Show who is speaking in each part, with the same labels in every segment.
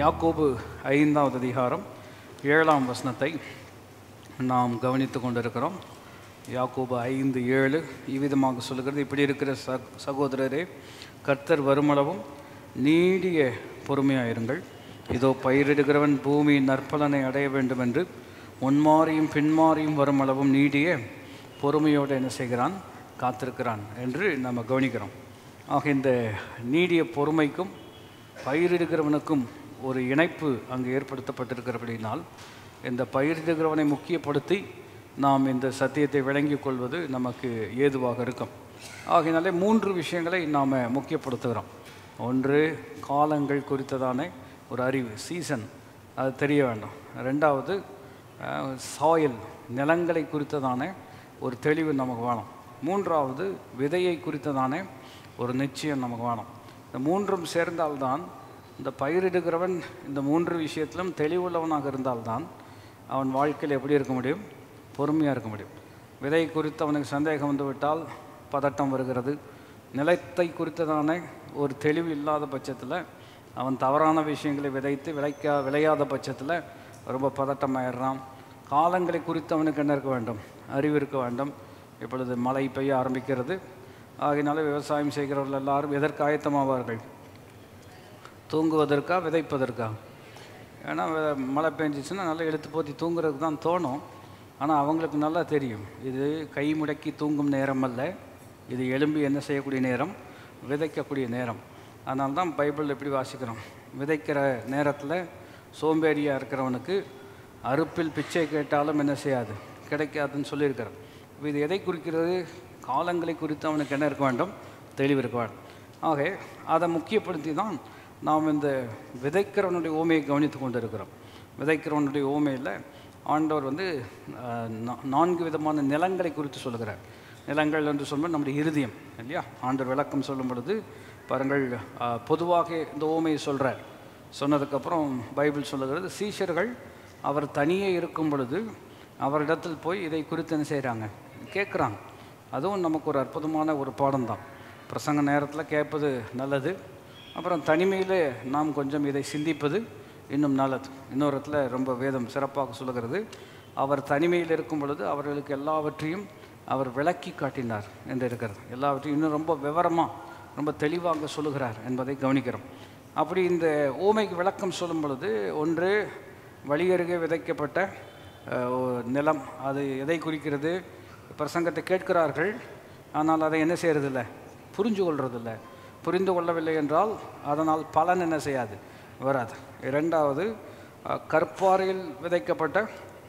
Speaker 1: யாக்கோபு ஐந்தாவது அதிகாரம் ஏழாம் வசனத்தை நாம் கவனித்து கொண்டிருக்கிறோம் யாக்கோபு ஐந்து ஏழு இவ்விதமாக சொல்லுகிறது இப்படி இருக்கிற ச சகோதரரே கர்த்தர் வருமளவும் நீடிய பொறுமையாயிருங்கள் இதோ பயிரிடுகிறவன் பூமியின் நற்பலனை அடைய வேண்டும் என்று முன்மாறியும் பின்மாறியும் வருமளவும் நீடிய பொறுமையோடு என்ன செய்கிறான் காத்திருக்கிறான் என்று நம்ம கவனிக்கிறோம் ஆக இந்த நீடிய பொறுமைக்கும் பயிரிடுகிறவனுக்கும் ஒரு இணைப்பு அங்கு ஏற்படுத்தப்பட்டிருக்கிறபடினால் இந்த பயிரிடுகிறவனை முக்கியப்படுத்தி நாம் இந்த சத்தியத்தை விளங்கிக் கொள்வது நமக்கு ஏதுவாக இருக்கும் ஆகையினாலே மூன்று விஷயங்களை நாம் முக்கியப்படுத்துகிறோம் ஒன்று காலங்கள் குறித்ததான ஒரு அறிவு சீசன் அது தெரிய வேண்டும் ரெண்டாவது சாயில் நிலங்களை குறித்ததான ஒரு தெளிவு நமக்கு வேணும் மூன்றாவது விதையை குறித்ததான ஒரு நிச்சயம் நமக்கு வேணும் இந்த மூன்றும் சேர்ந்தால்தான் இந்த பயிரிடுகிறவன் இந்த மூன்று விஷயத்திலும் தெளிவுள்ளவனாக இருந்தால்தான் அவன் வாழ்க்கையில் எப்படி இருக்க முடியும் பொறுமையாக இருக்க முடியும் விதை குறித்து அவனுக்கு சந்தேகம் வந்து விட்டால் பதட்டம் வருகிறது நிலத்தை குறித்ததான ஒரு தெளிவு இல்லாத பட்சத்தில் அவன் தவறான விஷயங்களை விதைத்து விளைக்கா விளையாத பட்சத்தில் ரொம்ப பதட்டமாயிடுறான் காலங்களை குறித்து அவனுக்கு என்ன இருக்க வேண்டும் அறிவு இருக்க வேண்டும் இப்பொழுது மழை பெய்ய ஆரம்பிக்கிறது ஆகையினால விவசாயம் செய்கிறவர்கள் எல்லாரும் எதற்கு ஆயத்தமாவார்கள் தூங்குவதற்கா விதைப்பதற்கா ஏன்னா வெ- மழை பெஞ்சிச்சுன்னா நல்லா எடுத்து போத்தி தூங்குறதுக்கு தான் தோணும் ஆனால் அவங்களுக்கு நல்லா தெரியும் இது கை முடக்கி தூங்கும் நேரம் அல்ல இது எலும்பி என்ன செய்யக்கூடிய நேரம் விதைக்கக்கூடிய நேரம் அதனால தான் பைபிள் எப்படி வாசிக்கிறோம் விதைக்கிற நேரத்தில் சோம்பேறியாக இருக்கிறவனுக்கு அறுப்பில் பிச்சை கேட்டாலும் என்ன செய்யாது கிடைக்காதுன்னு சொல்லியிருக்கிறோம் இப்போ இது எதை குறிக்கிறது காலங்களை குறித்து அவனுக்கு என்ன இருக்க வேண்டும் தெளிவு இருக்க வேண்டும் ஆக அதை முக்கியப்படுத்தி தான் நாம் இந்த விதைக்கிறவனுடைய ஓமையை கவனித்து கொண்டு இருக்கிறோம் விதைக்கிறவனுடைய ஓமையில் ஆண்டவர் வந்து அஹ், நா- நான்கு விதமான நிலங்களை குறித்து சொல்லுகிறார் நிலங்கள் என்று சொல்லும்போது நம்முடைய இருதயம் இல்லையா ஆண்டவர் விளக்கம் சொல்லும் பொழுது பாருங்கள் அஹ், பொதுவாக இந்த ஓமையை சொல்கிறார் சொன்னதுக்கப்புறம் பைபிள் சொல்லுகிறது சீஷர்கள் அவர் தனியே இருக்கும் பொழுது அவரிடத்தில் போய் இதை குறித்து என்ன செய்கிறாங்க கேட்குறாங்க அதுவும் நமக்கு ஒரு அற்புதமான ஒரு பாடம் தான் பிரசங்க நேரத்தில் கேட்பது நல்லது அப்புறம் தனிமையில் நாம் கொஞ்சம் இதை சிந்திப்பது இன்னும் நல்லது இன்னொரு இடத்துல ரொம்ப வேதம் சிறப்பாக சொல்லுகிறது அவர் தனிமையில் இருக்கும் பொழுது அவர்களுக்கு எல்லாவற்றையும் அவர் விளக்கி காட்டினார் என்று இருக்கிறது எல்லாவற்றையும் இன்னும் ரொம்ப விவரமாக ரொம்ப தெளிவாக சொல்லுகிறார் என்பதை கவனிக்கிறோம் அப்படி இந்த ஓமைக்கு விளக்கம் சொல்லும் பொழுது ஒன்று வழியருகே விதைக்கப்பட்ட அஹ், ஒரு நிலம் அது எதை குறிக்கிறது பிரசங்கத்தை கேட்கிறார்கள் ஆனால் அதை என்ன செய்யறதில்ல புரிஞ்சு கொள்றதில்ல புரிந்து கொள்ளவில்லை என்றால் அதனால் பலன் என்ன செய்யாது வராது இரண்டாவது அஹ், கற்பாறையில் விதைக்கப்பட்ட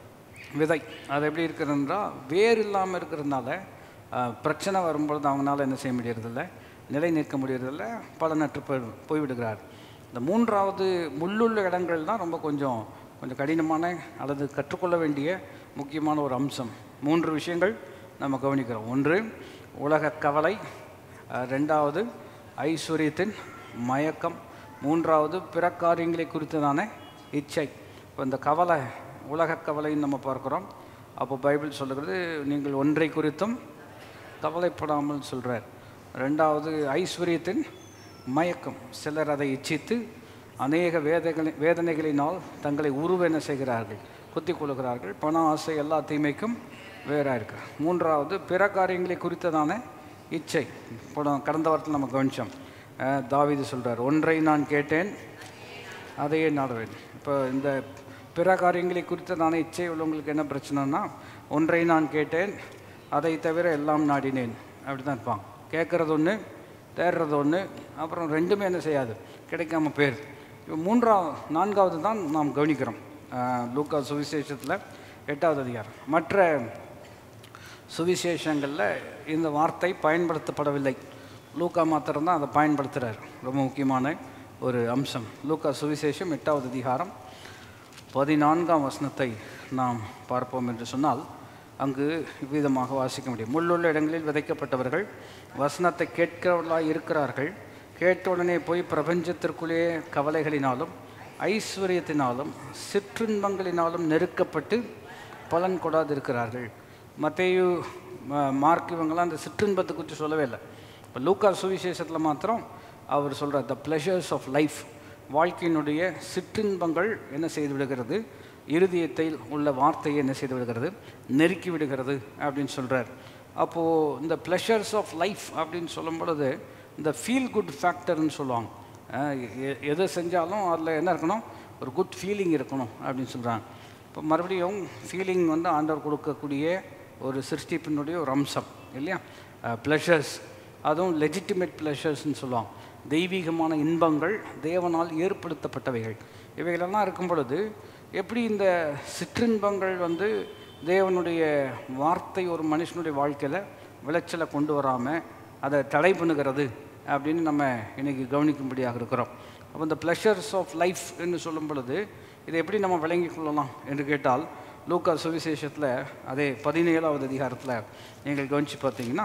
Speaker 1: விதை அது எப்படி இருக்கிறதுன்றா வேர் இல்லாமல் இருக்கிறதுனால அஹ், பிரச்சனை வரும்பொழுது அவங்களால என்ன செய்ய முடியறதில்ல நிலை நிற்க முடியறதில்ல பலனற்று போய் போய்விடுகிறார் இந்த மூன்றாவது முள்ளுள்ள இடங்கள் தான் ரொம்ப கொஞ்சம் கொஞ்சம் கடினமான அல்லது கற்றுக்கொள்ள வேண்டிய முக்கியமான ஒரு அம்சம் மூன்று விஷயங்கள் நம்ம கவனிக்கிறோம் ஒன்று உலக கவலை அஹ், ரெண்டாவது ஐஸ்வர்யத்தின் மயக்கம் மூன்றாவது பிற காரியங்களை குறித்ததான இச்சை இப்போ இந்த கவலை உலக கவலைன்னு நம்ம பார்க்குறோம் அப்போ பைபிள் சொல்லுகிறது நீங்கள் ஒன்றை குறித்தும் கவலைப்படாமல் சொல்கிறார் ரெண்டாவது ஐஸ்வர்யத்தின் மயக்கம் சிலர் அதை இச்சித்து அநேக வேதனை வேதனைகளினால் தங்களை உருவென செய்கிறார்கள் குத்திக் கொள்கிறார்கள் பண ஆசை எல்லா தீமைக்கும் வேறாக இருக்கு மூன்றாவது பிற காரியங்களை குறித்ததான இச்சை இப்போ கடந்த வாரத்தில் நம்ம கவனித்தோம் அஹ் தாவீது சொல்கிறார் ஒன்றை நான் கேட்டேன் அதையே நாடுவேன் இப்போ இந்த பிற காரியங்களை குறித்ததான இச்சை உள்ளவங்களுக்கு என்ன பிரச்சனைனா ஒன்றை நான் கேட்டேன் அதை தவிர எல்லாம் நாடினேன் அப்படி தான் இருப்பாங்க கேட்குறது ஒன்று தேடுறது ஒன்று அப்புறம் ரெண்டுமே என்ன செய்யாது கிடைக்காம போயிடுது இப்போ மூன்றாவது நான்காவது தான் நாம் கவனிக்கிறோம் அஹ் லூக்கா சுவிசேஷத்தில் எட்டாவது அதிகாரம் மற்ற சுவிசேஷங்களில் இந்த வார்த்தை பயன்படுத்தப்படவில்லை லூக்கா மாத்திரம்தான் அதை பயன்படுத்துகிறார் ரொம்ப முக்கியமான ஒரு அம்சம் லூக்கா சுவிசேஷம் எட்டாவது அதிகாரம் பதினான்காம் வசனத்தை நாம் பார்ப்போம் என்று சொன்னால் அங்கு இவ்விதமாக வாசிக்க முடியும் முள்ளுள்ள இடங்களில் விதைக்கப்பட்டவர்கள் வசனத்தை கேட்கிறவர்களாக இருக்கிறார்கள் கேட்ட உடனே போய் பிரபஞ்சத்திற்குள்ளே கவலைகளினாலும் ஐஸ்வர்யத்தினாலும் சிற்றின்பங்களினாலும் நெருக்கப்பட்டு பலன் கொடாதிருக்கிறார்கள் மத்தேயு ம- மார்க் இவங்கெல்லாம் அந்த சிற்றின்பத்தை குறித்து சொல்லவே இல்லை இப்போ லூக்கா சுவிசேஷத்தில் மாத்திரம் அவர் சொல்கிறார் த ப்ளஷர்ஸ் ஆஃப் லைஃப் வாழ்க்கையினுடைய சிற்றின்பங்கள் என்ன செய்து விடுகிறது இருதயத்தில் உள்ள வார்த்தையை என்ன செய்து விடுகிறது நெருக்கி விடுகிறது அப்படின்னு சொல்கிறார் அப்போது இந்த ப்ளஷர்ஸ் ஆஃப் லைஃப் அப்படின்னு சொல்லும் பொழுது இந்த ஃபீல் குட் ஃபேக்டர்னு சொல்லுவாங்க அஹ் எ- எது செஞ்சாலும் அதில் என்ன இருக்கணும் ஒரு குட் ஃபீலிங் இருக்கணும் அப்படின்னு சொல்கிறாங்க இப்போ மறுபடியும் ஃபீலிங் வந்து ஆண்டவர் கொடுக்கக்கூடிய ஒரு சிருஷ்டிப்பினுடைய ஒரு அம்சம் இல்லையா ப்ளஷர்ஸ் அதுவும் லெஜிட்டிமேட் ப்ளஷர்ஸ்னு சொல்லுவாங்க தெய்வீகமான இன்பங்கள் தேவனால் ஏற்படுத்தப்பட்டவைகள் இவைகளெல்லாம் இருக்கும் பொழுது எப்படி இந்த சிற்றின்பங்கள் வந்து தேவனுடைய வார்த்தை ஒரு மனுஷனுடைய வாழ்க்கையில் விளைச்சலை கொண்டு வராமல் அதை தடை பண்ணுகிறது அப்படின்னு நம்ம இன்னைக்கு கவனிக்கும்படியாக இருக்கிறோம் அப்போ இந்த ப்ளஷர்ஸ் ஆஃப் லைஃப் என்று சொல்லும் பொழுது இதை எப்படி நம்ம விளங்கிக் கொள்ளலாம் என்று கேட்டால் லூக்கா சுவிசேஷத்தில் அதே பதினேழாவது அதிகாரத்தில் நீங்கள் கவனித்து பார்த்தீங்கன்னா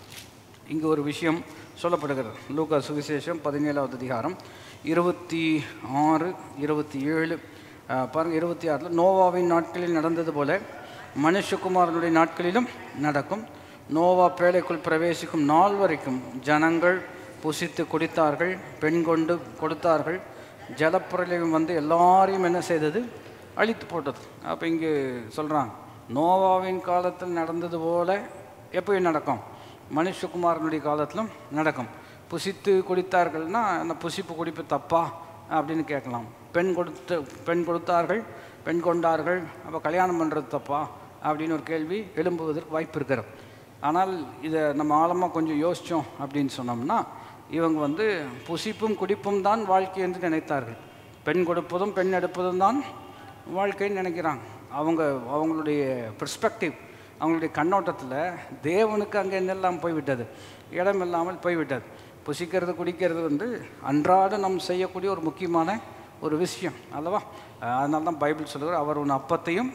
Speaker 1: இங்கே ஒரு விஷயம் சொல்லப்படுகிறது லூக்கா சுவிசேஷம் பதினேழாவது அதிகாரம் இருபத்தி ஆறு இருபத்தி ஏழு பாருங்கள் இருபத்தி ஆறில் நோவாவின் நாட்களில் நடந்தது போல மனுஷகுமாரனுடைய நாட்களிலும் நடக்கும் நோவா பேழைக்குள் பிரவேசிக்கும் நாள் வரைக்கும் ஜனங்கள் புசித்து குடித்தார்கள் பெண் கொண்டு கொடுத்தார்கள் ஜலப்பிரளயம் வந்து எல்லாரையும் என்ன செய்தது அழித்து போட்டது அப்போ இங்கே சொல்கிறாங்க நோவாவின் காலத்தில் நடந்தது போல எப்போ நடக்கும் மனுஷகுமாரனுடைய காலத்திலும் நடக்கும் புசித்து குடித்தார்கள்னா அந்த புசிப்பு குடிப்பு தப்பா அப்படின்னு கேட்கலாம் பெண் கொடுத்து பெண் கொடுத்தார்கள் பெண் கொண்டார்கள் அப்போ கல்யாணம் பண்ணுறது தப்பா அப்படின்னு ஒரு கேள்வி எழும்புவதற்கு வாய்ப்பு இருக்கிறது ஆனால் இதை நம்ம ஆழமாக கொஞ்சம் யோசித்தோம் அப்படின்னு சொன்னோம்னா இவங்க வந்து புசிப்பும் குடிப்பும் தான் வாழ்க்கை என்று நினைத்தார்கள் பெண் கொடுப்பதும் பெண் எடுப்பதும் தான் வாழ்க்கைன்னு நினைக்கிறாங்க அவங்க அவங்களுடைய பெர்ஸ்பெக்டிவ் அவங்களுடைய கண்ணோட்டத்தில் தேவனுக்கு அங்கே என்னெல்லாம் போய்விட்டது இடம் இல்லாமல் போய்விட்டது புசிக்கிறது குடிக்கிறது வந்து அன்றாட நாம் செய்யக்கூடிய ஒரு முக்கியமான ஒரு விஷயம் அல்லவா அதனால தான் பைபிள் சொல்லுகிறார் அவர் உன் அப்பத்தையும்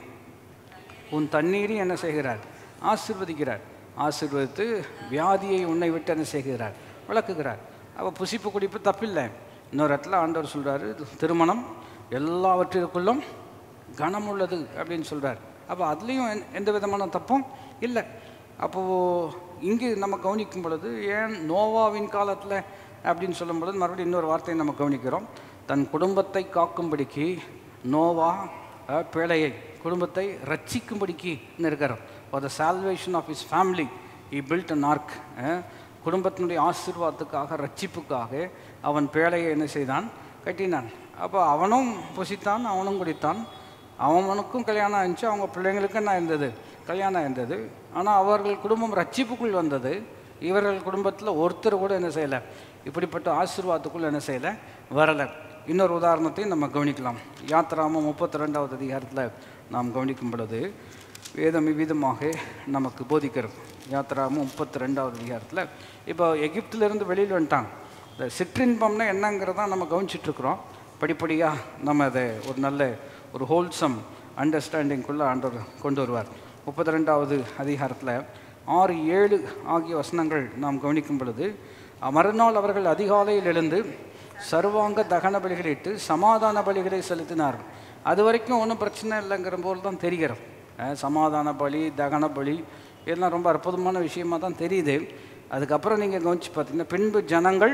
Speaker 1: உன் தண்ணீரையும் என்ன செய்கிறார் ஆசிர்வதிக்கிறார் ஆசிர்வதித்து வியாதியை உன்னை விட்டு என்ன செய்கிறார் விளக்குகிறார் அப்போ புசிப்பு குடிப்பு தப்பில்லை இன்னொரு இடத்துல ஆண்டவர் சொல்கிறாரு திருமணம் எல்லாவற்றிற்குள்ளும் கனம் உள்ளது அப்படின்னு சொல்கிறார் அப்போ அதுலேயும் எந்த- எந்த விதமான தப்பும் இல்லை அப்போது இங்கே நம்ம கவனிக்கும் பொழுது ஏன் நோவாவின் காலத்தில் அப்படின்னு சொல்லும் பொழுது மறுபடியும் இன்னொரு வார்த்தையை நம்ம கவனிக்கிறோம் தன் குடும்பத்தை காக்கும்படிக்கு நோவா அஹ், பேழையை குடும்பத்தை ரட்சிக்கும்படிக்கு இருக்கிறார் for the salvation of his family he built an ark ah, குடும்பத்தினுடைய ஆசீர்வாதத்துக்காக ரட்சிப்புக்காக அவன் பேழையை என்ன செய்தான் கட்டினான் அப்போ அவனும் புசித்தான் அவனும் குடித்தான் அவனுக்கும் கல்யாணம் இருந்துச்சு அவங்க பிள்ளைங்களுக்கும் என்ன இருந்தது கல்யாணம் இருந்தது ஆனால் அவர்கள் குடும்பம் ரட்சிப்புக்குள் வந்தது இவர்கள் குடும்பத்தில் ஒருத்தர் கூட என்ன செய்யலை இப்படிப்பட்ட ஆசீர்வாதத்துக்குள் என்ன செய்யலை வரலை இன்னொரு உதாரணத்தையும் நம்ம கவனிக்கலாம் யாத்ராமம் முப்பத்தி ரெண்டாவது அதிகாரத்தில் நாம் கவனிக்கும் பொழுது வேதம் இவ்விதமாக நமக்கு போதிக்கிறது யாத்ராமம் முப்பத்தி ரெண்டாவது அதிகாரத்தில் இப்போ எகிப்திலிருந்து வெளியில் வந்துட்டாங்க இந்த சிற்றின்பம்னா என்னங்கிறத நம்ம கவனிச்சிட்ருக்குறோம் படிப்படியாக நம்ம அதை ஒரு நல்ல ஒரு ஹோல்சம் அண்டர்ஸ்டாண்டிங்குள்ளே ஆண்டவர் கொண்டு வருவார் முப்பத்தி ரெண்டாவது அதிகாரத்தில் ஆறு ஏழு ஆகிய வசனங்கள் நாம் கவனிக்கும் பொழுது மறுநாள் அவர்கள் அதிகாலையில் எழுந்து சர்வாங்க தகன பலிகளிட்டு சமாதான பலிகளை செலுத்தினார்கள் அது வரைக்கும் ஒன்றும் பிரச்சனை இல்லைங்கிற போல் தான் தெரிகிறது அஹ் சமாதான பலி தகன பலி இதெல்லாம் ரொம்ப அற்புதமான விஷயமா தான் தெரியுது அதுக்கப்புறம் நீங்கள் கவனித்து பார்த்தீங்கன்னா பின்பு ஜனங்கள்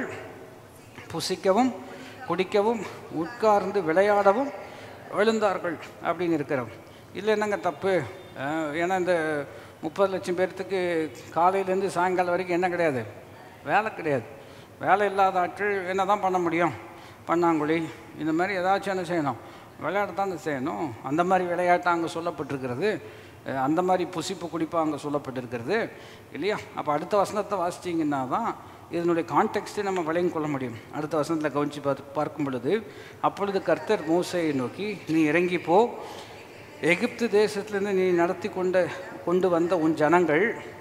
Speaker 1: புசிக்கவும் குடிக்கவும் உட்கார்ந்து விளையாடவும் எழுந்தார்கள் அப்படின்னு இருக்கிறோம் இல்லை என்னங்க தப்பு அஹ் ஏன்னா இந்த முப்பது லட்சம் பேர்த்துக்கு காலையிலேருந்து சாயங்காலம் வரைக்கும் என்ன கிடையாது வேலை கிடையாது வேலை இல்லாத ஆட்கள் என்ன தான் பண்ண முடியும் பண்ணாங்குழி இந்த மாதிரி ஏதாச்சும் என்ன செய்யணும் விளையாடத்தானே செய்யணும் அந்த மாதிரி விளையாட்டு அங்கே சொல்லப்பட்டிருக்கிறது அஹ் அந்த மாதிரி புசிப்பு குடிப்பு அங்கே சொல்லப்பட்டிருக்கிறது இல்லையா அப்போ அடுத்த வசனத்தை வாசிச்சிங்கன்னா தான் இதனுடைய கான்டெக்ட்டை நம்ம விளங்கி கொள்ள முடியும் அடுத்த வசனத்தில் கவனித்து பார்த்து பார்க்கும் பொழுது அப்பொழுது கர்த்தர் மூசையை நோக்கி நீ இறங்கி போ எகிப்து தேசத்திலிருந்து நீ நடத்தி கொண்ட கொண்டு வந்த உன் ஜனங்கள்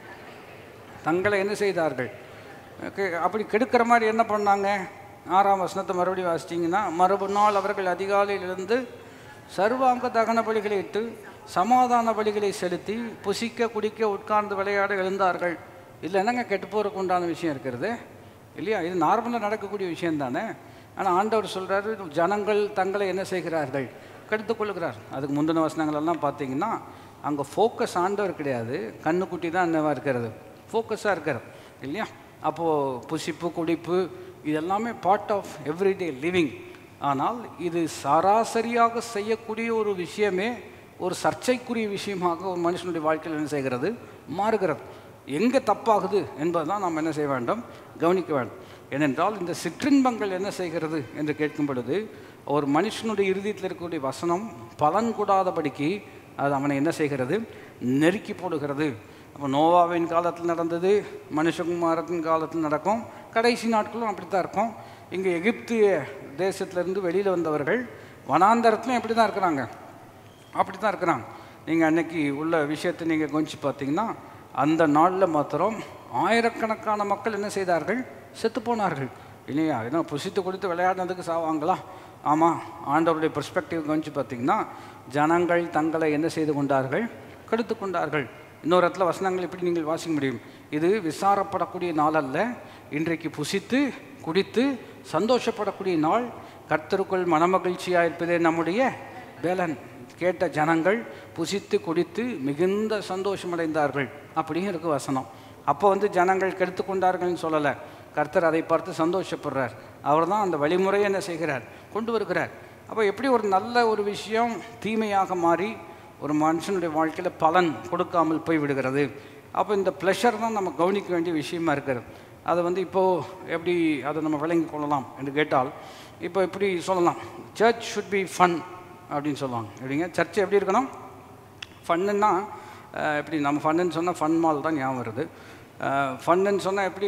Speaker 1: தங்களை என்ன செய்தார்கள் கெ- அப்படி கெடுக்கிற மாதிரி என்ன பண்ணாங்க ஆறாம் வசனத்தை மறுபடியும் வாசிச்சிங்கன்னா மறுநாள் அவர்கள் அதிகாலையிலிருந்து சர்வாங்க தகன பலிகளை இட்டு சமாதான பலிகளை செலுத்தி புசிக்க குடிக்க உட்கார்ந்து விளையாட எழுந்தார்கள் இதில் என்னங்க கெட்டு போகிறதுக்கு உண்டான விஷயம் இருக்கிறது இல்லையா இது நார்மலாக நடக்கக்கூடிய விஷயம் தானே ஆனால் ஆண்டவர் சொல்கிறாரு ஜனங்கள் தங்களை என்ன செய்கிறார்கள் கெடுத்துக் கொள்கிறார் அதுக்கு முந்தின வசனங்கள் எல்லாம் பார்த்தீங்கன்னா அங்கே ஃபோக்கஸ் ஆண்டவர் கிடையாது கண்ணுக்குட்டி தான் என்னவா இருக்கிறது ஃபோக்கஸாக இருக்கிறது இல்லையா அப்போது புசிப்பு குடிப்பு இதெல்லாமே பார்ட் ஆஃப் எவ்ரிடே லிவிங் ஆனால் இது சராசரியாக செய்யக்கூடிய ஒரு விஷயமே ஒரு சர்ச்சைக்குரிய விஷயமாக ஒரு மனுஷனுடைய வாழ்க்கையில் என்ன செய்கிறது மாறுகிறது எங்கே தப்பாகுது என்பதை தான் நாம் என்ன செய்ய வேண்டும் கவனிக்க வேண்டும் ஏனென்றால் இந்த சிற்றின்பங்கள் என்ன செய்கிறது என்று கேட்கும் பொழுது ஒரு மனுஷனுடைய இறுதியத்தில் இருக்கக்கூடிய வசனம் பலன் கூடாதபடிக்கு அது அவனை என்ன செய்கிறது நெருக்கி போடுகிறது அப்போ நோவாவின் காலத்தில் நடந்தது மனுஷகுமாரத்தின் காலத்தில் நடக்கும் கடைசி நாட்களும் அப்படி தான் இருக்கும் இங்கே எகிப்து தேசத்திலிருந்து வெளியில் வந்தவர்கள் வனாந்தரத்துலையும் எப்படி தான் இருக்கிறாங்க அப்படி தான் இருக்கிறாங்க நீங்கள் அன்னைக்கு உள்ள விஷயத்தை நீங்கள் கொஞ்சம் பார்த்தீங்கன்னா அந்த நாளில் மாத்திரம் ஆயிரக்கணக்கான மக்கள் என்ன செய்தார்கள் செத்து போனார்கள் இல்லையா ஏன்னா புசித்து கொடுத்து விளையாடினதுக்கு சாவாங்களா ஆமாம் ஆண்டவருடைய பெர்ஸ்பெக்டிவ் கொஞ்சம் பார்த்தீங்கன்னா ஜனங்கள் தங்களை என்ன செய்து கொண்டார்கள் கெடுத்து கொண்டார்கள் இன்னொரு இடத்துல வசனங்கள் எப்படி நீங்கள் வாசிக்க முடியும் இது விசாரப்படக்கூடிய நாள் அல்ல இன்றைக்கு புசித்து குடித்து சந்தோஷப்படக்கூடிய நாள் கர்த்தருக்குள் மனமகிழ்ச்சியாக இருப்பதே நம்முடைய வேலன் கேட்ட ஜனங்கள் புசித்து குடித்து மிகுந்த சந்தோஷமடைந்தார்கள் அப்படியும் இருக்கு வசனம் அப்போ வந்து ஜனங்கள் கெடுத்து கொண்டார்கள்னு சொல்லலை கர்த்தர் அதை பார்த்து சந்தோஷப்படுறார் அவர் தான் அந்த வழிமுறையை என்ன செய்கிறார் கொண்டு வருகிறார் அப்போ எப்படி ஒரு நல்ல ஒரு விஷயம் தீமையாக மாறி ஒரு மனுஷனுடைய வாழ்க்கையில் பலன் கொடுக்காமல் போய் விடுகிறது அப்போ இந்த ப்ளஷர் தான் நம்ம கவனிக்க வேண்டிய விஷயமா இருக்கிறது அதை வந்து இப்போது எப்படி அதை நம்ம விளங்கி கொள்ளலாம் என்று கேட்டால் இப்போ இப்படி சொல்லலாம் சர்ச் ஷுட் பி ஃபன் அப்படின்னு சொல்லுவாங்க எப்படிங்க சர்ச் எப்படி இருக்கணும் ஃபன்னுன்னா எப்படி நம்ம ஃபன்னுன்னு சொன்னால் ஃபன் மால் தான் ஞாபகம் வருது ஃபன்னுன்னு சொன்னால் எப்படி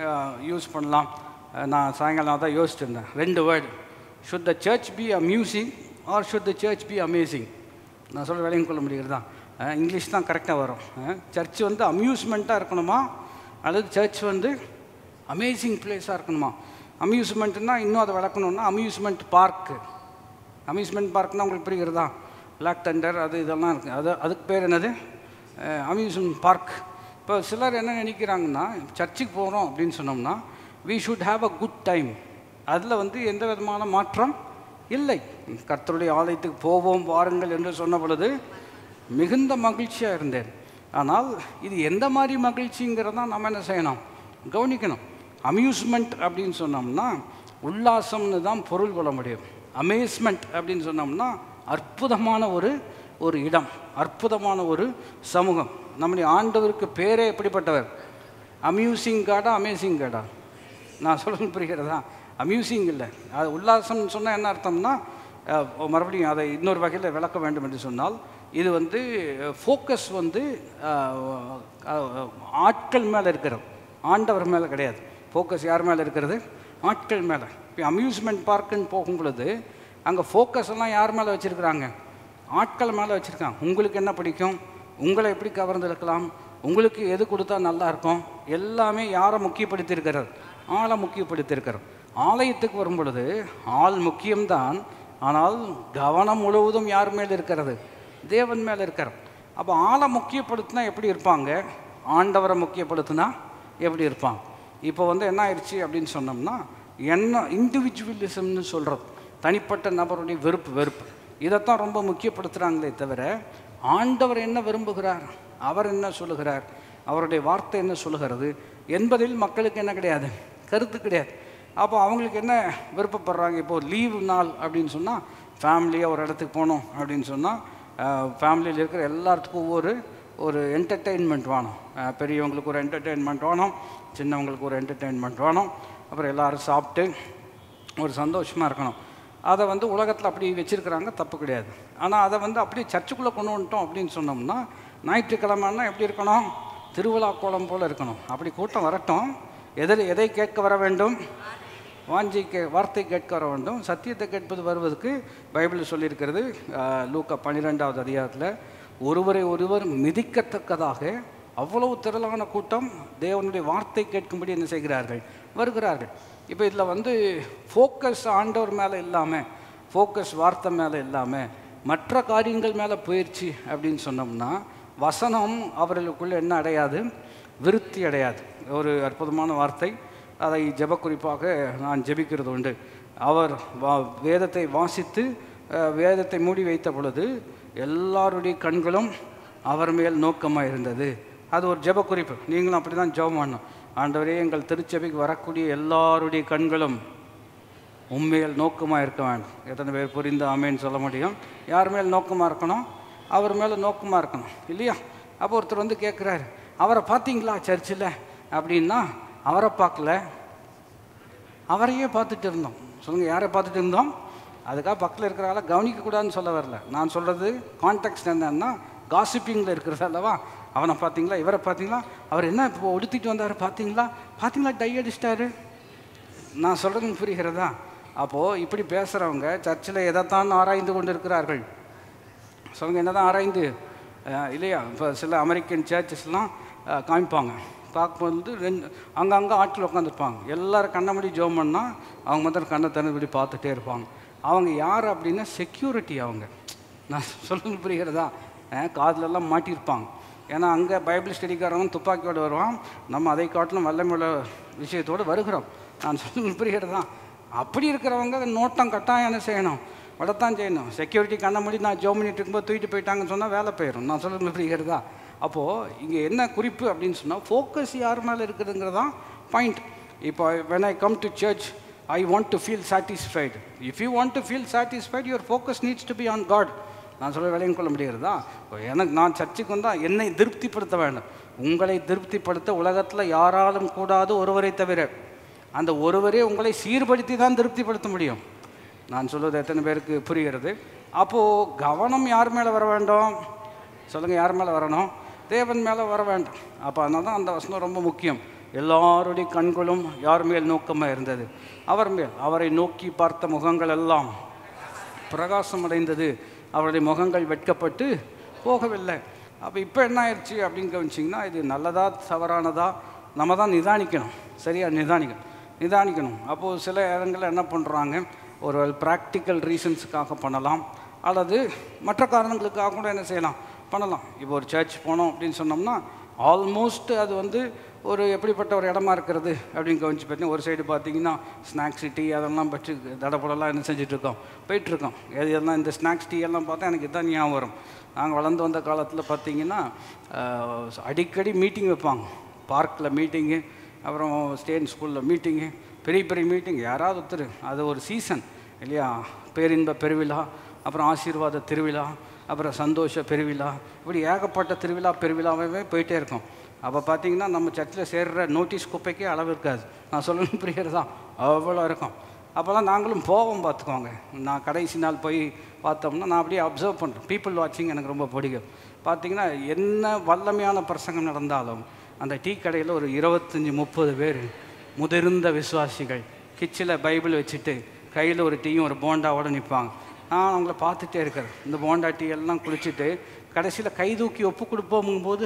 Speaker 1: யூஸ் பண்ணலாம் அஹ், நான் சாயங்காலம் தான் யோசிச்சுட்டு இருந்தேன் ரெண்டு word should the church be amusing or should the church be amazing நான் சொல்ல வேலையும் கொள்ள முடிகிறதா அஹ், இங்கிலீஷ் தான் கரெக்டாக வரும் சர்ச் வந்து அம்யூஸ்மெண்ட்டாக இருக்கணுமா அல்லது சர்ச் வந்து அமேசிங் பிளேஸாக இருக்கணுமா அம்யூஸ்மெண்ட்னா இன்னும் அதை விளக்கணும்னா அம்யூஸ்மெண்ட் பார்க்கு அம்யூஸ்மெண்ட் பார்க்னா உங்களுக்கு புரிகிறதா பிளாக் தண்டர் அது இதெல்லாம் இருக்குது அது அதுக்கு பேர் என்னது அம்யூஸ்மெண்ட் பார்க் இப்போ சிலர் என்ன நினைக்கிறாங்கன்னா சர்ச்சுக்கு போகிறோம் அப்படின்னு சொன்னோம்னா we should have a good time அதில் வந்து எந்த விதமான மாற்றம் இல்லை கர்த்தருடைய ஆலயத்துக்கு போவோம் வாருங்கள் என்று சொன்ன பொழுது மிகுந்த மகிழ்ச்சியாக இருந்தேன் ஆனால் இது எந்த மாதிரி மகிழ்ச்சிங்கிறதா நம்ம என்ன செய்யணும் கவனிக்கணும் அம்யூஸ்மெண்ட் அப்படின்னு சொன்னோம்னா உல்லாசம்னு தான் பொருள் கொள்ள முடியும் அமேஸ்மெண்ட் அப்படின்னு சொன்னோம்னா அற்புதமான ஒரு ஒரு இடம் அற்புதமான ஒரு சமூகம் நம்முடைய ஆண்டவருக்கு பேரே எப்படிப்பட்டவர் அம்யூசிங் காடா அமேசிங் காடா நான் சொல்ல புரிகிறதா அம்யூசிங் இல்லை அது உல்லாசம்னு சொன்னால் என்ன அர்த்தம்னா அஹ், மறுபடியும் அதை இன்னொரு வகையில் விளக்க வேண்டும் என்று சொன்னால் இது வந்து ஃபோக்கஸ் வந்து அஹ், அஹ், ஆட்கள் மேலே இருக்கிறது ஆண்டவர் மேலே கிடையாது ஃபோக்கஸ் யார் மேலே இருக்கிறது ஆட்கள் மேலே இப்போ அம்யூஸ்மெண்ட் பார்க்குன்னு போகும் பொழுது அங்கே ஃபோக்கஸ் எல்லாம் யார் மேலே வச்சுருக்குறாங்க ஆட்கள் மேலே வச்சுருக்காங்க உங்களுக்கு என்ன பிடிக்கும் உங்களை எப்படி கவர்ந்திருக்கலாம் உங்களுக்கு எது கொடுத்தா நல்லா இருக்கும் எல்லாமே யாரை முக்கியப்படுத்தியிருக்கிறது ஆளை முக்கியப்படுத்தியிருக்கிறது ஆலயத்துக்கு வரும் பொழுது ஆள் முக்கியம்தான் ஆனால் கவனம் முழுவதும் யார் மேல் இருக்கிறது தேவன் மேலே இருக்கிறது அப்போ ஆளை முக்கியப்படுத்தினா எப்படி இருப்பாங்க ஆண்டவரை முக்கியப்படுத்தினா எப்படி இருப்பாங்க இப்போ வந்து என்ன ஆயிடுச்சு அப்படின்னு சொன்னோம்னா என்ன இண்டிவிஜுவலிசம்னு சொல்கிறது தனிப்பட்ட நபருடைய வெறுப்பு வெறுப்பு இதைத்தான் ரொம்ப முக்கியப்படுத்துகிறாங்களே தவிர ஆண்டவர் என்ன விரும்புகிறார் அவர் என்ன சொல்லுகிறார் அவருடைய வார்த்தை என்ன சொல்லுகிறது என்பதில் மக்களுக்கு என்ன கிடையாது கருத்து கிடையாது அப்போ அவங்களுக்கு என்ன விருப்பப்படுறாங்க இப்போது லீவு நாள் அப்படின்னு சொன்னால் ஃபேமிலியாக ஒரு இடத்துக்கு போகணும் அப்படின்னு சொன்னால் ஃபேமிலியில் இருக்கிற எல்லாத்துக்கும் ஒவ்வொரு ஒரு என்டர்டெயின்மெண்ட் வேணும் அஹ் பெரியவங்களுக்கு ஒரு என்டர்டெயின்மெண்ட் வேணும் சின்னவங்களுக்கு ஒரு என்டர்டெயின்மெண்ட் வேணும் அப்புறம் எல்லாரும் சாப்பிட்டு ஒரு சந்தோஷமாக இருக்கணும் அதை வந்து உலகத்தில் அப்படி வச்சுருக்கிறாங்க தப்பு கிடையாது ஆனால் அதை வந்து அப்படியே சர்ச்சுக்குள்ளே கொண்டு வந்துட்டோம் அப்படின்னு சொன்னோம்னா ஞாயிற்றுக்கிழமைன்னா எப்படி இருக்கணும் திருவிழா கோலம் போல் இருக்கணும் அப்படி கூட்டம் வரட்டும் எதில் எதை கேட்க வர வேண்டும் வாஞ்சி கே வார்த்தை கேட்க வர வேண்டும் சத்தியத்தை கேட்பது வருவதற்கு பைபிள் சொல்லியிருக்கிறது ஆஹ், லூக்கா பன்னிரெண்டாவது அதிகாரத்தில் ஒருவரை ஒருவர் மிதிக்கத்தக்கதாக அவ்வளவு திரளான கூட்டம் தேவனுடைய வார்த்தை கேட்கும்படி என்ன செய்கிறார்கள் வருகிறார்கள் இப்போ இதில் வந்து ஃபோக்கஸ் ஆண்டவர் மேலே இல்லாமல் ஃபோக்கஸ் வார்த்தை மேலே இல்லாமல் மற்ற காரியங்கள் மேலே போயிடுச்சு அப்படின்னு சொன்னோம்னா வசனம் அவர்களுக்குள்ள என்ன அடையாது விருத்தி அடையாது ஒரு அற்புதமான வார்த்தை அதை ஜெப குறிப்பாக நான் ஜெபிக்கிறது உண்டு அவர் வா வேதத்தை வாசித்து அஹ், வேதத்தை மூடி வைத்த பொழுது எல்லாருடைய கண்களும் அவர் மேல் நோக்கமாக இருந்தது அது ஒரு ஜெப குறிப்பு நீங்களும் அப்படி தான் ஜெபம் பண்ணணும் ஆண்டவரே எங்கள் திருச்சபைக்கு வரக்கூடிய எல்லாருடைய கண்களும் உண்மையில் நோக்கமாக இருக்க வேண்டும் எத்தனை பேர் புரிந்து ஆமேன்னு சொல்ல முடியும் யார் மேல் நோக்கமாக இருக்கணும் அவர் மேலே நோக்கமாக இருக்கணும் இல்லையா அப்போ ஒருத்தர் வந்து கேட்குறாரு அவரை பார்த்தீங்களா சர்ச்சில் அப்படின்னா அவரை பார்க்கல அவரையே பார்த்துட்டு இருந்தோம் சொல்லுங்கள் யாரை பார்த்துட்டு இருந்தோம் அதுக்காக பக்கத்தில் இருக்கிறால கவனிக்கக்கூடாதுன்னு சொல்ல வரல நான் சொல்கிறது கான்டெக்ட் என்னன்னா காசிப்பிங்கில் இருக்கிறது அல்லவா அவனை பார்த்தீங்களா இவரை பார்த்தீங்களா அவர் என்ன இப்போ உடுத்திட்டு வந்தார் பார்த்தீங்களா பார்த்தீங்களா டை அடிச்சிட்டாரு நான் சொல்கிறது புரிகிறதா அப்போது இப்படி பேசுகிறவங்க சர்ச்சில் எதைத்தான் ஆராய்ந்து கொண்டு இருக்கிறார்கள் சொல்லுங்க என்ன தான் ஆராய்ந்து அஹ், இல்லையா இப்போ சில அமெரிக்கன் சர்ச்சஸ்லாம் அஹ், காமிப்பாங்க பார்க்கும்போது ரெண்டு அங்கங்கே ஆட்கள் உட்காந்துருப்பாங்க எல்லாரும் கண்ணை மூடி ஜோம் பண்ணால் அவங்க மாத்திரம் கண்ணை திறந்து இப்படி பார்த்துட்டே இருப்பாங்க அவங்க யார் அப்படின்னா செக்யூரிட்டி அவங்க நான் சொல்லுங்க புரிகிறதா அஹ், காதுலெல்லாம் மாட்டியிருப்பாங்க ஏன்னா அங்கே பைபிள் ஸ்டடிக்காரவன் துப்பாக்கியோடு வருவான் நம்ம அதை காட்டிலும் வல்லமையுள்ள விஷயத்தோடு வருகிறோம் நான் சொல்லுங்க புரிகிறதா அப்படி இருக்கிறவங்க நோட்டம் கட்டாயம் என்ன செய்யணும் விடத்தான் செய்யணும் செக்யூரிட்டி கண்ண மூடி நான் ஜோ பண்ணிட்டு இருக்கும்போது தூக்கிட்டு போயிட்டாங்கன்னு சொன்னால் வேலை போயிடும் நான் சொல்லுறது புரிகிறதா அப்போது இங்கே என்ன குறிப்பு அப்படின்னு சொன்னால் ஃபோக்கஸ் யார் மேலே இருக்குதுங்கிறதான் பாயிண்ட் இப்போ when I come to church I want to feel satisfied if you want to feel satisfied your focus needs to be on God நான் சொல்ல விளையும் கொள்ள முடிகிறதா இப்போ எனக்கு நான் சர்ச்சுக்கு வந்தால் என்னை திருப்திப்படுத்த வேண்டும் உங்களை திருப்திப்படுத்த உலகத்தில் யாராலும் கூடாது ஒருவரை தவிர அந்த ஒருவரே உங்களை சீர்படுத்தி தான் திருப்திப்படுத்த முடியும் நான் சொல்வது எத்தனை பேருக்கு புரிகிறது அப்போது கவனம் யார் மேலே வர வேண்டும் சொல்லுங்கள் யார் மேலே வரணும் தேவன் மேலே வர வேண்டாம் அப்போ அதனால தான் அந்த வசனம் ரொம்ப முக்கியம் எல்லாருடைய கண்களும் யார் மேல் நோக்கமாக இருந்தது அவர் மேல் அவரை நோக்கி பார்த்த முகங்கள் எல்லாம் பிரகாசம் அடைந்தது அவருடைய முகங்கள் வெட்கப்பட்டு போகவில்லை அப்போ இப்போ என்ன ஆயிடுச்சு அப்படின்னு கவனிச்சிங்கன்னா இது நல்லதா தவறானதா நம்ம தான் நிதானிக்கணும் சரியா நிதானிக்கணும் நிதானிக்கணும் அப்போது சில இடங்களில் என்ன பண்ணுறாங்க ஒரு ப்ராக்டிக்கல் ரீசன்ஸுக்காக பண்ணலாம் அல்லது மற்ற காரணங்களுக்காக கூட என்ன செய்யலாம் பண்ணலாம் இப்போ ஒரு சர்ச் போனோம் அப்படின்னு சொன்னோம்னா ஆல்மோஸ்ட் அது வந்து ஒரு எப்படிப்பட்ட ஒரு இடமா இருக்கிறது அப்படின்னு கவனிச்சு பார்த்தீங்கன்னா ஒரு சைடு பார்த்தீங்கன்னா ஸ்நாக்ஸ் டீ அதெல்லாம் பற்றி தடப்படலாம் என்ன செஞ்சுட்ருக்கோம் போயிட்டுருக்கோம் எது எல்லாம் இந்த ஸ்நாக்ஸ் டீ எல்லாம் பார்த்தா எனக்கு இதான் ஞாபகம் வரும் நாங்கள் வளர்ந்து வந்த காலத்தில் பார்த்தீங்கன்னா ஆஹ், அடிக்கடி மீட்டிங் வைப்பாங்க பார்க்கில் மீட்டிங்கு அப்புறம் ஸ்டேட் ஸ்கூலில் மீட்டிங்கு பெரிய பெரிய மீட்டிங் யாராவது ஒருத்தர் அது ஒரு சீசன் இல்லையா பேரின்ப பெருவிழா அப்புறம் ஆசீர்வாத திருவிழா அப்புறம் சந்தோஷ பெருவிழா இப்படி ஏகப்பட்ட திருவிழா பெருவிழாவே போயிட்டே இருக்கும் அப்போ பார்த்தீங்கன்னா நம்ம சர்ச்சில் சேர்ற நோட்டீஸ் குப்பைக்கே அளவு இருக்காது நான் சொல்லணும் புரிகிறதா அவ்வளோ இருக்கும் அப்போல்லாம் நாங்களும் போவோம் பார்த்துக்கோங்க நான் கடைசி நாள் போய் பார்த்தோம்னா நான் அப்படியே அப்சர்வ் பண்ணுறேன் பீப்புள் வாட்சிங் எனக்கு ரொம்ப பிடிக்கும் பார்த்தீங்கன்னா என்ன வல்லமையான பிரசங்கம் நடந்தாலும் அந்த டீ கடையில் ஒரு இருபத்தஞ்சி முப்பது பேர் முதிர்ந்த விசுவாசிகள் கிச்சில் பைபிள் வச்சுட்டு கையில் ஒரு டீயும் ஒரு போண்டாவோட நிற்பாங்க நான் அவங்கள பார்த்துட்டே இருக்கிறேன் இந்த போண்டா டீ எல்லாம் குடிச்சிட்டு கடைசியில் கை தூக்கி ஒப்பு கொடுப்போங்கும்போது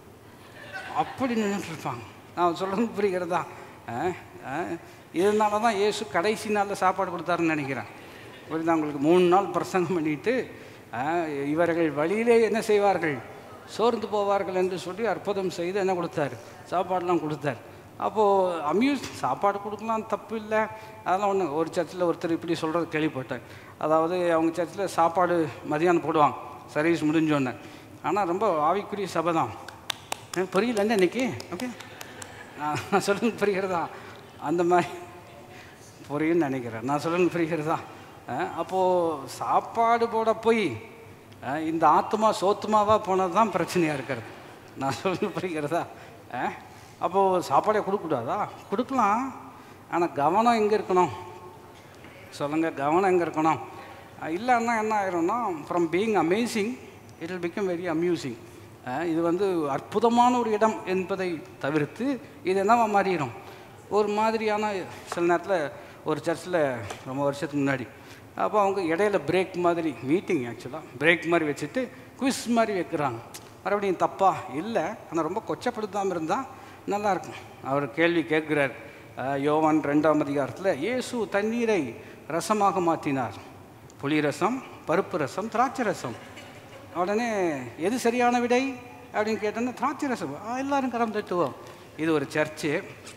Speaker 1: அப்படி நின்றுட்டு இருப்பாங்க நான் சொல்கிறது புரிகிறதா அஹ், அஹ், இதனால தான் இயேசு கடைசி நாளில் சாப்பாடு கொடுத்தாருன்னு நினைக்கிறேன் புரியுதா உங்களுக்கு மூணு நாள் பிரசங்கம் பண்ணிட்டு அஹ், இவர்கள் வழியிலே என்ன செய்வார்கள் சோர்ந்து போவார்கள் என்று சொல்லி அற்புதம் செய்து என்ன கொடுத்தாரு சாப்பாடெலாம் கொடுத்தாரு அப்போது அம்யூஸ் சாப்பாடு கொடுக்கலாம் தப்பு இல்லை அதெல்லாம் ஒன்று ஒரு சர்ச்சில் ஒருத்தர் இப்படி சொல்கிறது கேள்விப்பட்டேன் அதாவது அவங்க சர்ச்சில் சாப்பாடு மதியானம் போடுவாங்க சர்வீஸ் முடிஞ்சோடனே ஆனால் ரொம்ப ஆவிக்குரிய சபை தான் எனக்கு புரியல என்ன இன்னைக்கு ஓகே நான் சொல்லுங்க புரிகிறதா அந்த மாதிரி புரியும்னு நினைக்கிறேன் நான் சொல்லுங்க புரிகிறதா அஹ், அப்போது சாப்பாடு போட போய் அஹ், இந்த ஆத்மா சோத்துமாவாக போனது தான் பிரச்சனையாக இருக்கிறது நான் சொல்லுங்க புரிகிறதா அஹ், அப்போது சாப்பாடே கொடுக்கக்கூடாதா கொடுக்கலாம் ஆனால் கவனம் எங்கே இருக்கணும் சொல்லுங்கள் கவனம் எங்கே இருக்கணும் அஹ் இல்லைன்னா என்ன ஆயிரும்னா from being amazing it will become very amusing இது வந்து அற்புதமான ஒரு இடம் என்பதை தவிர்த்து இது என்னவா மாறிடும் ஒரு மாதிரியான சில நேரத்தில் ஒரு சர்ச்சில் ரொம்ப வருஷத்துக்கு முன்னாடி அப்போ அவங்க இடையில பிரேக் மாதிரி மீட்டிங் ஆக்சுவலாக பிரேக் மாதிரி வச்சுட்டு குவிஸ் மாதிரி வைக்கிறாங்க மறுபடியும் தப்பா இல்லை ஆனால் ரொம்ப கொச்சப்படுத்தாமல் இருந்தால் நல்லாயிருக்கும் அவர் கேள்வி கேட்குறார் அஹ், யோவான் ரெண்டாம் அதிகாரத்தில் இயேசு தண்ணீரை ரசமாக மாற்றினார் புளி ரசம் பருப்பு ரசம் திராட்சை ரசம் உடனே எது சரியான விடை அப்படின்னு கேட்டோன்னா திராட்சை ரசம் ஆ, எல்லாரும் கரம் தட்டுவோம் இது ஒரு சர்ச்சு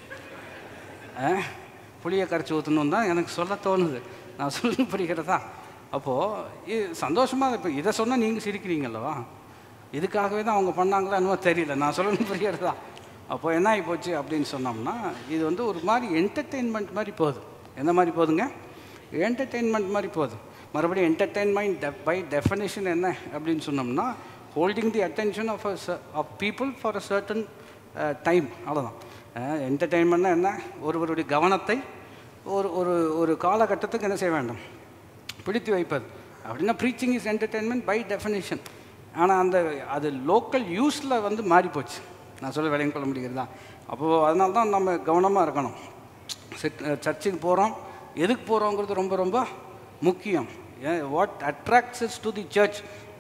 Speaker 1: அஹ், புளியை கரைச்சி ஊற்றணும் தான் எனக்கு சொல்ல தோணுது நான் சொல்ல புரிகிறதா அப்போது இது சந்தோஷமாக இப்போ இதை சொன்னால் நீங்கள் சிரிக்கிறீங்களவா இதுக்காகவே தான் அவங்க பண்ணாங்களா என்னமோ தெரியல நான் சொல்லணும் புரிகிறதா அப்போ என்ன ஆகி போச்சு அப்படின்னு சொன்னோம்னா இது வந்து ஒரு மாதிரி என்டர்டெயின்மெண்ட் மாதிரி போகுது எந்த மாதிரி போகுதுங்க என்டர்டெயின்மெண்ட் மாதிரி போகுது மறுபடியும் என்டர்டெயின்மெண்ட் பை டெஃபனிஷன் என்ன அப்படின்னு சொன்னோம்னா holding the attention of of people for a certain time அவ்வளோதான் என்டர்டெயின்மெண்ட்னா என்ன ஒருவருடைய கவனத்தை ஒரு ஒரு ஒரு காலகட்டத்துக்கு என்ன செய்ய வேண்டும் பிடித்து வைப்பது அப்படின்னா preaching is entertainment by definition ஆனால் அந்த அது லோக்கல் யூஸில் வந்து மாறி போச்சு நான் சொல்ல விளையும் கொள்ள முடிகிறதா அப்போது அதனால தான் நம்ம கவனமாக இருக்கணும் சர்ச்சுக்கு போகிறோம் எதுக்கு போகிறோங்கிறது ரொம்ப ரொம்ப முக்கியம் what attracts to the church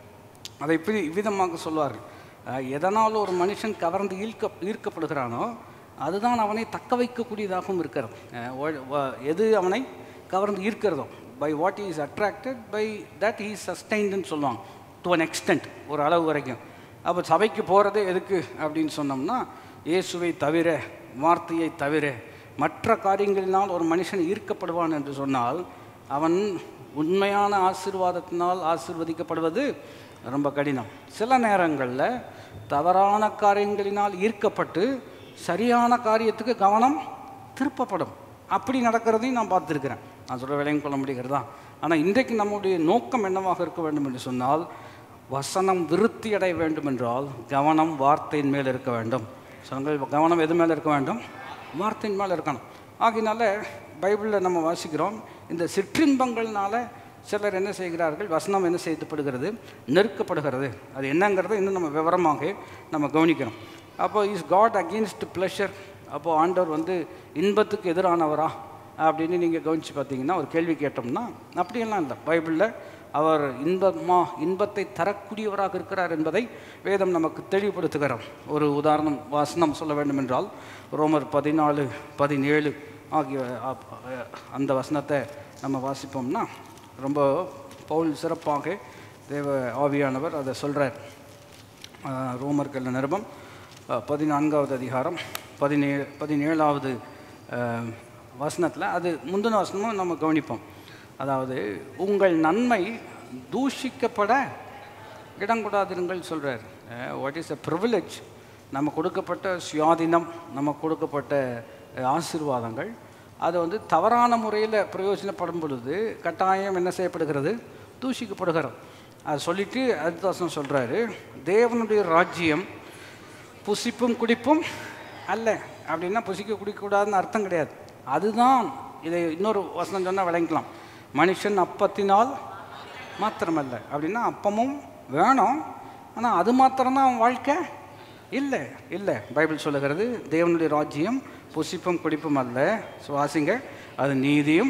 Speaker 1: அதை இப்படி இவ்விதமாக சொல்வார்கள் அஹ், எதனால் ஒரு மனுஷன் கவர்ந்து ஈர்க்க ஈர்க்கப்படுகிறானோ அதுதான் அவனை தக்க வைக்கக்கூடியதாகவும் இருக்கிறது அஹ், வ- வ- எது அவனை கவர்ந்து ஈர்க்கிறதோ by what is attracted by that is சஸ்டைன்டுன்னு சொல்லுவாங்க டு அன் எக்ஸ்டென்ட் ஒரு அளவு வரைக்கும் அப்போ சபைக்கு போகிறதே எதுக்கு அப்படின்னு சொன்னோம்னா இயேசுவை தவிர வார்த்தையை தவிர மற்ற காரியங்களினால் ஒரு மனுஷன் ஈர்க்கப்படுவான் என்று சொன்னால் அவன் உண்மையான ஆசீர்வாதத்தினால் ஆசீர்வதிக்கப்படுவது ரொம்ப கடினம் சில நேரங்களில் தவறான காரியங்களினால் ஈர்க்கப்பட்டு சரியான காரியத்துக்கு கவனம் திருப்பப்படும் அப்படி நடக்கிறதையும் நான் பார்த்துருக்கிறேன் நான் சொல்கிற விலையும் கொள்ள முடிகிறதா ஆனால் இன்றைக்கு நம்முடைய நோக்கம் என்னவாக இருக்க வேண்டும் என்று சொன்னால் வசனம் விருத்தி அடைய வேண்டும் என்றால் கவனம் வார்த்தையின் மேல் இருக்க வேண்டும் சொல்லுங்கள் கவனம் எது மேலே இருக்க வேண்டும் வார்த்தையின் மேலே இருக்கணும் ஆகினால பைபிளில் நம்ம வாசிக்கிறோம் இந்த சிற்றின்பங்கள்னால சிலர் என்ன செய்கிறார்கள் வசனம் என்ன செய்யப்படுகிறது நெருக்கப்படுகிறது அது என்னங்கிறத இன்னும் நம்ம விவரமாக நம்ம கவனிக்கணும் அப்போ இஸ் காட் அகெயின்ஸ்ட் ப்ளஷர் அப்போது ஆண்டவர் வந்து இன்பத்துக்கு எதிரானவரா அப்படின்னு நீங்கள் கவனித்து பார்த்தீங்கன்னா ஒரு கேள்வி கேட்டோம்னா அப்படியெல்லாம் இல்லை பைபிளில் அவர் இன்பமா இன்பத்தை தரக்கூடியவராக இருக்கிறார் என்பதை வேதம் நமக்கு தெளிவுபடுத்துகிறோம் ஒரு உதாரணம் வாசனம் சொல்ல வேண்டும் என்றால் ரோமர் பதினாலு பதினேழு ஆகிய அப்- அந்த வசனத்தை நம்ம வாசிப்போம்னா ரொம்ப பவுல் சிறப்பாக தேவ ஆவியானவர் அதை சொல்கிறார் ரோமர்கள் நிருபம் அஹ், பதினான்காவது அதிகாரம் பதினேழு பதினேழாவது வசனத்தில் அது முந்தின வசனமும் நம்ம கவனிப்போம் அதாவது உங்கள் நன்மை தூஷிக்கப்பட இடங்கூடாதிருங்கள் சொல்கிறார் வாட் இஸ் அ ப்ரிவிலேஜ் நம்ம கொடுக்கப்பட்ட சுயாதீனம் நம்ம கொடுக்கப்பட்ட அஹ், ஆசீர்வாதங்கள் அது வந்து தவறான முறையில் பிரயோஜனப்படும் பொழுது கட்டாயம் என்ன செய்யப்படுகிறது தூஷிக்கப்படுகிறது அது சொல்லிட்டு அடுத்த வசனம் சொல்கிறாரு தேவனுடைய ராஜ்யம் புசிப்பும் குடிப்பும் அல்ல அப்படின்னா புசிக்க குடிக்கக்கூடாதுன்னு அர்த்தம் கிடையாது அதுதான் இதை இன்னொரு வசனம் சொன்னால் விளங்கிக்கலாம் மனுஷன் அப்பத்தினால் மாத்திரமல்ல அப்படின்னா அப்பமும் வேணும் ஆனால் அது மாத்திரம்தான் அவன் வாழ்க்கை இல்லை இல்லை பைபிள் சொல்லுகிறது தேவனுடைய ராஜ்யம் புசிப்பும் குடிப்பும் அல்ல சுவாசிங்க அது நீதியும்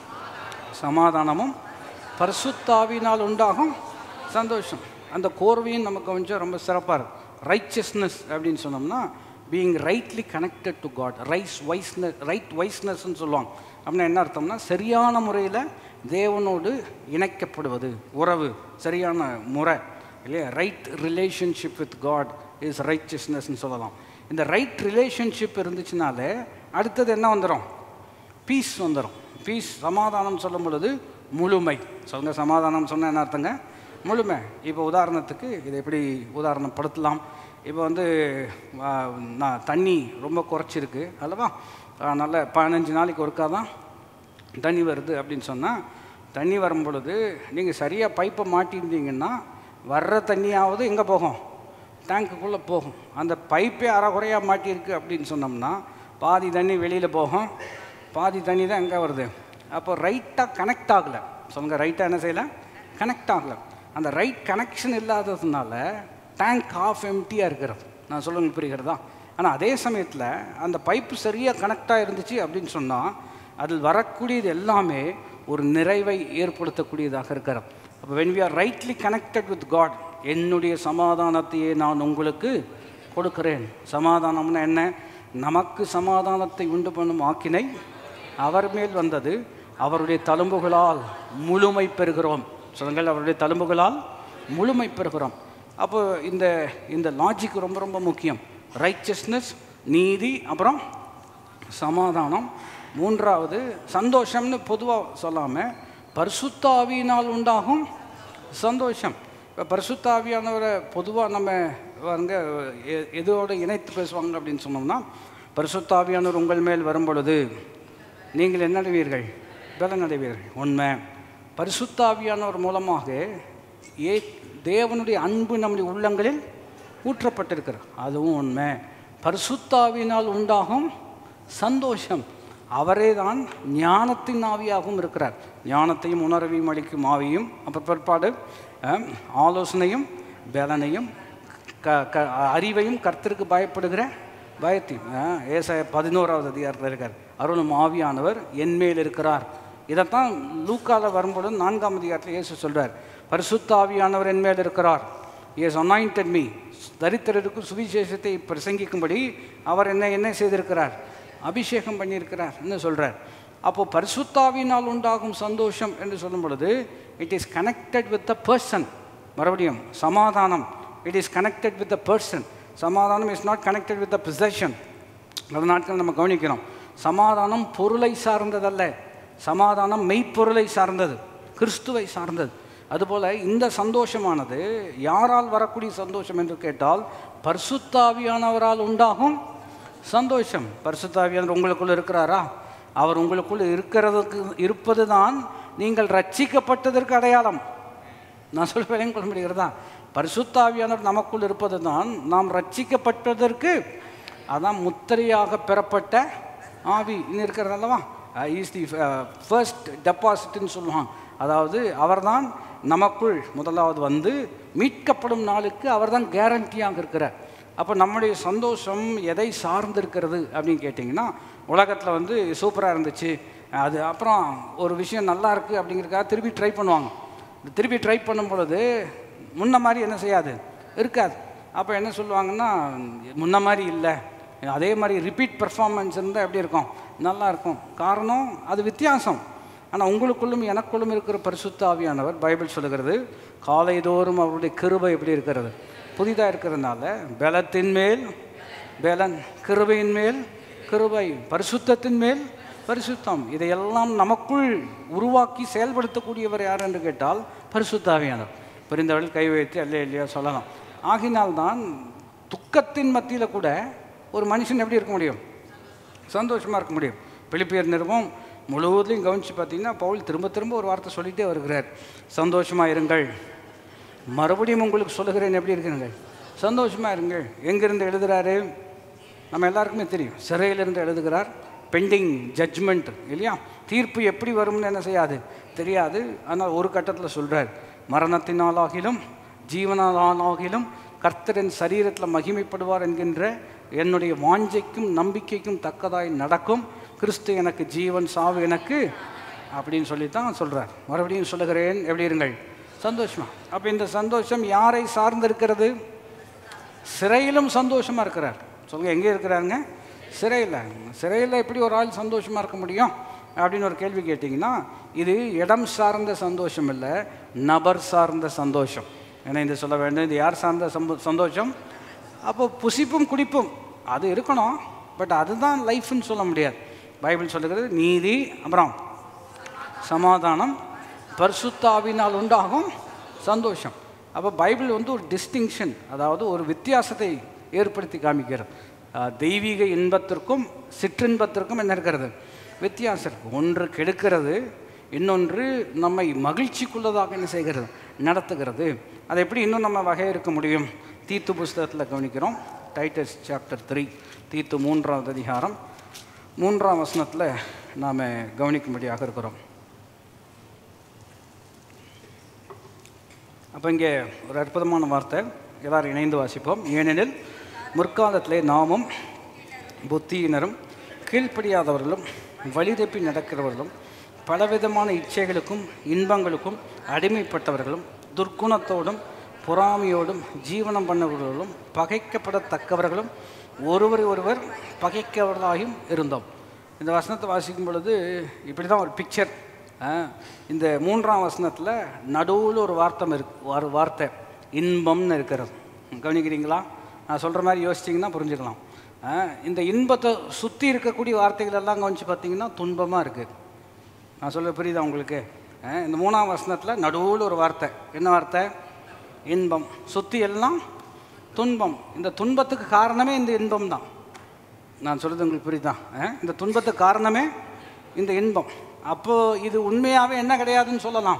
Speaker 1: சமாதானமும் பரிசுத்தாவினால் உண்டாகும் சந்தோஷம் அந்த கோர்வையும் நமக்கு கொஞ்சம் ரொம்ப சிறப்பாக இருக்கும் ரைச்சஸ்னஸ் அப்படின்னு சொன்னோம்னா being rightly connected to God righteousness right வைஸ்னஸ்ன்னு சொல்லுவாங்க அப்படின்னா என்ன அர்த்தம்னா சரியான முறையில் தேவனோடு இணைக்கப்படுவது உறவு சரியான முறை இல்லையா right relationship with God is ரைச்சஸ்னஸ்ன்னு சொல்லலாம் இந்த ரைட் ரிலேஷன்ஷிப் இருந்துச்சுனாலே அடுத்தது என்ன வந்துடும் பீஸ் வந்துடும் பீஸ் சமாதானம் சொல்லும் பொழுது முழுமை சொல்லுங்க சமாதானம் சொன்ன என்ன அர்த்தங்க முழுமை இப்போ உதாரணத்துக்கு இதை எப்படி உதாரணப்படுத்தலாம் இப்போ வந்து ஆ, நான் தண்ணி ரொம்ப குறைச்சிருக்கு அல்லவா ஆ, நல்ல பதினஞ்சு நாளைக்கு ஒருக்கா தான் தண்ணி வருது அப்படின்னு சொன்னால் தண்ணி வரும் பொழுது நீங்கள் சரியாக பைப்பை மாட்டியிருந்தீங்கன்னா வர்ற தண்ணியாவது எங்கே போகும் டேங்க்குள்ளே போகும் அந்த பைப்பே அறகுறையாக மாட்டியிருக்கு அப்படின்னு சொன்னோம்னா பாதி தண்ணி வெளியில் போகும் பாதி தண்ணி தான் எங்கே வருது அப்போ ரைட்டாக கனெக்ட் ஆகலை சொல்லுங்க ரைட்டாக என்ன செய்யலை கனெக்ட் ஆகலை அந்த ரைட் கனெக்ஷன் இல்லாததுனால டேங்க் ஆஃப் எம்டியாக இருக்கிறது நான் சொல்லுங்க புரிகிறதா ஆனால் அதே சமயத்தில் அந்த பைப்பு சரியாக கனெக்டாக இருந்துச்சு அப்படின்னு சொன்னால் அதில் வரக்கூடியது எல்லாமே ஒரு நிறைவை ஏற்படுத்தக்கூடியதாக இருக்கிறது அப்போ when we are rightly connected with God என்னுடைய சமாதானத்தையே நான் உங்களுக்கு கொடுக்கிறேன் சமாதானம்னா என்ன நமக்கு சமாதானத்தை உண்டு பண்ணும் ஆக்கினை அவர் மேல் வந்தது அவருடைய தழும்புகளால் முழுமை பெறுகிறோம் சொல்லுங்கள் அவருடைய தழும்புகளால் முழுமை பெறுகிறோம் அப்போ இந்த இந்த லாஜிக் ரொம்ப ரொம்ப முக்கியம் ரைச்சஸ்னஸ் நீதி அப்புறம் சமாதானம் மூன்றாவது சந்தோஷம்னு பொதுவாக சொல்லாமல் பரிசுத்தாவியினால் உண்டாகும் சந்தோஷம் இப்போ பரிசுத்தாவியானவரை பொதுவாக நம்ம வந்து எ- எதோடு இணைத்து பேசுவாங்க அப்படின்னு சொன்னோம்னா பரிசுத்தாவியானவர் உங்கள் மேல் வரும் பொழுது நீங்கள் என்ன அடைவீர்கள் பலனடைவீர்கள் உண்மை பரிசுத்தாவியானவர் மூலமாக ஏ தேவனுடைய அன்பு நம்முடைய உள்ளங்களில் ஊற்றப்பட்டிருக்கிறது அதுவும் உண்மை பரிசுத்தாவினால் உண்டாகும் சந்தோஷம் அவரே தான் ஞானத்தின் ஆவியாகவும் இருக்கிறார் ஞானத்தையும் உணர்வையும் அளிக்கும் ஆவியும் அப்புறம் பிற்பாடு அஹ், ஆலோசனையும் பலனையும் க க அறிவையும் கர்த்தருக்கு பயப்படுகிற பயத்தையும் அஹ், ஏசாய பதினோராவது அதிகாரத்தில் இருக்கார் அருளும் ஆவியானவர் என்மேல் இருக்கிறார் இதைத்தான் லூக்கால வரும்பொழுது நான்காம் அதிகாரத்தில் இயேசு சொல்றார் பரிசுத்த ஆவியானவர் என்மேல் இருக்கிறார் இயேசு அனாயிண்டட் மீ தரித்திரருக்கு சுவிசேஷத்தை பிரசங்கிக்கும்படி அவர் என்ன என்ன செய்திருக்கிறார் அபிஷேகம் பண்ணியிருக்கிறார் என்று சொல்றார் அப்போ பரிசுத்தாவினால் உண்டாகும் சந்தோஷம் என்று சொல்லும் பொழுது it is connected with the person மறுபடியும் சமாதானம் it is connected with the person சமாதானம் is not connected with the possession அந்த நாட்கள் நம்ம கவனிக்கிறோம் சமாதானம் பொருளை சார்ந்ததல்ல சமாதானம் மெய்ப்பொருளை சார்ந்தது கிறிஸ்துவை சார்ந்தது அதுபோல இந்த சந்தோஷமானது யாரால் வரக்கூடிய சந்தோஷம் என்று கேட்டால் பரிசுத்தாவியானவரால் உண்டாகும் சந்தோஷம் பரிசுத்தாவியானவர் உங்களுக்குள்ள இருக்கிறாரா அவர் உங்களுக்குள்ள இருக்கிறதுக்கு இருப்பது தான் நீங்கள் ரட்சிக்கப்பட்டதற்கு அடையாளம் நான் சொல்ல விளங்க கொள்ள முடிகிறதா பரிசுத்தாவியானவர் நமக்குள் இருப்பது தான் நாம் ரட்சிக்கப்பட்டதற்கு அதான் முத்திரையாக பெறப்பட்ட ஆவி இன்னும் இருக்கிறது அல்லவா இஸ் தி ஃபர்ஸ்ட் டெபாசிட்னு சொல்லுவாங்க அதாவது அவர்தான் நமக்குள் முதலாவது வந்து மீட்கப்படும் நாளுக்கு அவர்தான் கேரண்டியாக இருக்கிறார் அப்போ நம்முடைய சந்தோஷம் எதை சார்ந்து இருக்கிறது அப்படின்னு கேட்டிங்கன்னா உலகத்தில் வந்து சூப்பராக இருந்துச்சு அது அப்புறம் ஒரு விஷயம் நல்லா இருக்குது அப்படிங்கிறதுக்காக திருப்பி ட்ரை பண்ணுவாங்க இந்த திருப்பி ட்ரை பண்ணும் பொழுது முன்ன மாதிரி என்ன செய்யாது இருக்காது அப்போ என்ன சொல்லுவாங்கன்னா முன்ன மாதிரி இல்லை அதே மாதிரி ரிப்பீட் பெர்ஃபார்மன்ஸ் இருந்தால் எப்படி இருக்கும் நல்லா இருக்கும் காரணம் அது வித்தியாசம் ஆனால் உங்களுக்குள்ளும் எனக்குள்ளும் இருக்கிற பரிசுத்த ஆவியானவர் பைபிள் சொல்லுகிறது காலைதோறும் அவருடைய கிருபை எப்படி இருக்கிறது புதிதாக இருக்கிறதுனால பலத்தின் மேல் பலன் கிருபையின் மேல் கிருபை பரிசுத்தத்தின் மேல் பரிசுத்தம் இதையெல்லாம் நமக்குள் உருவாக்கி செயல்படுத்தக்கூடியவர் யார் என்று கேட்டால் பரிசுத்தாவியானவர் புரிந்தவர்கள் கை வைத்து அல்ல இல்லையா சொல்லலாம் ஆகினால்தான் துக்கத்தின் மத்தியில் கூட ஒரு மனுஷன் எப்படி இருக்க முடியும் சந்தோஷமாக இருக்க முடியும் பிலிப்பியர் நிறுவம் முழுவதுலையும் கவனித்து பார்த்தீங்கன்னா பவுல் திரும்ப திரும்ப ஒரு வார்த்தை சொல்லிகிட்டே வருகிறார் சந்தோஷமாக இருங்கள் மறுபடியும் உங்களுக்கு சொல்லுகிறேன் எப்படி இருக்கிறீர்கள் சந்தோஷமாக இருங்கள் எங்கிருந்து எழுதுகிறாரு நம்ம எல்லாருக்குமே தெரியும் சிறையிலிருந்து எழுதுகிறார் பெண்டிங் ஜட்ஜ்மெண்ட் இல்லையா தீர்ப்பு எப்படி வரும்னு என்ன செய்யாது தெரியாது ஆனால் ஒரு கட்டத்தில் சொல்கிறார் மரணத்தினாலாகிலும் ஜீவனாலாகிலும் கர்த்தரின் சரீரத்தில் மகிமைப்படுவார் என்கின்ற என்னுடைய வாஞ்சைக்கும் நம்பிக்கைக்கும் தக்கதாய் நடக்கும் கிறிஸ்து எனக்கு ஜீவன் சாவு எனக்கு அப்படின்னு சொல்லி தான் சொல்கிறார் மறுபடியும் சொல்லுகிறேன் எப்படி இருங்கள் சந்தோஷமா அப்போ இந்த சந்தோஷம் யாரை சார்ந்திருக்கிறது சிறையிலும் சந்தோஷமாக இருக்கிறார் சொல்லுங்க எங்கே இருக்கிறாருங்க சிறையில் சிறையில் எப்படி ஒரு ஆள் சந்தோஷமாக இருக்க முடியும் அப்படின்னு ஒரு கேள்வி கேட்டிங்கன்னா இது இடம் சார்ந்த சந்தோஷம் இல்லை நபர் சார்ந்த சந்தோஷம் ஏன்னா இது சொல்ல வேண்டும் இது யார் சார்ந்த சம்போ சந்தோஷம் அப்போ புசிப்பும் குடிப்பும் அது இருக்கணும் பட் அதுதான் லைஃப்னு சொல்ல முடியாது பைபிள் சொல்லுகிறது நீதி அப்புறம் சமாதானம் பரிசுத்தாவினால் உண்டாகும் சந்தோஷம் அப்போ பைபிள் வந்து ஒரு டிஸ்டிங்ஷன் அதாவது ஒரு வித்தியாசத்தை ஏற்படுத்தி காமிக்கிறது அஹ், தெய்வீக இன்பத்திற்கும் சிற்றின்பத்திற்கும் என்ன இருக்கிறது வித்தியாசம் இருக்கு ஒன்று கெடுக்கிறது இன்னொன்று நம்மை மகிழ்ச்சிக்குள்ளதாக என்ன செய்கிறது நடத்துகிறது அதை எப்படி இன்னும் நம்ம வகையிருக்க முடியும் தீத்து புஸ்தகத்தில் கவனிக்கிறோம் டைட்டஸ் சாப்டர் த்ரீ தீத்து மூன்றாவது அதிகாரம் மூன்றாம் வசனத்தில் நாம் கவனிக்கும்படியாக இருக்கிறோம் அப்போ இங்கே ஒரு அற்புதமான வார்த்தை எல்லாரும் இணைந்து வாசிப்போம் ஏனெனில் முற்காலத்திலே நாமும் புத்தியினரும் கீழ்ப்படியாதவர்களும் வழிதப்பி நடக்கிறவர்களும் பலவிதமான இச்சைகளுக்கும் இன்பங்களுக்கும் அடிமைப்பட்டவர்களும் துர்க்குணத்தோடும் பொறாமையோடும் ஜீவனம் பண்ணவர்களும் பகைக்கப்படத்தக்கவர்களும் ஒருவரை ஒருவர் பகைக்கவர்களாயும் இருந்தோம் இந்த வசனத்தை வாசிக்கும் பொழுது இப்படி தான் ஒரு பிக்சர் இந்த மூன்றாம் வசனத்தில் நடுவில் ஒரு வார்த்தை இருக்கு ஒரு வார்த்தை இன்பம்னு இருக்கிறது கவனிக்கிறீங்களா நான் சொல்கிற மாதிரி யோசிச்சிங்கன்னா புரிஞ்சுக்கலாம் ஆ, இந்த இன்பத்தை சுற்றி இருக்கக்கூடிய வார்த்தைகள் எல்லாம் கவனித்து பார்த்தீங்கன்னா துன்பமாக இருக்குது நான் சொல்ல புரியுதா உங்களுக்கு ஆ, இந்த மூணாம் வசனத்தில் நடுவில் ஒரு வார்த்தை என்ன வார்த்தை இன்பம் சுற்றி எல்லாம் துன்பம் இந்த துன்பத்துக்கு காரணமே இந்த இன்பம் தான் நான் சொல்கிறது உங்களுக்கு புரியுதா ஆ? இந்த துன்பத்துக்கு காரணமே இந்த இன்பம் அப்போது இது உண்மையாகவே என்ன கிடையாதுன்னு சொல்லலாம்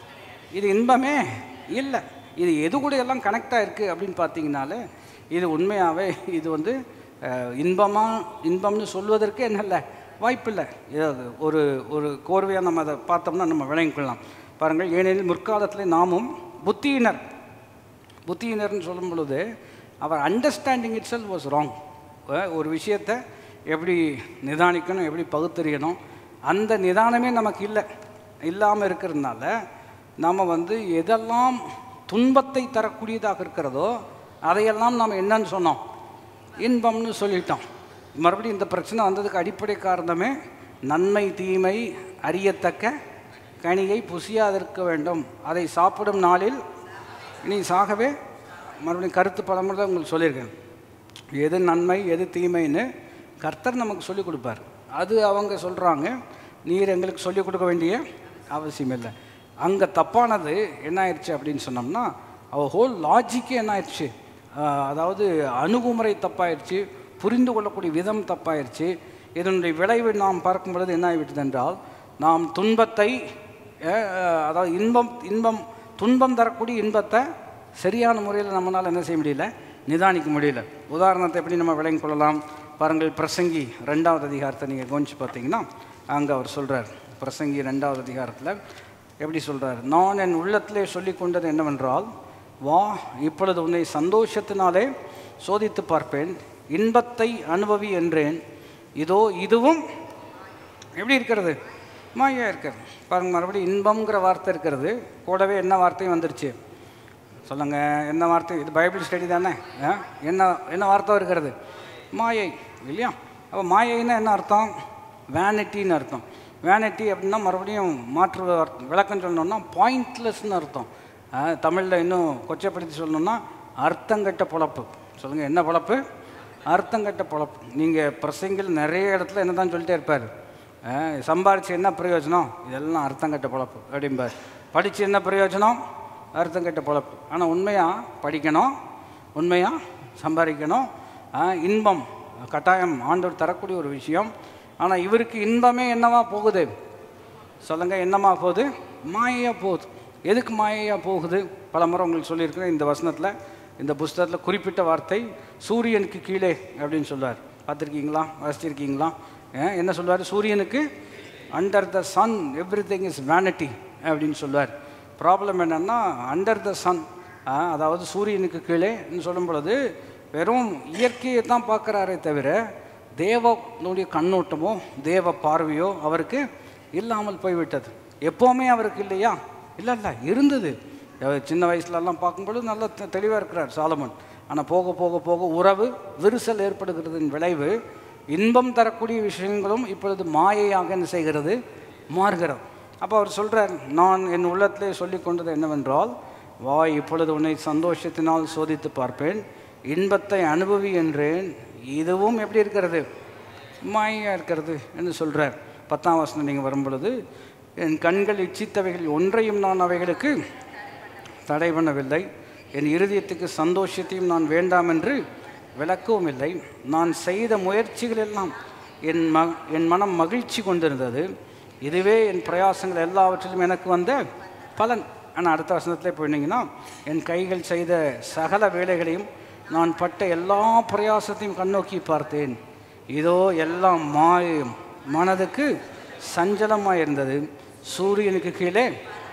Speaker 1: இது இன்பமே இல்லை இது எது கூட எல்லாம் கனெக்டாக இருக்குது அப்படின்னு பார்த்தீங்கனாலே இது உண்மையாகவே இது வந்து அஹ், இன்பமா இன்பம்னு சொல்வதற்கு என்ன இல்லை வாய்ப்பில்லை இது ஒரு ஒரு கோர்வையாக நம்ம அதை பார்த்தோம்னா நம்ம விளங்கிக்கொள்ளலாம் பாருங்கள் ஏனெனில் முற்காலத்தில் நாமும் புத்தியினர் புத்தியினர்னு சொல்லும் பொழுது அவர் understanding itself was wrong ஒரு விஷயத்தை எப்படி நிதானிக்கணும் எப்படி பகுத்தறியணும் அந்த நிதானமே நமக்கு இல்லை இல்லாமல் இருக்கிறதுனால நாம் வந்து எதெல்லாம் துன்பத்தை தரக்கூடியதாக இருக்கிறதோ அதையெல்லாம் நாம் என்னன்னு சொன்னோம் இன்பம்னு சொல்லிட்டோம் மறுபடியும் இந்த பிரச்சனை வந்ததுக்கு அடிப்படை காரணமே நன்மை தீமை அறியத்தக்க கனியை புசியாதிருக்க வேண்டும் அதை சாப்பிடும் நாளில் நீ சாகவே மறுபடியும் கருத்து பலமுறை தான் உங்களுக்கு சொல்லியிருக்கேன் எது நன்மை எது தீமைன்னு கர்த்தர் நமக்கு சொல்லிக் கொடுப்பார் அது அவங்க சொல்கிறாங்க நீர் எங்களுக்கு சொல்லிக் கொடுக்க வேண்டிய அவசியம் இல்லை அங்கே தப்பானது என்ன ஆயிடுச்சு அப்படின்னு சொன்னோம்னா அவ ஹோல் லாஜிக்கே என்ன ஆயிடுச்சு ஆஹ் அதாவது அணுகுமுறை தப்பாயிடுச்சு புரிந்து கொள்ளக்கூடிய விதம் தப்பாயிடுச்சு இதனுடைய விளைவு நாம் பார்க்கும் பொழுது என்ன ஆகிவிட்டது என்றால் நாம் துன்பத்தை அஹ், அதாவது இன்பம் இன்பம் துன்பம் தரக்கூடிய இன்பத்தை சரியான முறையில் நம்மளால் என்ன செய்ய முடியல நிதானிக்க முடியல உதாரணத்தை எப்படி நம்ம விளங்கிக் கொள்ளலாம் பாருங்கள் பிரசங்கி ரெண்டாவது அதிகாரத்தை நீங்கள் கவனிச்சு பார்த்தீங்கன்னா அங்கே அவர் சொல்கிறார் பிரசங்கி ரெண்டாவது அதிகாரத்தில் எப்படி சொல்கிறார் நான் என் உள்ளத்திலே சொல்லி கொண்டது என்னவென்றால் வா இப்பொழுது உன்னை சந்தோஷத்தினாலே சோதித்து பார்ப்பேன் இன்பத்தை அனுபவி என்றேன் இதோ இதுவும் எப்படி இருக்கிறது மாயா இருக்கிறது பாருங்க மறுபடியும் இன்பம்ங்கிற வார்த்தை இருக்கிறது கூடவே என்ன வார்த்தையும் வந்துருச்சு சொல்லுங்க என்ன வார்த்தை இது பைபிள் ஸ்டடி தானே ஆ? என்ன என்ன வார்த்தை இருக்கிறது மாயை இல்லையா அப்போ மாயைன்னா என்ன அர்த்தம் வேனிட்டின்னு அர்த்தம் வேனிட்டி அப்படின்னா மறுபடியும் மாற்று வார்த்தை- விளக்கம் சொல்லணும்னா பாயிண்ட்லெஸ்னு அர்த்தம் தமிழில் இன்னும் கொச்சப்படுத்தி சொல்லணும்னா அர்த்தங்கட்ட பொழப்பு சொல்லுங்கள் என்ன பொழப்பு அர்த்தங்கட்ட பொழப்பு நீங்கள் பிரசங்கில் நிறைய இடத்துல என்ன தான் சொல்லிட்டே இருப்பார் அஹ், சம்பாரிச்சு என்ன பிரயோஜனம் இதெல்லாம் அர்த்தங்கட்ட பொழப்பு அப்படிம்பார் படித்து என்ன பிரயோஜனம் அர்த்தங்கட்ட பொழப்பு ஆனால் உண்மையாக படிக்கணும் உண்மையாக சம்பாதிக்கணும் அஹ், இன்பம் கட்டாயம் ஆண்டவர் தரக்கூடிய ஒரு விஷயம் ஆனால் இவருக்கு இன்பமே என்னவா போகுது சொல்லுங்க என்னமா போகுது மாயையாக போகுது எதுக்கு மாயையாக போகுது பல முறை உங்களுக்கு சொல்லியிருக்கிறேன் இந்த வசனத்தில் இந்த புஸ்தகத்தில் குறிப்பிட்ட வார்த்தை சூரியனுக்கு கீழே அப்படின்னு சொல்லுவார் பார்த்துருக்கீங்களா வாசிச்சிருக்கீங்களா ஏன், என்ன சொல்லுவார் சூரியனுக்கு under the sun everything is vanity அப்படின்னு சொல்லுவார் ப்ராப்ளம் என்னென்னா அண்டர் த சன் அதாவது சூரியனுக்கு கீழே சொல்லும் பொழுது வெறும் இயற்கையை தான் பார்க்குறாரே தவிர தேவனுடைய கண்ணோட்டமோ தேவ பார்வையோ அவருக்கு இல்லாமல் போய்விட்டது எப்போவுமே அவருக்கு இல்லையா இல்லை இல்லை இருந்தது அவர் சின்ன வயசுலலாம் பார்க்கும்பொழுது நல்லா தெளிவாக இருக்கிறார் சாலமன் ஆனால் போக போக போக உறவு விரிசல் ஏற்படுகிறதின் விளைவு இன்பம் தரக்கூடிய விஷயங்களும் இப்பொழுது மாயையாக என்ன செய்கிறது மாறுகிறது அப்போ அவர் சொல்கிறார் நான் என் உள்ளத்திலே சொல்லி கொண்டது என்னவென்றால் வா இப்பொழுது உன்னை சந்தோஷத்தினால் சோதித்து பார்ப்பேன் இன்பத்தை அனுபவி என்றேன் இதுவும் எப்படி இருக்கிறது மாயாக இருக்கிறது என்று சொல்கிறார் பத்தாம் வசனம் நீங்கள் வரும்பொழுது என் கண்கள் இச்சித்தவைகள் ஒன்றையும் நான் அவைகளுக்கு தடை பண்ணவில்லை என் இருதயத்துக்கு சந்தோஷத்தையும் நான் வேண்டாம் என்று விளக்கவும் இல்லை நான் செய்த முயற்சிகள் எல்லாம் என் ம என் மனம் மகிழ்ச்சி கொண்டிருந்தது இதுவே என் பிரயாசங்கள் எல்லாவற்றிலும் எனக்கு வந்த பலன் ஆனால் அடுத்த வசனத்திலே போயிருந்தீங்கன்னா என் கைகள் செய்த சகல வேலைகளையும் நான் பட்ட எல்லா பிரயாசத்தையும் கண்ணோக்கி பார்த்தேன் இதோ எல்லாம் மாயம் மனதுக்கு சஞ்சலமாக இருந்தது சூரியனுக்கு கீழே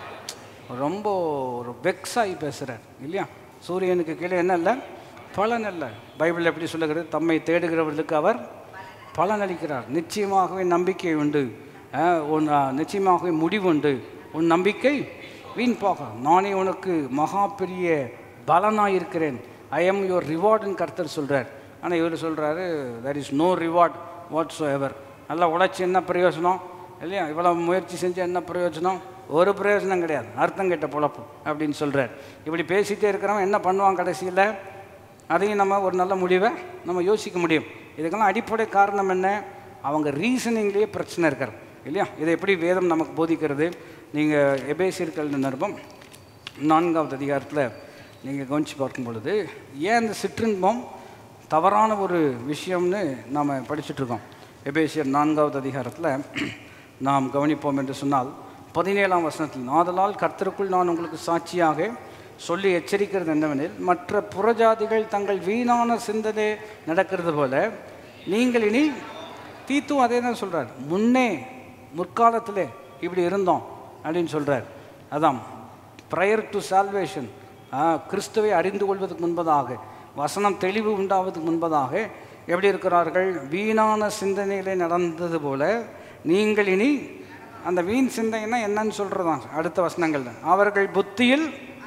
Speaker 1: ரொம்ப ஒரு வெக்ஸாகி பேசுகிறார் இல்லையா சூரியனுக்கு கீழே என்ன இல்லை பலன் இல்லை பைபிள் எப்படி சொல்லுகிறது தம்மை தேடுகிறவர்களுக்கு அவர் பலன் அளிக்கிறார் நிச்சயமாகவே நம்பிக்கை உண்டு அஹ், உன் அஹ், நிச்சயமாகவே முடிவுண்டு உன் நம்பிக்கை வீண் போக நானே உனக்கு மகா பெரிய பலனாக இருக்கிறேன் ஐ எம் யுவர் ரிவார்டுன்னு கர்த்தர் சொல்கிறார் ஆனால் இவர் சொல்கிறாரு there is no reward whatsoever நல்லா உழைச்சி என்ன பிரயோஜனம் இல்லையா இவ்வளோ முயற்சி செஞ்சு என்ன பிரயோஜனம் ஒரு பிரயோஜனம் கிடையாது அர்த்தம் கெட்ட பொழப்பு அப்படின்னு சொல்கிறார் இப்படி பேசிகிட்டே இருக்கிறவன் என்ன பண்ணுவான் கடைசியில் அதையும் நம்ம ஒரு நல்ல முடிவை நம்ம யோசிக்க முடியும் இதுக்கெல்லாம் அடிப்படை காரணம் என்ன அவங்க ரீசனிங்லேயே பிரச்சனை இருக்கார் இல்லையா இதை எப்படி வேதம் நமக்கு போதிக்கிறது நீங்கள் எபேசியர்கள் நிருபம் நான்காவது அதிகாரத்தில் நீங்கள் கவனித்து பார்க்கும் பொழுது ஏன் இந்த சிற்றின்பம் தவறான ஒரு விஷயம்னு நாம் படிச்சுட்ருக்கோம் எபேசியர் நான்காவது அதிகாரத்தில் நாம் கவனிப்போம் என்று சொன்னால் பதினேழாம் வசனத்தில் ஆதலால் கர்த்தருக்குள் நான் உங்களுக்கு சாட்சியாக சொல்லி எச்சரிக்கிறது என்னவெனில் மற்ற புறஜாதிகள் தங்கள் வீணான சிந்தனை நடக்கிறது போல நீங்கள் இனி தீத்தும் அதே தான் சொல்கிறார் முன்னே முற்காலத்திலே இப்படி இருந்தோம் அப்படின்னு சொல்கிறார் அதான் ப்ரையர் டு சால்வேஷன் கிறிஸ்துவை அறிந்து கொள்வதற்கு முன்பதாக வசனம் தெளிவு உண்டாவதுக்கு முன்பதாக எப்படி இருக்கிறார்கள் வீணான சிந்தனையிலே நடந்தது போல நீங்கள் இனி அந்த வீண் சிந்தனைனா என்னன்னு சொல்கிறதான் அடுத்த வசனங்கள் அவர்கள் புத்தியில்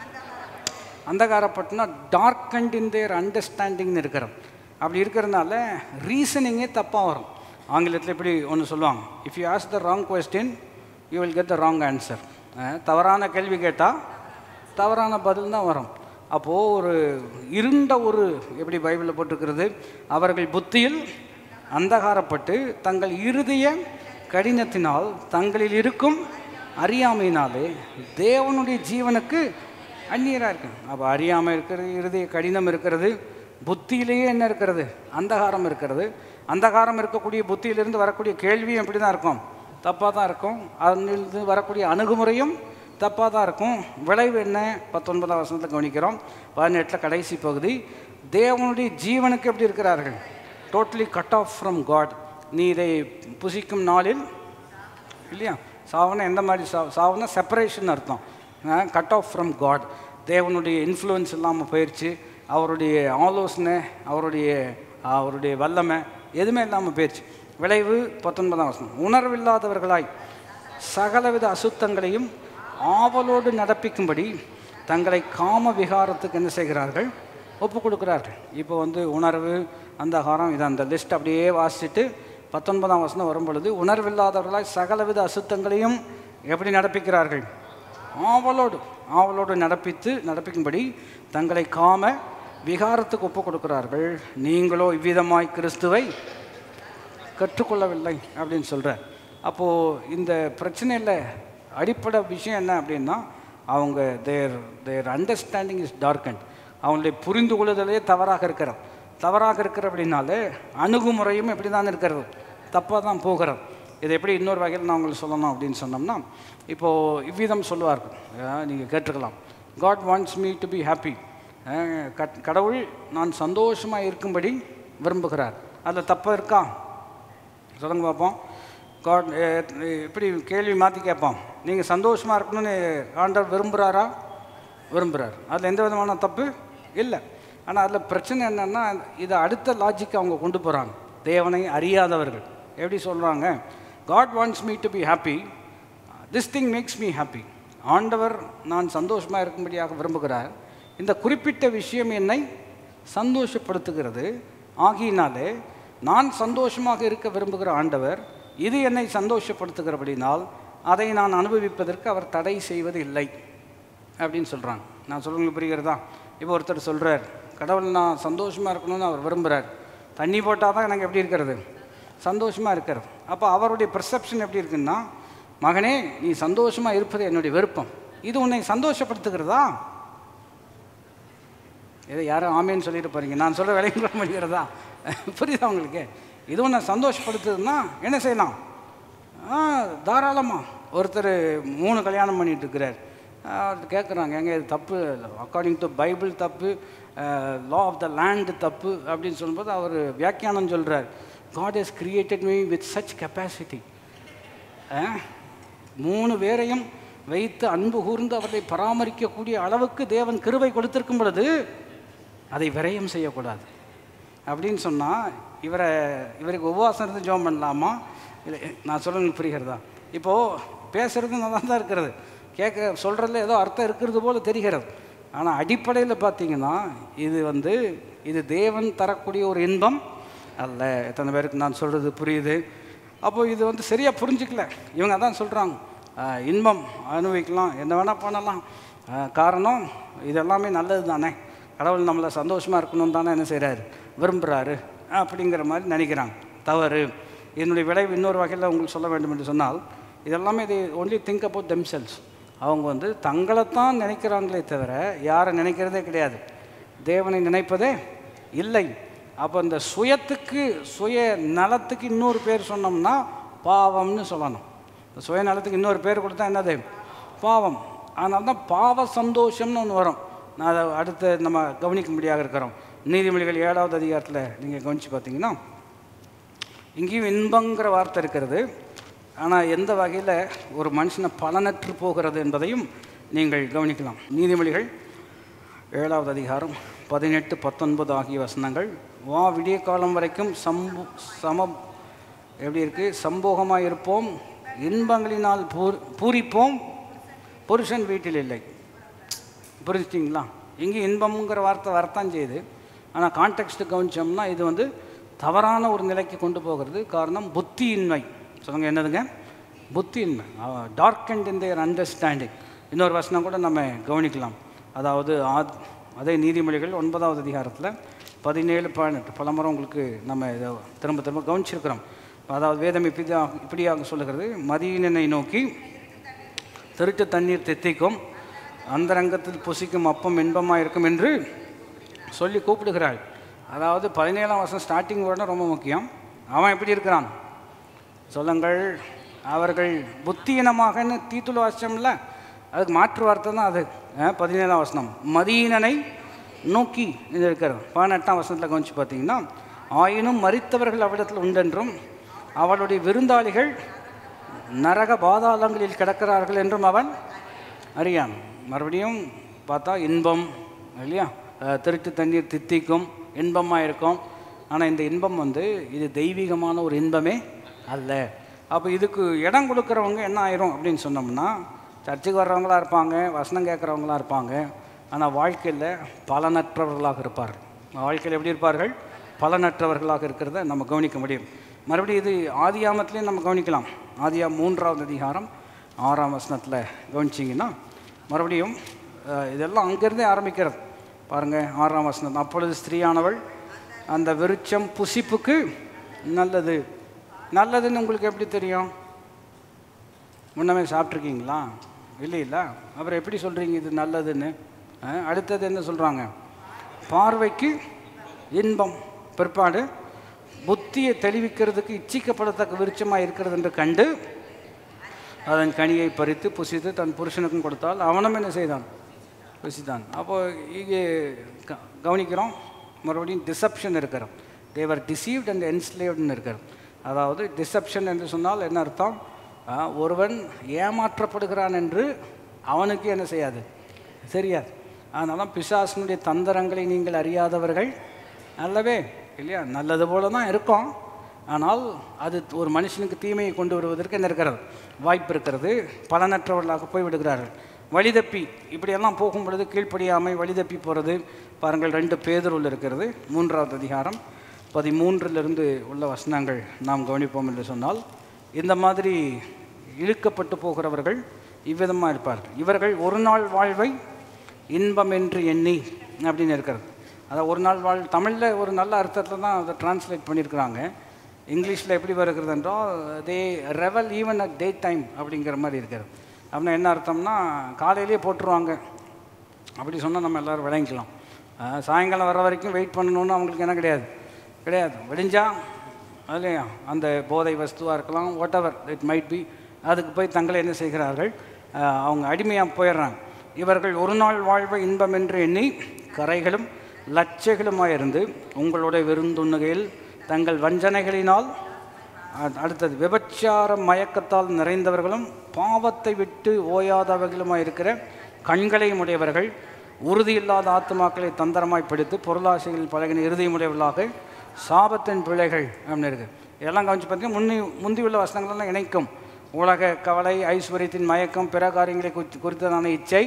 Speaker 1: அந்தகாரப்பட்டுனா டார்க் அண்ட் இன் தேர் அண்டர்ஸ்டாண்டிங்னு இருக்கிறோம் அப்படி இருக்கிறதுனால ரீசனிங்கே தப்பாக வரும் ஆங்கிலத்தில் இப்படி ஒன்று சொல்லுவாங்க if you ask the wrong question you will get the wrong answer தவறான கேள்வி கேட்டால் தவறான பதில் தான் வரும் அப்போது ஒரு இருண்ட ஒரு எப்படி பைபிளில் போட்டிருக்கிறது அவர்கள் புத்தியில் அந்தகாரப்பட்டு தங்கள் இருதய கடினத்தினால் தங்களில் இருக்கும் அறியாமையினாலே தேவனுடைய ஜீவனுக்கு அந்நியராக இருக்கு அப்போ அறியாமை இருக்கிறது இருதய கடினம் இருக்கிறது புத்தியிலேயே என்ன இருக்கிறது அந்தகாரம் இருக்கிறது அந்தகாரம் இருக்கக்கூடிய புத்தியிலிருந்து வரக்கூடிய கேள்வியும் எப்படி தான் இருக்கும் தப்பாக தான் இருக்கும் அதிலிருந்து வரக்கூடிய அணுகுமுறையும் தப்பாக தான் இருக்கும் விளைவு என்ன பத்தொன்பதாம் வருஷத்தில் கவனிக்கிறோம் பதினெட்டில் கடைசி பகுதி தேவனுடைய ஜீவனுக்கு எப்படி இருக்கிறார்கள் totally cut off from God நீ இதை புசிக்கும் நாளில் இல்லையா சாவுனா எந்த மாதிரி சாவு சாவுனா செப்பரேஷன் அர்த்தம் கட் ஆஃப் ஃப்ரம் காட் தேவனுடைய இன்ஃப்ளூயன்ஸ் இல்லாமல் போயிடுச்சு அவருடைய ஆலோசனை அவருடைய அவருடைய வல்லமை எதுவுமே இல்லாமல் போயிடுச்சு விளைவு பத்தொன்பதாம் வருஷம் உணர்வில்லாதவர்களாய் சகலவித அசுத்தங்களையும் ஆவலோடு நடப்பிக்கும்படி தங்களை காம விகாரத்துக்கு என்ன செய்கிறார்கள் ஒப்பு கொடுக்குறார்கள் இப்போ வந்து உணர்வு அந்த காரம் இது அந்த லிஸ்ட் அப்படியே வாசிச்சுட்டு பத்தொன்பதாம் வசனம் வரும் பொழுது உணர்வில்லாதவர்களாய் சகலவித அசுத்தங்களையும் எப்படி நடப்பிக்கிறார்கள் ஆவலோடு ஆவலோடு நடப்பித்து நடப்பிக்கும்படி தங்களை காம விகாரத்துக்கு ஒப்பு கொடுக்கிறார்கள் நீங்களோ இவ்விதமாய் கிறிஸ்துவை கற்றுக்கொள்ளவில்லை அப்படின்னு சொல்கிறார் அப்போது இந்த பிரச்சனையில் அடிப்படை விஷயம் என்ன அப்படின்னா அவங்க தேர் தேர் அண்டர்ஸ்டாண்டிங் இஸ் டார்க்கண்ட் அவங்களுடைய புரிந்து கொள்ளுதலே தவறாக இருக்கிறோம் தவறாக இருக்கிற அப்படின்னாலே அணுகுமுறையும் எப்படி தான் இருக்கிறது தப்பாக தான் போகிறோம் இதை எப்படி இன்னொரு வகையில் நான் உங்களுக்கு சொல்லணும் அப்படின்னு சொன்னோம்னா இப்போது இவ்விதம் சொல்லுவார்கள் நீங்கள் கேட்டுருக்கலாம் God wants me to be happy கடவுள் நான் சந்தோஷமாக இருக்கும்படி விரும்புகிறார் அதில் தப்பாக இருக்கா சொல்லுங்க பார்ப்போம் காட் இப்படி கேள்வி மாற்றி கேட்போம் நீங்கள் சந்தோஷமாக இருக்கணும்னு ஆண்டவர் விரும்புகிறாரா விரும்புகிறார் அதில் எந்த விதமான தப்பு இல்லை ஆனால் அதில் பிரச்சனை என்னென்னா இதை அடுத்த லாஜிக் அவங்க கொண்டு போகிறாங்க தேவனை அறியாதவர்கள் எப்படி சொல்கிறாங்க God wants me to be happy this thing makes me happy ஆண்டவர் நான் சந்தோஷமாக இருக்கும்படியாக விரும்புகிறார் இந்த குறிப்பிட்ட விஷயம் என்னை சந்தோஷப்படுத்துகிறது ஆகியினாலே நான் சந்தோஷமாக இருக்க விரும்புகிற ஆண்டவர் இது என்னை சந்தோஷப்படுத்துகிறபடினால் அதை நான் அனுபவிப்பதற்கு அவர் தடை செய்வது இல்லை அப்படின்னு சொல்கிறாங்க நான் சொல்லுங்க புரிகிறதா இப்போ ஒருத்தர் சொல்கிறார் கடவுள் நான் சந்தோஷமாக இருக்கணும்னு அவர் விரும்புகிறார் தண்ணி போட்டால் தான் எனக்கு எப்படி இருக்கிறது சந்தோஷமாக இருக்கிறது அப்போ அவருடைய பெர்செப்ஷன் எப்படி இருக்குன்னா மகனே நீ சந்தோஷமாக இருப்பது என்னுடைய விருப்பம் இது உன்னை சந்தோஷப்படுத்துகிறதா இதை யாரும் ஆமேன்னு சொல்லிட்டு போகிறீங்க நான் சொல்கிற விலைக்கு கொள்ள முடிகிறதா புரியுதா உங்களுக்கு இது ஒன்று சந்தோஷப்படுத்துதுன்னா என்ன செய்யலாம் ஆ தாராளமாக ஒருத்தர் மூணு கல்யாணம் பண்ணிட்டு இருக்கிறார் அவர் கேட்குறாங்க எங்க இது தப்பு அக்கார்டிங் டு பைபிள் தப்பு லா ஆஃப் த லேண்டு தப்பு அப்படின்னு சொல்லும்போது அவர் வியாக்கியானம் சொல்கிறார் God has created me with such capacity மூணு பேரையும் வைத்து அன்பு கூர்ந்து அவரை பராமரிக்கக்கூடிய அளவுக்கு தேவன் கிருவை கொடுத்திருக்கும் பொழுது அதை விரயம் செய்யக்கூடாது அப்படின்னு சொன்னால் இவரை இவருக்கு உபவாசம் இருந்து ஜோம் பண்ணலாமா இல்லை நான் சொல்லுங்க புரிகிறதா இப்போது பேசுகிறது நல்லா தான் இருக்கிறது கேட்க சொல்கிறதுல ஏதோ அர்த்தம் இருக்கிறது போல் தெரிகிறது ஆனால் அடிப்படையில் பார்த்தீங்கன்னா இது வந்து இது தேவன் தரக்கூடிய ஒரு இன்பம் அல்ல எத்தனை பேருக்கு நான் சொல்கிறது புரியுது அப்போது இது வந்து சரியாக புரிஞ்சிக்கல இவங்க அதான் சொல்கிறாங்க இன்பம் அனுபவிக்கலாம் என்ன வேணால் பண்ணலாம் காரணம் இதெல்லாமே நல்லது தானே கடவுள் நம்மளை சந்தோஷமாக இருக்கணும் தானே என்ன செய்கிறாரு விரும்புகிறாரு அப்படிங்கிற மாதிரி நினைக்கிறாங்க தவறு என்னுடைய விளைவு இன்னொரு வகையில் உங்களுக்கு சொல்ல வேண்டும் என்று சொன்னால் இதெல்லாமே இது ஒன்லி திங்க் அபவுட் தெம்செல்ஸ் அவங்க வந்து தங்களைத்தான் நினைக்கிறாங்களே தவிர யாரை நினைக்கிறதே கிடையாது தேவனை நினைப்பதே இல்லை அப்போ இந்த சுயத்துக்கு சுய நலத்துக்கு இன்னொரு பேர் சொன்னோம்னா பாவம்னு சொல்லணும் சுயநலத்துக்கு இன்னொரு பேர் கொடுத்தா என்னது பாவம் அதனால தான் பாவ சந்தோஷம்னு ஒன்று வரும் நான் அதை அடுத்து நம்ம கவனிக்கும்படியாக இருக்கிறோம் நீதிமொழிகள் ஏழாவது அதிகாரத்தில் நீங்கள் கவனித்து பார்த்தீங்கன்னா இங்கேயும் இன்பங்கிற வார்த்தை இருக்கிறது ஆனால் எந்த வகையில் ஒரு மனுஷனை பலனற்று போகிறது என்பதையும் நீங்கள் கவனிக்கலாம் நீதிமொழிகள் ஏழாவது அதிகாரம் பதினெட்டு பத்தொன்பது ஆகிய வசனங்கள் வா விடிய காலம் வரைக்கும் சம்பு சம எப்படி இருக்கு சம்போகமாக இருப்போம் இன்பங்களினால் பூர் பூரிப்போம் புருஷன் வீட்டில் இல்லை புரிஞ்சிட்டிங்களா இங்கே இன்பம்ங்கிற வார்த்தை வரத்தான் செய்யுது ஆனால் கான்டெக்ஸ்ட்டு கவனிச்சோம்னா இது வந்து தவறான ஒரு நிலைக்கு கொண்டு போகிறது காரணம் புத்தியின்மை சொல்லுங்க என்னதுங்க புத்தியின்மை darkened in their understanding இன்னொரு வசனம் கூட நம்ம கவனிக்கலாம் அதாவது ஆத் அதே நீதிமொழிகள் ஒன்பதாவது அதிகாரத்தில் பதினேழு பதினெட்டு பலமுறை உங்களுக்கு நம்ம இதை திரும்ப திரும்ப கவனிச்சிருக்கிறோம் அதாவது வேதம் இப்படி இப்படியாக சொல்லுகிறது மதியினை நோக்கி திருட்டு தண்ணீர் தித்திக்கும் அந்தரங்கத்தில் புசிக்கும் அப்பம் இன்பமாக இருக்கும் என்று சொல்லி கூப்பிடுகிறாள் அதாவது பதினேழாம் வருஷம் ஸ்டார்டிங் வேர்டு ரொம்ப முக்கியம் அவன் எப்படி இருக்கிறான் சொல்லுங்கள் அவர்கள் புத்தியினமாகன்னு தீத்துல வாசிச்சோம்ல அதுக்கு மாற்று வார்த்தை தான் அது அஹ், பதினேழாம் வசனம் மதியினனை நோக்கி இது இருக்கிறது பதினெட்டாம் வசனத்தில் கவனிச்சு பார்த்தீங்கன்னா ஆயினும் மறித்தவர்கள் அவ்விடத்தில் உண்டென்றும் அவளுடைய விருந்தாளிகள் நரக பாதாளங்களில் கிடக்கிறார்கள் என்றும் அவன் அறியான் மறுபடியும் பார்த்தா இன்பம் இல்லையா அஹ், திருட்டு தண்ணீர் தித்திக்கும் இன்பமாக இருக்கும் ஆனால் இந்த இன்பம் வந்து இது தெய்வீகமான ஒரு இன்பமே அல்ல அப்போ இதுக்கு இடம் கொடுக்குறவங்க என்ன ஆயிரும் அப்படின்னு சொன்னோம்னா சர்ச்சுக்கு வர்றவங்களா இருப்பாங்க வசனம் கேட்குறவங்களா இருப்பாங்க ஆனால் வாழ்க்கையில் பலனற்றவர்களாக இருப்பார்கள் வாழ்க்கையில் எப்படி இருப்பார்கள் பலனற்றவர்களாக இருக்கிறத நம்ம கவனிக்க முடியும் மறுபடியும் இது ஆதியாமத்துலேயும் நம்ம கவனிக்கலாம் ஆதியா மூன்றாவது அதிகாரம் ஆறாம் வசனத்தில் கவனிச்சிங்கன்னா மறுபடியும் அஹ், இதெல்லாம் அங்கேருந்தே ஆரம்பிக்கிறது பாருங்கள் ஆறாம் வசனம் அப்பொழுது ஸ்திரீயானவள் அந்த விருட்சம் புசிப்புக்கு நல்லது நல்லதுன்னு உங்களுக்கு எப்படி தெரியும் முன்னமே சாப்பிட்ருக்கீங்களா இல்லையில்ல அப்புறம் எப்படி சொல்கிறீங்க இது நல்லதுன்னு அஹ், அடுத்தது என்ன சொல்கிறாங்க பார்வைக்கு இன்பம் பிற்பாடு புத்தியை தெளிவிக்கிறதுக்கு இச்சிக்கப்படத்தக்க விருட்சமாக இருக்கிறது என்று கண்டு அதன் கனியை பறித்து புசித்து தன் புருஷனுக்கும் கொடுத்தால் அவனும் என்ன செய்தான் புசித்தான் அப்போ இங்கே க- கவனிக்கிறோம் மறுபடியும் டிசப்ஷன் இருக்கிறோம் தேவர் டிசீவ்ட் அண்ட் என்ஸ்லேவ்டுன்னு இருக்கிறோம் அதாவது டிசப்ஷன் என்று சொன்னால் என்ன அர்த்தம் ஆ, ஒருவன் ஏமாற்றப்படுகிறான் என்று அவனுக்கு என்ன செய்யாது தெரியாது அதனால தான் பிசாசனுடைய தந்திரங்களை நீங்கள் அறியாதவர்கள் நல்லவே இல்லையா நல்லது போல தான் இருக்கும் ஆனால் அது ஒரு மனுஷனுக்கு தீமையை கொண்டு வருவதற்கு என்ன இருக்கிறது வாய்ப்பு இருக்கிறது பலனற்றவர்களாக போய் விடுகிறார்கள் வழிதப்பி இப்படியெல்லாம் போகும் பொழுது கீழ்ப்படியாமை வழிதப்பி போகிறது பாருங்கள் ரெண்டு பேதருள் இருக்கிறது மூன்றாவது அதிகாரம் பதிமூன்றிலிருந்து உள்ள வசனங்கள் நாம் கவனிப்போம் என்று சொன்னால் இந்த மாதிரி இழுக்கப்பட்டு போகிறவர்கள் இவ்விதமாக இருப்பார்கள் இவர்கள் ஒரு நாள் வாழ்வை இன்பம் என்று எண்ணி அப்படின்னு இருக்கிறது அதான் ஒரு நாள் வாழ் தமிழில் ஒரு நல்ல அர்த்தத்தில் தான் அதை டிரான்ஸ்லேட் பண்ணியிருக்கிறாங்க இங்கிலீஷில் எப்படி வருகிறது என்றால் they revel even at day time அப்படிங்கிற மாதிரி இருக்கிறது அப்படின்னா என்ன அர்த்தம்னா காலையிலேயே போட்டுருவாங்க அப்படி சொன்னால் நம்ம எல்லோரும் விளங்கிக்கலாம் அஹ், சாயங்காலம் வர வரைக்கும் வெயிட் பண்ணணும்னு அவங்களுக்கு என்ன கிடையாது கிடையாது விடிஞ்சா இல்லையா அந்த போதை வஸ்துவாக இருக்கலாம் whatever it might be அதுக்கு போய் தங்களை என்ன செய்கிறார்கள் அஹ், அவங்க அடிமையாக போயிடுறாங்க இவர்கள் ஒரு நாள் வாழ்வை இன்பம் என்று எண்ணி கரைகளும் லட்சைகளுமாக இருந்து உங்களுடைய விருந்துண்ணுகையில் தங்கள் வஞ்சனைகளினால் அ- அடுத்தது விபச்சார மயக்கத்தால் நிறைந்தவர்களும் பாவத்தை விட்டு ஓயாதவர்களுமாய் இருக்கிற கண்களையும் உடையவர்கள் உறுதியில்லாத ஆத்துமாக்களை தந்திரமாய் பிடித்து பொருளாசைகளில் பழகின இறுதியுடையவர்களாக சாபத்தின் பிள்ளைகள் அப்படின்னு இருக்கு இதெல்லாம் கவனிச்சு பார்த்தீங்கன்னா முன்னி முந்தி உள்ள வசனங்களெல்லாம் இணைக்கும் உலக கவலை ஐஸ்வர்யத்தின் மயக்கம் பிற காரியங்களை குறித்து குறித்ததான இச்சை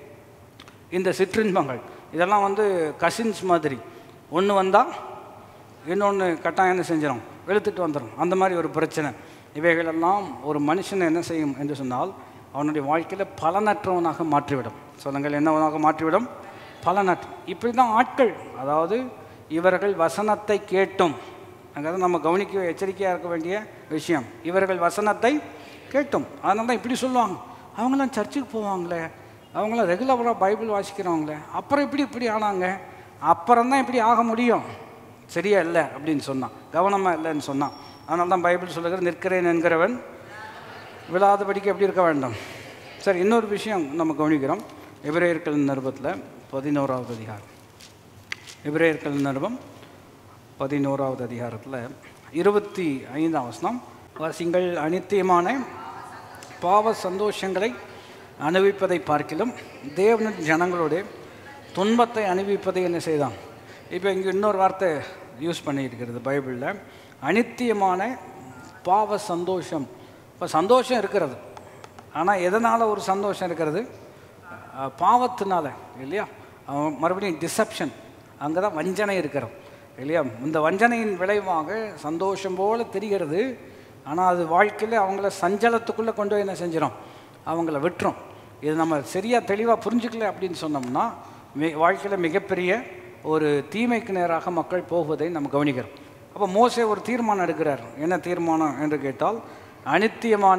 Speaker 1: இந்த சிற்றின்பங்கள் இதெல்லாம் வந்து கசின்ஸ் மாதிரி ஒன்று வந்தால் இன்னொன்று கட்டாயம் என்ன செஞ்சிடும் வெளுத்துட்டு வந்துடும் அந்த மாதிரி ஒரு பிரச்சனை இவைகளெல்லாம் ஒரு மனுஷனை என்ன செய்யும் என்று சொன்னால் அவனுடைய வாழ்க்கையில் பலனற்றவனாக மாற்றிவிடும் சொல்லுங்கள் என்னவனாக மாற்றிவிடும் பலனற்ற இப்படி தான் ஆட்கள் அதாவது இவர்கள் வசனத்தை கேட்டும் அங்கே நம்ம கவனிக்க எச்சரிக்கையாக இருக்க வேண்டிய விஷயம் இவர்கள் வசனத்தை கேட்டும் அதனால தான் இப்படி சொல்லுவாங்க அவங்களாம் சர்ச்சுக்கு போவாங்களே அவங்களாம் ரெகுலராக பைபிள் வாசிக்கிறவங்களே அப்புறம் இப்படி இப்படி ஆனாங்க அப்புறம் தான் இப்படி ஆக முடியும் சரியா இல்லை அப்படின்னு சொன்னான் கவனமாக இல்லைன்னு சொன்னான் அதனால தான் பைபிள் சொல்லுகிற நிற்கிறேன் என்கிறவன் விழாதபடிக்கு எப்படி இருக்க வேண்டாம் சரி இன்னொரு விஷயம் நம்ம கவனிக்கிறோம் எபிரேயர்கள் நிருபத்தில் பதினோராவது அதிகாரம் எபிரேயர்கள் நிருபம் பதினோராவது அதிகாரத்தில் இருபத்தி ஐந்தாம் வசனம் வாசிங்கள் அனித்தியமான பாவ சந்தோஷங்களை அனுபவிப்பதை பார்க்கிலும் தேவனின் ஜனங்களோடு துன்பத்தை அனுபவிப்பதை என்ன செய்தான் இப்போ இங்கே இன்னொரு வார்த்தை யூஸ் பண்ணியிருக்கிறது பைபிளில் அனித்தியமான பாவ சந்தோஷம் இப்போ சந்தோஷம் இருக்கிறது ஆனால் எதனால் ஒரு சந்தோஷம் இருக்கிறது அஹ், பாவத்தினால இல்லையா அவன் மறுபடியும் டிசப்ஷன் அங்கே தான் வஞ்சனை இருக்கிறது இல்லையா இந்த வஞ்சனையின் விளைவாக சந்தோஷம் போல தெரிகிறது ஆனால் அது வாழ்க்கையில் அவங்கள சஞ்சலத்துக்குள்ளே கொண்டு போய் என்ன செஞ்சிடும் அவங்கள விட்டுரும் இது நம்ம சரியாக தெளிவாக புரிஞ்சுக்கல அப்படின்னு சொன்னோம்னா மி வாழ்க்கையில் மிகப்பெரிய ஒரு தீமைக்கு நேராக மக்கள் போவதை நம்ம கவனிக்கிறோம் அப்போ மோசே ஒரு தீர்மானம் எடுக்கிறார் என்ன தீர்மானம் என்று கேட்டால் அனித்தியமான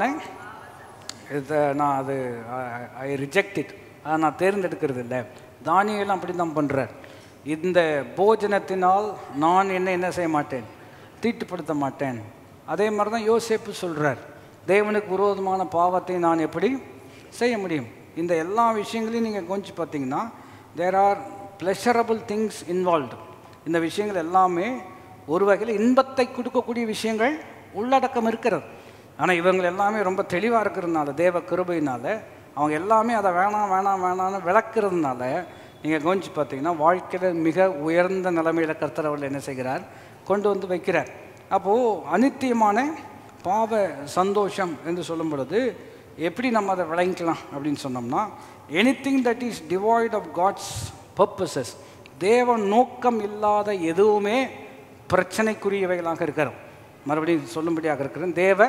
Speaker 1: இதை நான் அது ஐ ரிஜெக்ட் இட் அதை நான் தேர்ந்தெடுக்கிறது இல்லை தானியெல்லாம் அப்படி தான் பண்ணுறார் இந்த போஜனத்தினால் நான் என்ன என்ன செய்ய மாட்டேன் தீட்டுப்படுத்த மாட்டேன் அதே மாதிரி தான் யோசேப்பு சொல்கிறார் தேவனுக்கு விரோதமான பாவத்தை நான் எப்படி செய்ய முடியும் இந்த எல்லா விஷயங்களையும் நீங்கள் கொஞ்சம் பார்த்தீங்கன்னா there are pleasurable things involved இந்த விஷயங்கள் எல்லாமே ஒரு வகையில் இன்பத்தை கொடுக்கக்கூடிய விஷயங்கள் உள்ளடக்கம் இருக்கிறது ஆனால் இவங்க எல்லாமே ரொம்ப தெளிவாக இருக்கிறதுனால தேவ கிருபையினால அவங்க எல்லாமே அதை வேணாம் வேணாம் வேணாம்னு விளக்குறதுனால நீங்கள் கவனிச்சு பார்த்தீங்கன்னா வாழ்க்கையில் மிக உயர்ந்த நிலைமையில் கர்த்தர் அவர்கள் என்ன செய்கிறார் கொண்டு வந்து வைக்கிறார் அப்போது அனித்தியமான பாவ சந்தோஷம் என்று சொல்லும் பொழுது எப்படி நம்ம அதை விளங்கிக்கலாம் அப்படின்னு சொன்னோம்னா anything that is devoid of God's purposes தேவ நோக்கம் இல்லாத எதுவுமே பிரச்சனைக்குரியவைகளாக இருக்கிறோம் மறுபடியும் சொல்லும்படியாக இருக்கிறேன் தேவ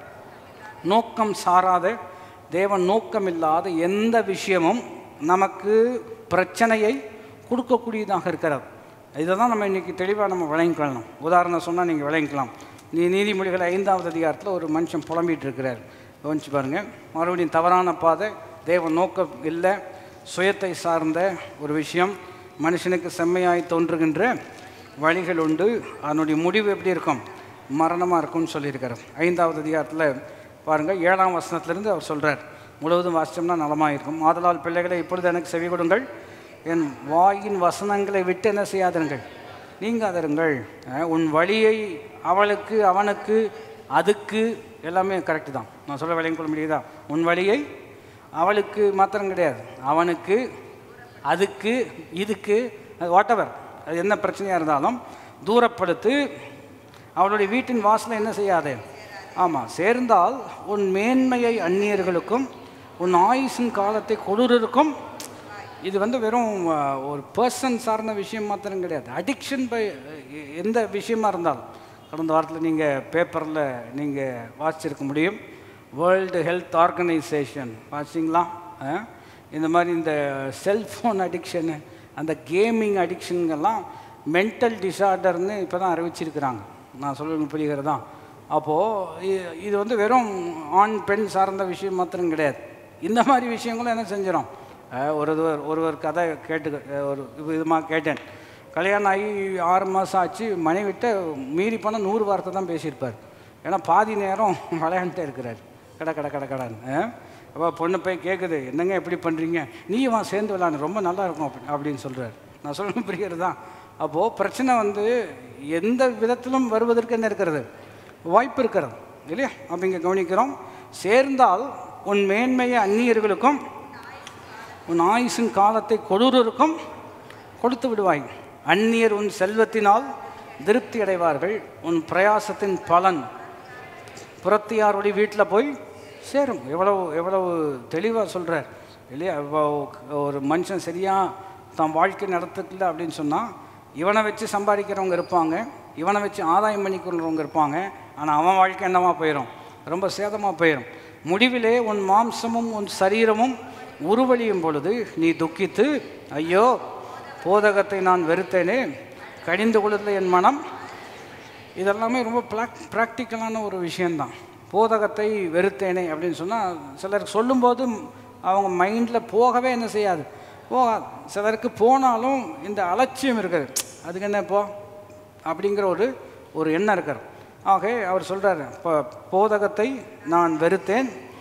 Speaker 1: நோக்கம் சாராத தேவ நோக்கம் இல்லாத எந்த விஷயமும் நமக்கு பிரச்சனையை கொடுக்கக்கூடியதாக இருக்கிறது இதை தான் நம்ம இன்றைக்கி தெளிவாக நம்ம விளங்கிக்கொள்ளணும் உதாரணம் சொன்னால் நீங்கள் விளங்கிக்கலாம் நீ நீதிமொழிகள் ஐந்தாவது அதிகாரத்தில் ஒரு மனுஷன் புலம்பிகிட்டு இருக்கிறார் கவனிச்சு பாருங்கள் மறுபடியும் தவறான பாதை தேவ நோக்கம் இல்லை சுயத்தை சார்ந்த ஒரு விஷயம் மனுஷனுக்கு செம்மையாய் தோன்றுகின்ற வழிகள் உண்டு அதனுடைய முடிவு எப்படி இருக்கும் மரணமாக இருக்கும்னு சொல்லியிருக்காரு ஐந்தாவது அதிகாரத்தில் பாருங்கள் ஏழாம் வசனத்திலிருந்து அவர் சொல்கிறார் முழுவதும் வாசித்தோம்னா நலமாக இருக்கும் ஆதலால் பிள்ளைகளை இப்பொழுது எனக்கு செவி கொடுங்கள் என் வாயின் வசனங்களை விட்டு என்ன செய்யாதிருங்கள் நீங்காதிருங்கள் அஹ், உன் வழியை அவளுக்கு அவனுக்கு அதுக்கு எல்லாமே கரெக்டு தான் நான் சொல்ல விளையும் கொள்ள முடியுதா உன் வழியை அவளுக்கு மாத்திரம் கிடையாது அவனுக்கு அதுக்கு இதுக்கு வாட் எவர் அது என்ன பிரச்சனையாக இருந்தாலும் தூரப்படுத்து அவளுடைய வீட்டின் வாசலை என்ன செய்யாதே ஆமாம் சேர்ந்தால் உன் மேன்மையை அந்நியர்களுக்கும் உன் ஆயுசின் காலத்தை கொடூரருக்கும் இது வந்து வெறும் அஹ், ஒரு பர்சன் சார்ந்த விஷயம் மாத்திரம் கிடையாது அடிக்ஷன் பை எந்த விஷயமா இருந்தாலும் கடந்த வாரத்தில் நீங்கள் பேப்பரில் நீங்கள் வாசிச்சிருக்க முடியும் வேர்ல்டு ஹெல்த் ஆர்கனைசேஷன் வாசிங்களா அஹ்? இந்த மாதிரி இந்த செல்ஃபோன் அடிக்ஷனு அந்த கேமிங் அடிக்ஷனுங்கெல்லாம் மென்டல் டிசார்டர்னு இப்போ தான் அறிவிச்சிருக்கிறாங்க நான் சொல்லுங்க புரிகிறதா அப்போது இது வந்து வெறும் ஆண் பெண் சார்ந்த விஷயம் மாத்திரம் கிடையாது இந்த மாதிரி விஷயங்களும் என்ன செஞ்சிடும் அஹ் ஒருவர் ஒருவர் கதை கேட்டு அஹ் ஒரு விதமாக கேட்டேன் கல்யாணம் ஆகி ஆறு மாதம் ஆச்சு மனைவிட்ட மீறி போனால் நூறு வார்த்தை தான் பேசியிருப்பார் ஏன்னா பாதி நேரம் விளையாண்டுட்டே இருக்கிறார் கட கட கட கடான்னு அப்போ பொண்ணு போய் கேட்குது என்னங்க எப்படி பண்ணுறீங்க நீயும் வா சேர்ந்து விளாண்டு ரொம்ப நல்லா இருக்கும் அப்படி அப்படின்னு சொல்கிறார் நான் சொல்ல புரிகிறது தான் அப்போது பிரச்சனை வந்து எந்த விதத்திலும் வருவதற்கு என்ன இருக்கிறது வாய்ப்பு இருக்கிறது இல்லையா அப்போ இங்கே கவனிக்கிறோம் சேர்ந்தால் உன் மேன்மையை அந்நியர்களுக்கும் உன் ஆயுசின் காலத்தை கொடூரருக்கும் கொடுத்து விடுவாய் அந்நியர் உன் செல்வத்தினால் திருப்தி அடைவார்கள் உன் பிரயாசத்தின் பலன் புறத்தியாருடைய வீட்டில் போய் சேரும் எவ்வளவு எவ்வளவு தெளிவாக சொல்கிறார் இல்லையா இப்போ ஒரு மனுஷன் சரியாக தான் வாழ்க்கை நடத்துக்கல அப்படின்னு சொன்னால் இவனை வச்சு சம்பாதிக்கிறவங்க இருப்பாங்க இவனை வச்சு ஆதாயம் பண்ணிக்கிறவங்க இருப்பாங்க ஆனால் அவன் வாழ்க்கை என்னவா போயிடும் ரொம்ப சேதமாக போயிடும் முடிவிலே உன் மாம்சமும் உன் சரீரமும் உருவழியும் பொழுது நீ துக்கித்து ஐயோ போதகத்தை நான் வெறுத்தேனே கடிந்து கொள்ளுதல் என் மனம் இதெல்லாமே ரொம்ப ப்ராக் ப்ராக்டிக்கலான ஒரு விஷயந்தான் போதகத்தை வெறுத்தேனே அப்படின்னு சொன்னால் சிலருக்கு சொல்லும்போது அவங்க மைண்டில் போகவே என்ன செய்யாது போகாது சிலருக்கு போனாலும் இந்த அலட்சியம் இருக்குது அதுக்கு என்ன போ அப்படிங்கிற ஒரு ஒரு எண்ணம் இருக்கிறது ஆக அவர் சொல்கிறாரு இப்போ போதகத்தை நான் வெறுத்தேன்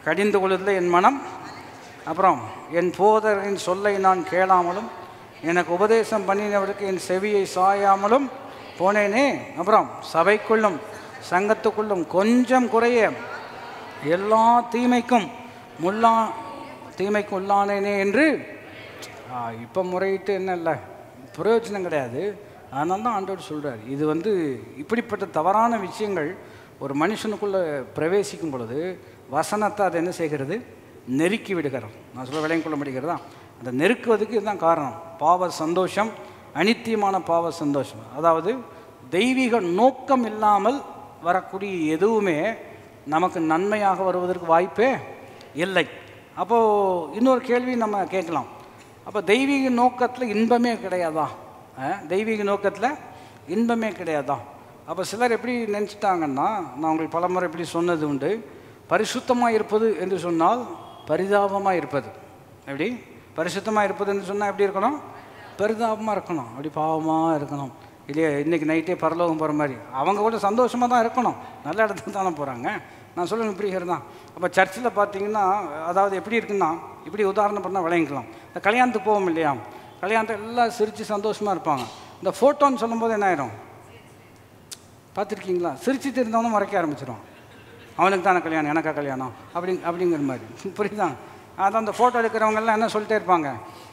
Speaker 1: கடிந்து கொள்ளுதல் என் மனம் அப்புறம் என் போதரின் சொல்லை நான் கேளாமலும் எனக்கு உபதேசம் பண்ணினவருக்கு என் செவியை சாயாமலும் போனேனே அப்புறம் சபைக்குள்ளும் சங்கத்துக்குள்ளும் கொஞ்சம் குறைய எல்லா தீமைக்கும் முள்ளா தீமைக்கு உள்ளானேனே என்று இப்போ முறையிட்டு என்ன இல்லை பிரயோஜனம் கிடையாது அதனால தான் ஆண்டவர் சொல்கிறார் இது வந்து இப்படிப்பட்ட தவறான விஷயங்கள் ஒரு மனுஷனுக்குள்ளே பிரவேசிக்கும் பொழுது வசனத்தை அது என்ன செய்கிறது நெருக்கி விடுகிறோம் நான் சொல்ல விளையம் கொள்ள முடிகிறதா அந்த நெருக்குவதுக்கு இதுதான் காரணம் பாவ சந்தோஷம் அனித்தியமான பாவ சந்தோஷம் அதாவது தெய்வீக நோக்கம் இல்லாமல் வரக்கூடிய எதுவுமே நமக்கு நன்மையாக வருவதற்கு வாய்ப்பே இல்லை அப்போது இன்னொரு கேள்வி நம்ம கேட்கலாம் அப்போ தெய்வீக நோக்கத்தில் இன்பமே கிடையாதா அஹ், தெய்வீக நோக்கத்தில் இன்பமே கிடையாதா அப்போ சிலர் எப்படி நினச்சிட்டாங்கன்னா நான் உங்களுக்கு பலமுறை எப்படி சொன்னது உண்டு பரிசுத்தமாக இருப்பது என்று சொன்னால் பரிதாபமாக இருப்பது எப்படி பரிசுத்தமாக இருப்பது என்று சொன்னால் எப்படி இருக்கணும் பரிதாபமாக இருக்கணும் அப்படி பாவமாக இருக்கணும் இல்லையா இன்றைக்கி நைட்டே பரலோகம் போகிற மாதிரி அவங்க கூட சந்தோஷமாக தான் இருக்கணும் நல்ல இடத்துக்கு தானே போகிறாங்க நான் சொல்லுவேன் இப்படி தான் அப்போ சர்ச்சில் பார்த்தீங்கன்னா அதாவது எப்படி இருக்குன்னா இப்படி உதாரணம் பண்ணால் விளங்கிக்கலாம் இந்த கல்யாணத்துக்கு போவோம் இல்லையா கல்யாணத்தை எல்லாம் சிரித்து சந்தோஷமாக இருப்பாங்க இந்த ஃபோட்டோன்னு சொல்லும்போது என்ன ஆயிரும் பார்த்துருக்கீங்களா சிரிச்சிட்டு இருந்தவனும் மறைக்க ஆரம்பிச்சிடும் அவனுக்கு தானே கல்யாணம் எனக்கா கல்யாணம் அப்படி அப்படிங்கிற மாதிரி புரியுதா அதான் அந்த ஃபோட்டோ எடுக்கிறவங்கெல்லாம் என்ன சொல்லிட்டே இருப்பாங்க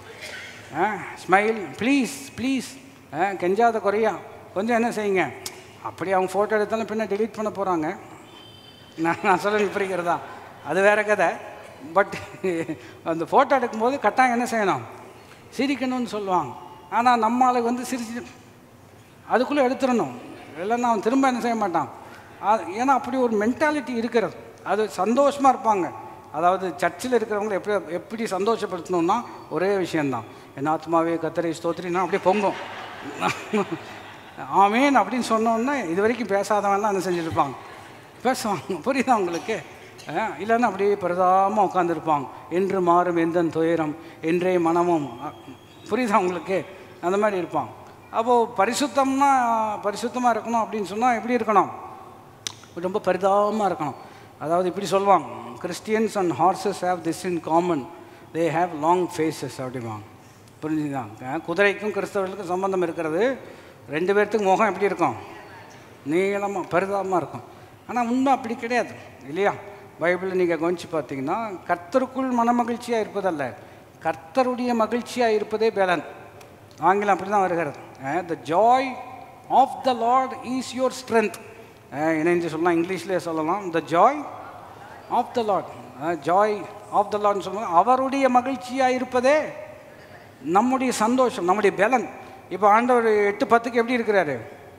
Speaker 1: ஸ்மைல் ப்ளீஸ் ப்ளீஸ் கெஞ்சாத குறையா கொஞ்சம் என்ன செய்யுங்க அப்படி அவங்க ஃபோட்டோ எடுத்தாலும் பின்ன delete பண்ண போகிறாங்க நான் நான் சொல்ல புரிகிறதா அது வேற கதை பட் அந்த ஃபோட்டோ எடுக்கும்போது கட்டாயம் என்ன செய்யணும் சிரிக்கணும்னு சொல்லுவாங்க ஆனால் நம்ம ஆளுக்கு வந்து சிரிச்சு அதுக்குள்ளே எடுத்துடணும் இல்லைன்னா அவன் திரும்ப என்ன செய்ய மாட்டான் அது ஏன்னா அப்படி ஒரு மென்டாலிட்டி இருக்கிறது அது சந்தோஷமாக இருப்பாங்க அதாவது சர்ச்சில் இருக்கிறவங்களை எப்படி எப்படி சந்தோஷப்படுத்தணும்னா ஒரே விஷயந்தான் என் ஆத்மாவே கத்தரை ஸ்தோத்திரினா அப்படியே பொங்கும் ஆமேன் அப்படின்னு சொன்னோன்னே இது வரைக்கும் பேசாதவன்லாம் என்ன செஞ்சுருப்பாங்க பேசுவாங்க புரியுதா உங்களுக்கு அஹ், இல்லைன்னா அப்படியே பிரதாமல் உட்காந்துருப்பாங்க என்று மாறும் எந்த துயரம் என்றே மனமும் அஹ், புரியுதா உங்களுக்கு அந்த மாதிரி இருப்பாங்க அப்போது பரிசுத்தம்னா பரிசுத்தமாக இருக்கணும் அப்படின்னு சொன்னால் எப்படி இருக்கணும் ரொம்ப பரிதாபமாக இருக்கணும் அதாவது இப்படி சொல்லுவாங்க Christians and horses have this in common they have long faces அப்படிம்பாங்க புரிஞ்சுதாங்க குதிரைக்கும் கிறிஸ்தவர்களுக்கும் சம்பந்தம் இருக்கிறது ரெண்டு பேர்த்துக்கு முகம் எப்படி இருக்கும் நீளமாக பரிதாபமாக இருக்கும் ஆனால் உண்மை அப்படி கிடையாது இல்லையா பைபிளில் நீங்கள் கவனிச்சு பார்த்தீங்கன்னா கர்த்தருக்குள் மனமகிழ்ச்சியாக இருப்பதல்ல கர்த்தருடைய மகிழ்ச்சியாக இருப்பதே பேலன் ஆங்கிலம் அப்படி தான் வருகிறது the joy of the Lord is your strength இணைஞ்சு சொல்லலாம் இங்கிலீஷ்லேயே சொல்லலாம் the joy of the Lord joy of the லார்ட்னு சொல்லுவாங்க அவருடைய மகிழ்ச்சியாக இருப்பதே நம்முடைய சந்தோஷம் நம்முடைய பலன் இப்போ ஆண்டவர் எட்டு பத்துக்கு எப்படி இருக்கிறாரு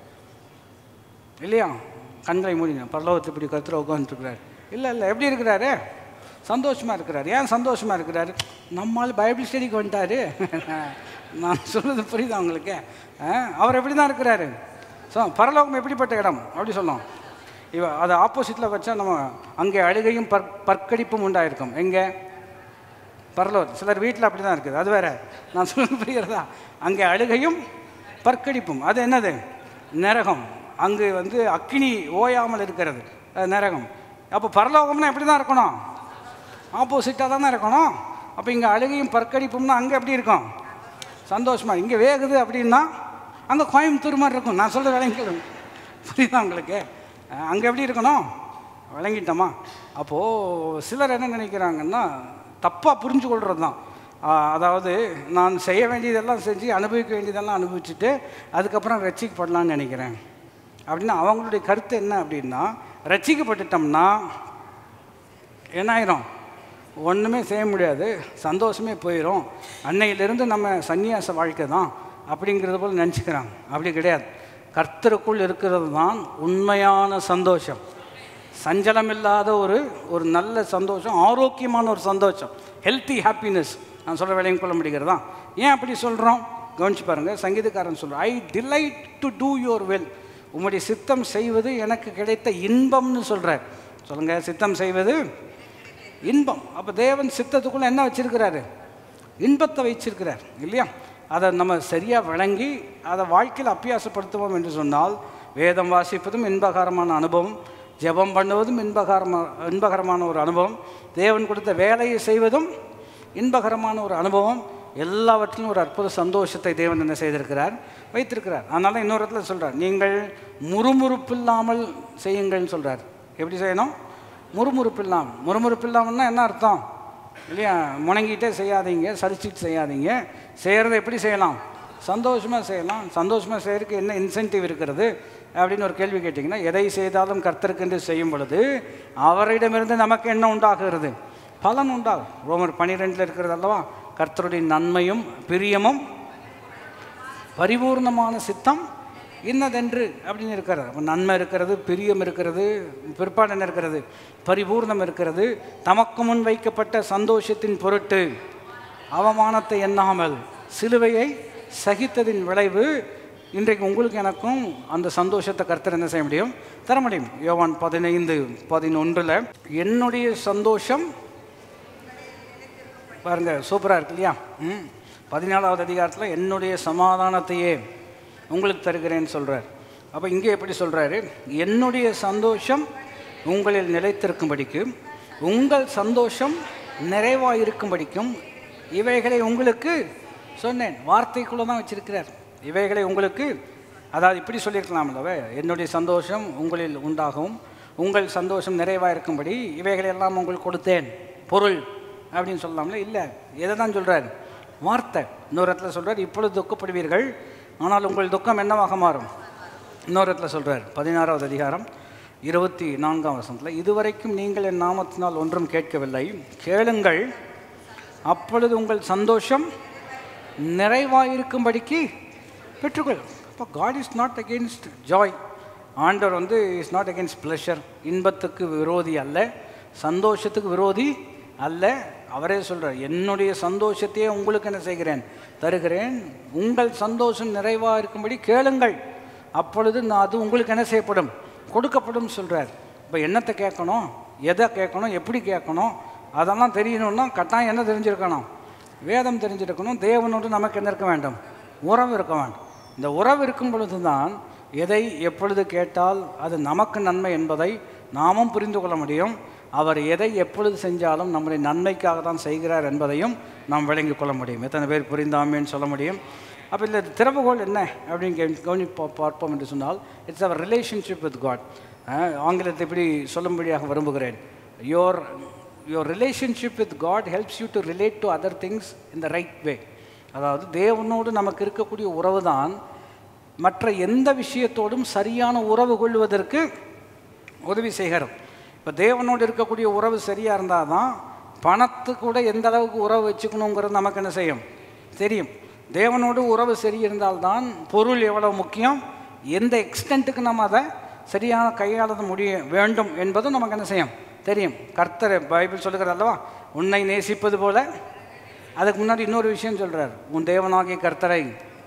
Speaker 1: இல்லையா கண்களை மூடிங்க பரலோகத்தை இப்படி கருத்துல உட்காந்துருக்கிறாரு இல்லை இல்லை எப்படி இருக்கிறாரு சந்தோஷமாக இருக்கிறாரு ஏன் சந்தோஷமாக இருக்கிறாரு நம்மால் பைபிள் ஸ்டடிக்கு வந்துட்டாரு நான் சொல்கிறது புரியுதா உங்களுக்கு ஆ? அவர் எப்படி தான் இருக்கிறாரு ஸோ பரலோகம் எப்படிப்பட்ட இடம் அப்படி சொல்லலாம் இவ அதை ஆப்போசிட்டில் வச்சா நம்ம அங்கே அழுகையும் பற் பற்கடிப்பும் உண்டாயிருக்கும் எங்கே பரலோர் சிலர் வீட்டில் அப்படி தான் இருக்குது அது வேற நான் சொல்ல புரிகிறதா அங்கே அழுகையும் பற்கடிப்பும் அது என்னது நரகம் அங்கு வந்து அக்கினி ஓயாமல் இருக்கிறது அது நரகம் அப்போ பரலோகம்னா எப்படி தான் இருக்கணும் ஆப்போசிட்டாக தானே இருக்கணும் அப்போ இங்கே அழுகையும் பற்கடிப்பும்னா அங்கே எப்படி இருக்கும் சந்தோஷமா இங்கே வேகுது அப்படின்னா அங்கே கோயம்புத்தூர் மாதிரி இருக்கும் நான் சொல்கிற விளங்கிக்கணும் புரியுதா உங்களுக்கு அங்கே எப்படி இருக்கணும் விளங்கிட்டோமா அப்போது சிலர் என்ன நினைக்கிறாங்கன்னா தப்பாக புரிஞ்சு கொள்கிறது தான் அதாவது நான் செய்ய வேண்டியதெல்லாம் செஞ்சு அனுபவிக்க வேண்டியதெல்லாம் அனுபவிச்சுட்டு அதுக்கப்புறம் ரட்சிக்கப்படலான்னு நினைக்கிறேன் அப்படின்னா அவங்களுடைய கருத்து என்ன அப்படின்னா ரட்சிக்கப்பட்டுட்டோம்னா என்ன ஆயிரும் ஒன்றுமே செய்ய முடியாது சந்தோஷமே போயிடும் அன்னையிலிருந்து நம்ம சந்நியாச வாழ்க்கை தான் அப்படிங்கிறது போல் நினச்சிக்கிறாங்க அப்படி கிடையாது கர்த்தருக்குள் இருக்கிறது தான் உண்மையான சந்தோஷம் சஞ்சலம் இல்லாத ஒரு ஒரு நல்ல சந்தோஷம் ஆரோக்கியமான ஒரு சந்தோஷம் ஹெல்த்தி ஹாப்பினஸ் நான் சொல்கிற வேலையும் கொள்ள முடிகிறதா ஏன் அப்படி சொல்கிறோம் கவனிச்சு பாருங்கள் சங்கீதக்காரன் சொல்கிறோம் I delight to do your will உம்முடைய சித்தம் செய்வது எனக்கு கிடைத்த இன்பம்னு சொல்கிறார் சொல்லுங்கள் சித்தம் செய்வது இன்பம் அப்போ தேவன் சித்தத்துக்குள்ளே என்ன வச்சிருக்கிறாரு இன்பத்தை வச்சிருக்கிறார் இல்லையா அதை நம்ம சரியாக விளங்கி அதை வாழ்க்கையில் அப்பியாசப்படுத்துவோம் என்று சொன்னால் வேதம் வாசிப்பதும் இன்பகரமான அனுபவம் ஜெபம் பண்ணுவதும் இன்பகரமான இன்பகரமான ஒரு அனுபவம் தேவன் கொடுத்த வேலையை செய்வதும் இன்பகரமான ஒரு அனுபவம் எல்லாவற்றிலும் ஒரு அற்புத சந்தோஷத்தை தேவன் என்ன செய்திருக்கிறார் வைத்திருக்கிறார் அதனால இன்னொரு இடத்துல சொல்கிறார் நீங்கள் முறுமுறுப்பில்லாமல் செய்யுங்கள்னு சொல்கிறார் எப்படி செய்யணும் முறுமுறுப்பு இல்லாமல் முறுமுறுப்பு இல்லாமல்னா என்ன அர்த்தம் இல்லையா முணங்கிட்டே செய்யாதீங்க சலிச்சிட்டு செய்யாதீங்க செய்கிறத எப்படி செய்யலாம் சந்தோஷமாக செய்யலாம் சந்தோஷமாக செய்யறதுக்கு என்ன இன்சென்டிவ் இருக்கிறது அப்படின்னு ஒரு கேள்வி கேட்டிங்கன்னா எதை செய்தாலும் கர்த்தருக்கென்று செய்யும் பொழுது அவரிடமிருந்து நமக்கு என்ன உண்டாகிறது பலன் உண்டாகும் ரோமர் பனிரெண்டில் இருக்கிறது அல்லவா கர்த்தருடைய நன்மையும் பிரியமும் பரிபூர்ணமான சித்தம் இன்னதென்று அப்படின்னு இருக்கிறது அப்போ நன்மை இருக்கிறது பிரியம் இருக்கிறது பிற்பாடு என்ன இருக்கிறது பரிபூர்ணம் இருக்கிறது தமக்கு முன் வைக்கப்பட்ட சந்தோஷத்தின் பொருட்டு அவமானத்தை எண்ணாமல் சிலுவையை சகித்ததின் விளைவு இன்றைக்கு உங்களுக்கு எனக்கும் அந்த சந்தோஷத்தை கர்த்தர் என்ன செய்ய முடியும் தர முடியும் யோவான் பதினைந்து பதினொன்றில் என்னுடைய சந்தோஷம் பாருங்க சூப்பராக இருக்கு இல்லையா ம் பதினாலாவது அதிகாரத்தில் என்னுடைய சமாதானத்தையே உங்களுக்கு தருகிறேன்னு சொல்கிறார் அப்போ இங்கே எப்படி சொல்கிறாரு என்னுடைய சந்தோஷம் உங்களில் நிலைத்திருக்கும்படிக்கு உங்கள் சந்தோஷம் நிறைவாக இருக்கும்படிக்கும் இவைகளை உங்களுக்கு சொன்னேன் வார்த்தைக்குள்ளே தான் வச்சிருக்கிறார் இவைகளை உங்களுக்கு அதாவது இப்படி சொல்லியிருக்கலாம் அல்லவே என்னுடைய சந்தோஷம் உங்களில் உண்டாகும் உங்கள் சந்தோஷம் நிறைவாக இருக்கும்படி இவைகளை எல்லாம் உங்களுக்கு கொடுத்தேன் பொருள் அப்படின்னு சொல்லலாம்ல இல்லை எதை தான் சொல்கிறார் வார்த்தை இன்னொரு இடத்துல சொல்கிறார் இப்பொழுது துக்கப்படுவீர்கள் ஆனால் உங்கள் துக்கம் என்னவாக மாறும் இன்னொரு இடத்துல சொல்கிறார் பதினாறாவது அதிகாரம் இருபத்தி நான்காம் வசனத்தில் இதுவரைக்கும் நீங்கள் என் நாமத்தினால் ஒன்றும் கேட்கவில்லை கேளுங்கள் அப்பொழுது உங்கள் சந்தோஷம் நிறைவாயிருக்கும்படிக்கு பெற்றுக்கொள் அப்போ God is not against joy ஆண்டவர் வந்து இஸ் நாட் அகெயின்ஸ்ட் ப்ளஷர் இன்பத்துக்கு விரோதி அல்ல சந்தோஷத்துக்கு விரோதி அல்ல அவரே சொல்கிறார் என்னுடைய சந்தோஷத்தையே உங்களுக்கு என்ன செய்கிறேன் தருகிறேன் உங்கள் சந்தோஷம் நிறைவாக இருக்கும்படி கேளுங்கள் அப்பொழுது நான் அது உங்களுக்கு என்ன செய்யப்படும் கொடுக்கப்படும் சொல்கிறார் இப்போ என்னத்தை கேட்கணும் எதை கேட்கணும் எப்படி கேட்கணும் அதெல்லாம் தெரியணும்னா கட்டாயம் என்ன தெரிஞ்சிருக்கணும் வேதம் தெரிஞ்சிருக்கணும் தேவனோடு நமக்கு என்ன இருக்க வேண்டும் உறவு இருக்க வேண்டும் இந்த உறவு இருக்கும் பொழுது தான் எதை எப்பொழுது கேட்டால் அது நமக்கு நன்மை என்பதை நாமும் புரிந்து கொள்ள முடியும் அவர் எதை எப்பொழுது செஞ்சாலும் நம்முடைய நன்மைக்காக தான் செய்கிறார் என்பதையும் நாம் விளங்கிக் கொள்ள முடியும் எத்தனை பேர் புரிந்தாமேன்னு சொல்ல முடியும் அப்போ இல்லை திறவுகோல் என்ன அப்படின்னு கே கவனி பா- பார்ப்போம் என்று சொன்னால் it's our relationship with God ஆங்கிலத்தை இப்படி சொல்லும்படியாக விரும்புகிறேன் your your relationship with God helps you to relate to other things in the right way அதாவது தேவனோடு நமக்கு இருக்கக்கூடிய உறவு தான் மற்ற எந்த விஷயத்தோடும் சரியான உறவு கொள்வதற்கு உதவி செய்கிறது இப்போ தேவனோடு இருக்கக்கூடிய உறவு சரியாக இருந்தால் தான் பணத்து கூட எந்த அளவுக்கு உறவு வச்சுக்கணுங்கிறது நமக்கு என்ன செய்யும் தெரியும் தேவனோடு உறவு சரி இருந்தால்தான் பொருள் எவ்வளவு முக்கியம் எந்த எக்ஸ்டென்ட்டுக்கு நம்ம அதை சரியான கையாள முடிய வேண்டும் என்பதும் நமக்கு என்ன செய்யும் தெரியும் கர்த்தர் பைபிள் சொல்லுகிறது அல்லவா உன்னை நேசிப்பது போல அதுக்கு முன்னாடி இன்னொரு விஷயம் சொல்கிறார் உன் தேவனாகிய கர்த்தரை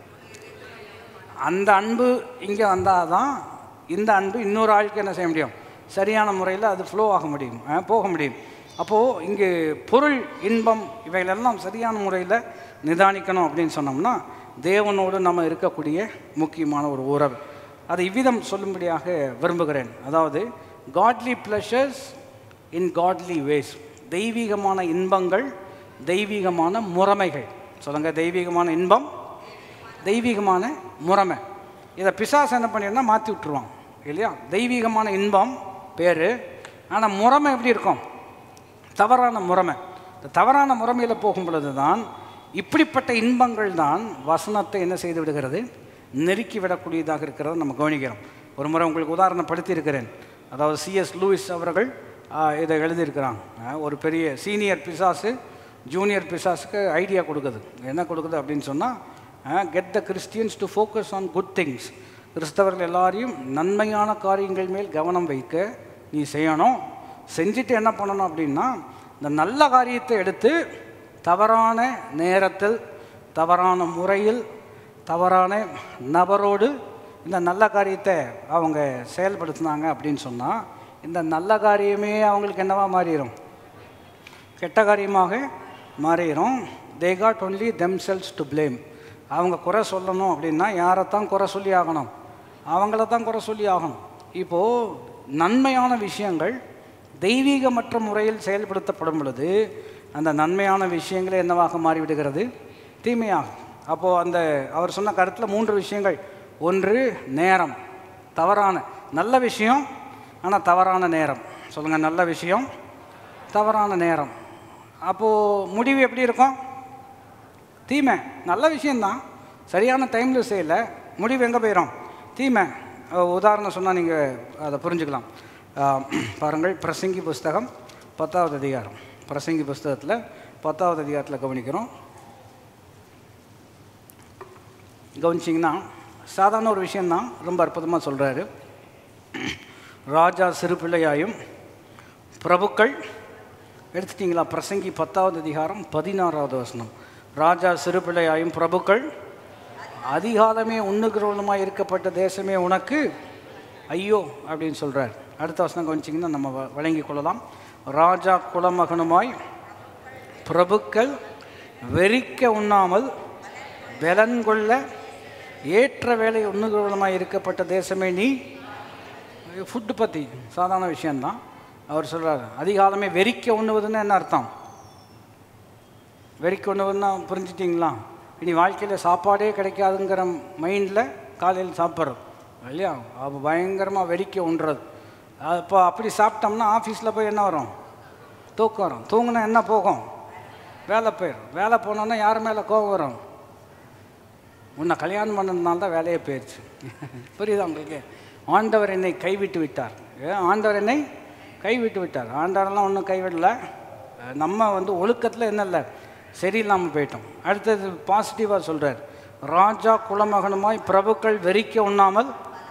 Speaker 1: அந்த அன்பு இங்கே வந்தால் தான் இந்த அன்பு இன்னொரு ஆளுக்கு என்ன செய்ய முடியும் சரியான முறையில் அது ஃப்ளோ ஆக முடியும் அஹ், போக முடியும் அப்போது இங்கே பொருள் இன்பம் இவைகளெல்லாம் சரியான முறையில் நிதானிக்கணும் அப்படின்னு சொன்னோம்னா தேவனோடு நம்ம இருக்கக்கூடிய முக்கியமான ஒரு உறவு அதை இவ்விதம் சொல்லும்படியாக விரும்புகிறேன் அதாவது காட்லி ப்ளஷர்ஸ் இன் காட்லி வேஸ் தெய்வீகமான இன்பங்கள் தெய்வீகமான முறைமைகள் சொல்லுங்க தெய்வீகமான இன்பம் தெய்வீகமான முறைமை இதை பிசாசு என்ன பண்ணிடுனா மாற்றி விட்டுருவான் இல்லையா தெய்வீகமான இன்பம் பேர் ஆனால் முறைமை எப்படி இருக்கும் தவறான முறைமை இந்த தவறான முறைமையில் போகும் பொழுது தான் இப்படிப்பட்ட இன்பங்கள் தான் வசனத்தை என்ன செய்து விடுகிறது நெருக்கி விடக்கூடியதாக இருக்கிறத நம்ம கவனிக்கிறோம் ஒரு முறை உங்களுக்கு உதாரணப்படுத்தி இருக்கிறேன் அதாவது சிஎஸ் லூயிஸ் அவர்கள் ஆ, இதை எழுதியிருக்கிறாங்க ஆ, ஒரு பெரிய சீனியர் பிசாசு ஜூனியர் பிசாஸுக்கு ஐடியா கொடுக்குது என்ன கொடுக்குது அப்படின்னு சொன்னால் get the Christians to focus on good things கிறிஸ்தவர்கள் எல்லாரையும் நன்மையான காரியங்கள் மேல் கவனம் வைக்க நீ செய்யணும் செஞ்சுட்டு என்ன பண்ணணும் அப்படின்னா இந்த நல்ல காரியத்தை எடுத்து தவறான நேரத்தில் தவறான முறையில் தவறான நபரோடு இந்த நல்ல காரியத்தை அவங்க செயல்படுத்தினாங்க அப்படின்னு சொன்னால் இந்த நல்ல காரியமே அவங்களுக்கு என்னவா மாறிடும் கெட்ட காரியமாக மாறிடும் they got only themselves to blame அவங்க குறை சொல்லணும் அப்படின்னா யாரைத்தான் குறை சொல்லி ஆகணும் அவங்கள தான் குறை சொல்லி ஆகணும் இப்போது நன்மையான விஷயங்கள் தெய்வீகமற்ற முறையில் செயல்படுத்தப்படும் பொழுது அந்த நன்மையான விஷயங்களே என்னவாக மாறிவிடுகிறது தீமையாகும் அப்போது அந்த அவர் சொன்ன கருத்தில் மூன்று விஷயங்கள் ஒன்று நேரம் தவறான நல்ல விஷயம் ஆனால் தவறான நேரம் சொல்லுங்கள் நல்ல விஷயம் தவறான நேரம் அப்போது முடிவு எப்படி இருக்கும் தீமை நல்ல விஷயந்தான் சரியான டைமில் செய்யலை முடிவு எங்கே போயிடும் தீமை அஹ் உதாரணம் சொன்னால் நீங்கள் அதை புரிஞ்சுக்கலாம் அஹ் பாருங்கள் பிரசங்கி புஸ்தகம் பத்தாவது அதிகாரம் பிரசங்கி புஸ்தகத்தில் பத்தாவது அதிகாரத்தில் கவனிக்கிறோம் கவனிச்சிங்கன்னா சாதாரண ஒரு விஷயந்தான் ரொம்ப அற்புதமாக சொல்கிறாரு ராஜா சிறு பிள்ளையாயும் பிரபுக்கள் எடுத்துட்டிங்களா பிரசங்கி பத்தாவது அதிகாரம் பதினாறாவது வசனம் ராஜா சிறு பிள்ளையாயும் பிரபுக்கள் அதிகாலமே உண்ணுகிறவளுமாய் இருக்கப்பட்ட தேசமே உனக்கு ஐயோ அப்படின்னு சொல்கிறார் அடுத்த வசனம் கவனிச்சிங்கன்னா நம்ம வ- வழங்கிக் கொள்ளலாம் ராஜா குலமகனுமாய் பிரபுக்கள் வெறிக்க உண்ணாமல் பலன் கொள்ள ஏற்ற வேலை உண்ணுகிறவளுமாய் இருக்கப்பட்ட தேசமே நீ ஃபுட்டு பற்றி சாதாரண விஷயந்தான் அவர் சொல்கிறார் அதிகாலமே வெறிக்க உண்ணுவதுன்னு என்ன அர்த்தம் வெறிக்க உண்ணுவதுன்னா புரிஞ்சிட்டிங்களா இனி வாழ்க்கையில் சாப்பாடே கிடைக்காதுங்கிற மைண்டில் காலையில் சாப்பிட்றோம் இல்லையா அப்போ பயங்கரமாக வெறிக்க உண்றது அப்போ அப்படி சாப்பிட்டோம்னா ஆஃபீஸில் போய் என்ன வரும் தூக்கம் வரும் தூங்கினா என்ன போகும் வேலை போயிடும் வேலை போனோன்னா யார் மேலே கோபம் வரும் உன்னை கல்யாணம் பண்ணதுனால தான் வேலையே போயிடுச்சு புரியுதா உங்களுக்கு ஆண்டவர் என்னை கைவிட்டு விட்டார் ஏன் ஆண்டவர் என்னை கைவிட்டு விட்டார் ஆண்டவரெல்லாம் ஒன்றும் கைவிடல அஹ் நம்ம வந்து ஒழுக்கத்தில் என்ன இல்லை சரியில்லாமல் போயிட்டோம் அடுத்தது பாசிட்டிவாக சொல்கிறார் ராஜா குலமகனுமாய் பிரபுக்கள் வெறிக்க உண்ணாமல்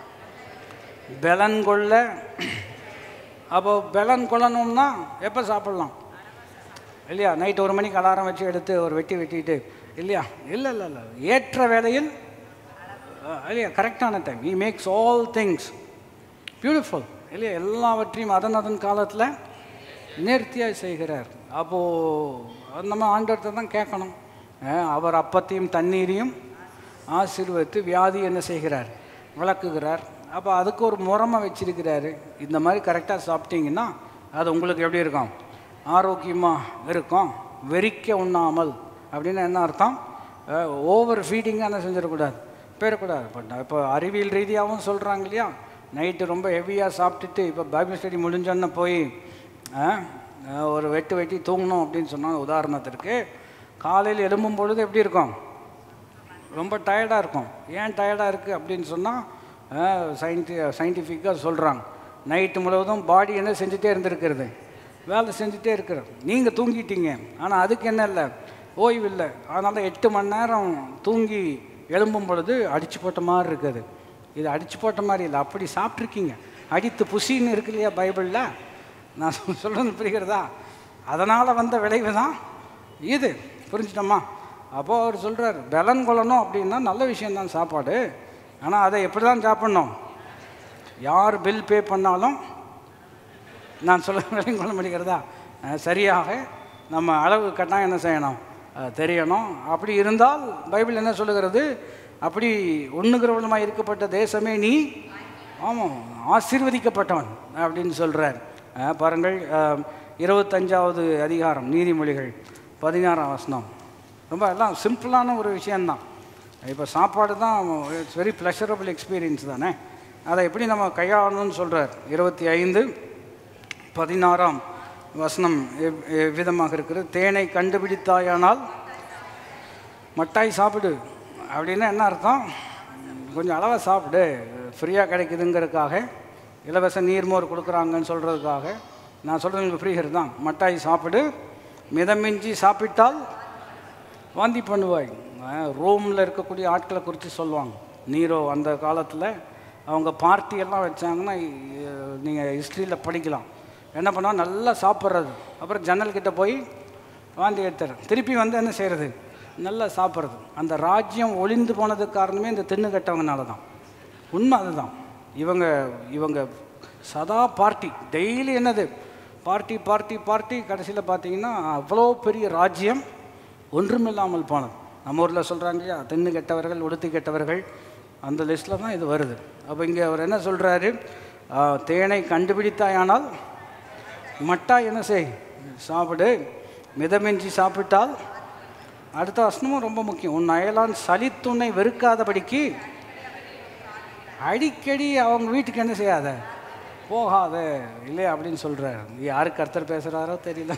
Speaker 1: பலன் கொள்ள அப்போ பலன் கொள்ளணும்னா எப்போ சாப்பிட்லாம் இல்லையா நைட் ஒரு மணிக்கு அலாரம் வச்சு எடுத்து ஒரு வெட்டி வெட்டிட்டு இல்லையா இல்லை இல்லை இல்லை ஏற்ற வேலையில் அஹ், இல்லையா கரெக்டான time he makes all things beautiful இல்லையா எல்லாவற்றையும் அதன் அதன் காலத்தில் நேர்த்தியாக செய்கிறார் அப்போது நம்ம ஆண்டவர்கிட்ட தான் கேட்கணும் அஹ், அவர் அப்பத்தையும் தண்ணீரையும் ஆசீர்வதித்து வியாதி என்ன செய்கிறார் விளக்குகிறார் அப்போ அதுக்கு ஒரு முறமை வச்சிருக்கிறாரு இந்த மாதிரி கரெக்டாக சாப்பிட்டீங்கன்னா அது உங்களுக்கு எப்படி இருக்கும் ஆரோக்கியமாக இருக்கும் வெறிக்க உண்ணாமல் அப்படின்னு என்ன அர்த்தம் ஓவர் ஃபீடிங்காக என்ன செஞ்சிடக்கூடாது போயிடக்கூடாது பட் இப்போ அறிவியல் ரீதியாகவும் சொல்கிறாங்க இல்லையா நைட்டு ரொம்ப ஹெவியாக சாப்பிட்டுட்டு இப்போ பைபிள் ஸ்டடி முடிஞ்சோன்னே போய் ஆ, ஆ, ஒரு வெட்டு வெட்டி தூங்கணும் அப்படின்னு சொன்னாங்க உதாரணத்திற்கு காலையில் எழும்பும் பொழுது எப்படி இருக்கும் ரொம்ப டயர்டாக இருக்கும் ஏன் டயர்டாக இருக்குது அப்படின்னு சொன்னால் சயின்டி சயின்டிஃபிக்காக சொல்கிறாங்க நைட்டு முழுவதும் பாடி என்ன செஞ்சுட்டே இருந்திருக்கிறது வேலை செஞ்சுட்டே இருக்கிறோம் நீங்கள் தூங்கிட்டீங்க ஆனால் அதுக்கு என்ன இல்லை ஓய்வு இல்லை அதனால் எட்டு மணி நேரம் தூங்கி எழும்பும் பொழுது அடிச்சு போட்ட மாதிரி இருக்குது இது அடிச்சு போட்ட மாதிரி இல்லை அப்படி சாப்பிட்ருக்கீங்க அடித்து புசின்னு இருக்கு இல்லையா பைபிளில் நான் சொல்கிறது புரிகிறதா அதனால் வந்த விளைவு தான் இது புரிஞ்சிட்டோமா அப்போது அவர் சொல்கிறார் பலன் கொள்ளணும் அப்படின்னா நல்ல விஷயம்தான் சாப்பாடு ஆனால் அதை எப்படி தான் சாப்பிட்ணும் யார் பில் பே பண்ணாலும் நான் சொல்ல விலையும் கொள்ள முடிகிறதா அஹ் சரியாக நம்ம அளவு கட்டாயம் என்ன செய்யணும் அஹ் தெரியணும் அப்படி இருந்தால் பைபிள் என்ன சொல்லுகிறது அப்படி ஒண்ணுகிறவனுமாய் இருக்கப்பட்ட தேசமே நீ ஆமாம் ஆசீர்வதிக்கப்பட்டவன் அப்படின்னு சொல்கிறார் பாருங்கள் அஹ், இருபத்தஞ்சாவது அதிகாரம் நீதிமொழிகள் பதினாறாம் வசனம் ரொம்ப எல்லாம் சிம்பிளான ஒரு விஷயந்தான் இப்போ சாப்பாடு தான் இட்ஸ் வெரி ப்ளஷரபிள் எக்ஸ்பீரியன்ஸ் தானே அதை எப்படி நம்ம கையாளணும்னு சொல்கிறார் இருபத்தி ஐந்து பதினாறாம் வசனம் எவ்- எவ்விதமாக இருக்கிறது தேனை கண்டுபிடித்தாயானால் மட்டாய் சாப்பிடு அப்படின்னா என்ன அர்த்தம் கொஞ்சம் அளவாக சாப்பிடு ஃப்ரீயாக கிடைக்குதுங்கிறதுக்காக இலவச நீர்மோர் கொடுக்குறாங்கன்னு சொல்கிறதுக்காக நான் சொல்கிறது உங்களுக்கு ஃப்ரீஹர் தான் மட்டாய் சாப்பிடு மிதமிஞ்சி சாப்பிட்டால் வாந்தி பண்ணுவாய் ரோமில் இருக்கக்கூடிய ஆட்களை குறித்து சொல்லுவாங்க நீரோ அந்த காலத்தில் அவங்க பார்ட்டி எல்லாம் வச்சாங்கன்னா நீங்கள் ஹிஸ்ட்ரியில் படிக்கலாம் என்ன பண்ணுவாங்க நல்லா சாப்பிட்றது அப்புறம் ஜன்னல் கிட்ட போய் வாந்தி எடுத்துறது திருப்பி வந்து என்ன செய்கிறது நல்லா சாப்பிட்றது அந்த ராஜ்யம் ஒளிந்து போனதுக்கு காரணமே இந்த தின்னு கட்டவங்கனால தான் உண்மை அதுதான் இவங்க இவங்க சதா பார்ட்டி டெய்லி என்னது பார்ட்டி பார்ட்டி பார்ட்டி கடைசியில் பார்த்தீங்கன்னா அவ்வளோ பெரிய ராஜ்யம் ஒன்றுமில்லாமல் போனது நம்ம ஊரில் சொல்கிறாங்க இல்லையா தின்னு கெட்டவர்கள் உடுத்து கெட்டவர்கள் அந்த லிஸ்ட்டில் தான் இது வருது அப்போ இங்கே அவர் என்ன சொல்கிறாரு ஆ, தேனை கண்டுபிடித்தாயானால் மட்டா என்ன செய் சாப்பிடு மிதமின்றி சாப்பிட்டால் அடுத்த வசனமும் ரொம்ப முக்கியம் உன் அயலான் சலித்துன்னை வெறுக்காதபடிக்கு அடிக்கடி அவங்க வீட்டுக்கு என்ன செய்யாத போகாத இல்லையா அப்படின்னு சொல்கிறார் யாருக்கு கர்த்தர் பேசுகிறாரோ தெரியல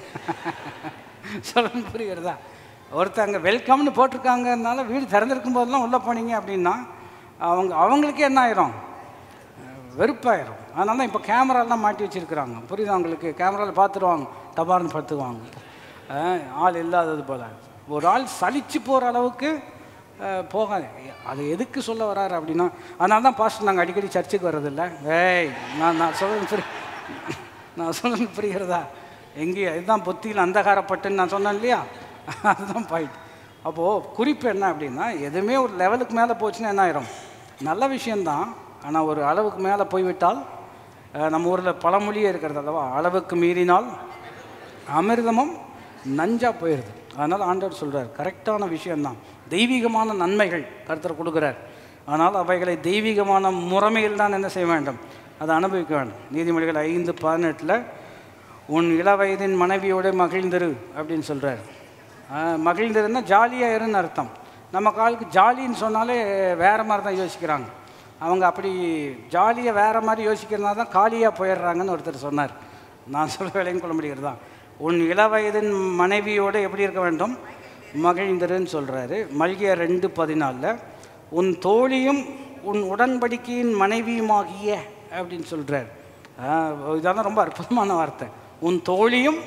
Speaker 1: சொல்ல புரிகிறதா ஒருத்தங்க வெல்கம்னு போட்டிருக்காங்கனால வீடு திறந்திருக்கும் போதெல்லாம் உள்ளே போனீங்க அப்படின்னா அவங்க அவங்களுக்கே என்ன ஆயிரும் வெறுப்பாயிரும் அதனால தான் இப்போ கேமராலாம் மாட்டி வச்சுருக்குறாங்க புரியுதா உங்களுக்கு கேமராவில் பார்த்துருவாங்க டபார்னு பார்த்துக்குவாங்க அஹ், ஆள் இல்லாதது போல் ஒரு ஆள் சலிச்சு போகிற அளவுக்கு அஹ், போகாது அது எதுக்கு சொல்ல வராரு அப்படின்னா அதனால தான் பாஸ்டர் நாங்கள் அடிக்கடி சர்ச்சுக்கு வர்றதில்ல ஏய் நான் நான் சொல்கிறது புரி நான் சொல்கிறது புரிகிறதா எங்கேயும் இதுதான் புத்தியில் அந்தகாரப்பட்டுன்னு நான் சொன்னேன் இல்லையா அதுதான் பாயிண்ட் அப்போது குறிப்பு என்ன அப்படின்னா எதுவுமே ஒரு லெவலுக்கு மேலே போச்சுன்னா என்ன ஆயிரும் நல்ல விஷயந்தான் ஆனால் ஒரு அளவுக்கு மேலே போய்விட்டால் அஹ், நம்ம ஊரில் பழமொழியே இருக்கிறது அல்லவா அளவுக்கு மீறினால் அமிர்தமும் நஞ்சா போயிடுது அதனால் ஆண்டவர் சொல்கிறார் கரெக்டான விஷயந்தான் தெய்வீகமான நன்மைகள் கருத்தர் கொடுக்குறார் ஆனால் அவைகளை தெய்வீகமான முறைமையில் தான் என்ன செய்ய வேண்டும் அதை அனுபவிக்க வேண்டும் நீதிமொழிகள் ஐந்து பதினெட்டில் உன் இளவயதின் மனைவியோட மகிழ்ந்திரு அப்படின்னு சொல்கிறார் மகிழ்ந்திருந்தா ஜாலியாக இருன்னு அர்த்தம் நம்ம காலுக்கு ஜாலின்னு சொன்னாலே வேறு மாதிரி தான் யோசிக்கிறாங்க அவங்க அப்படி ஜாலியாக வேறு மாதிரி யோசிக்கிறதுனால தான் காலியாக போயிடுறாங்கன்னு ஒருத்தர் சொன்னார் நான் சொல்ல வேலையும் கொள்ள முடிகிறது தான் உன் இளவயதின் மனைவியோடு எப்படி இருக்க வேண்டும் மகிழ்ந்திருன்னு சொல்கிறாரு மல்கிய ரெண்டு பதினாலில் உன் தோழியும் உன் உடன்படிக்கையின் மனைவியுமாகிய அப்படின்னு சொல்கிறார் இதெல்லாம் ரொம்ப அற்புதமான வார்த்தை உன் தோழியும்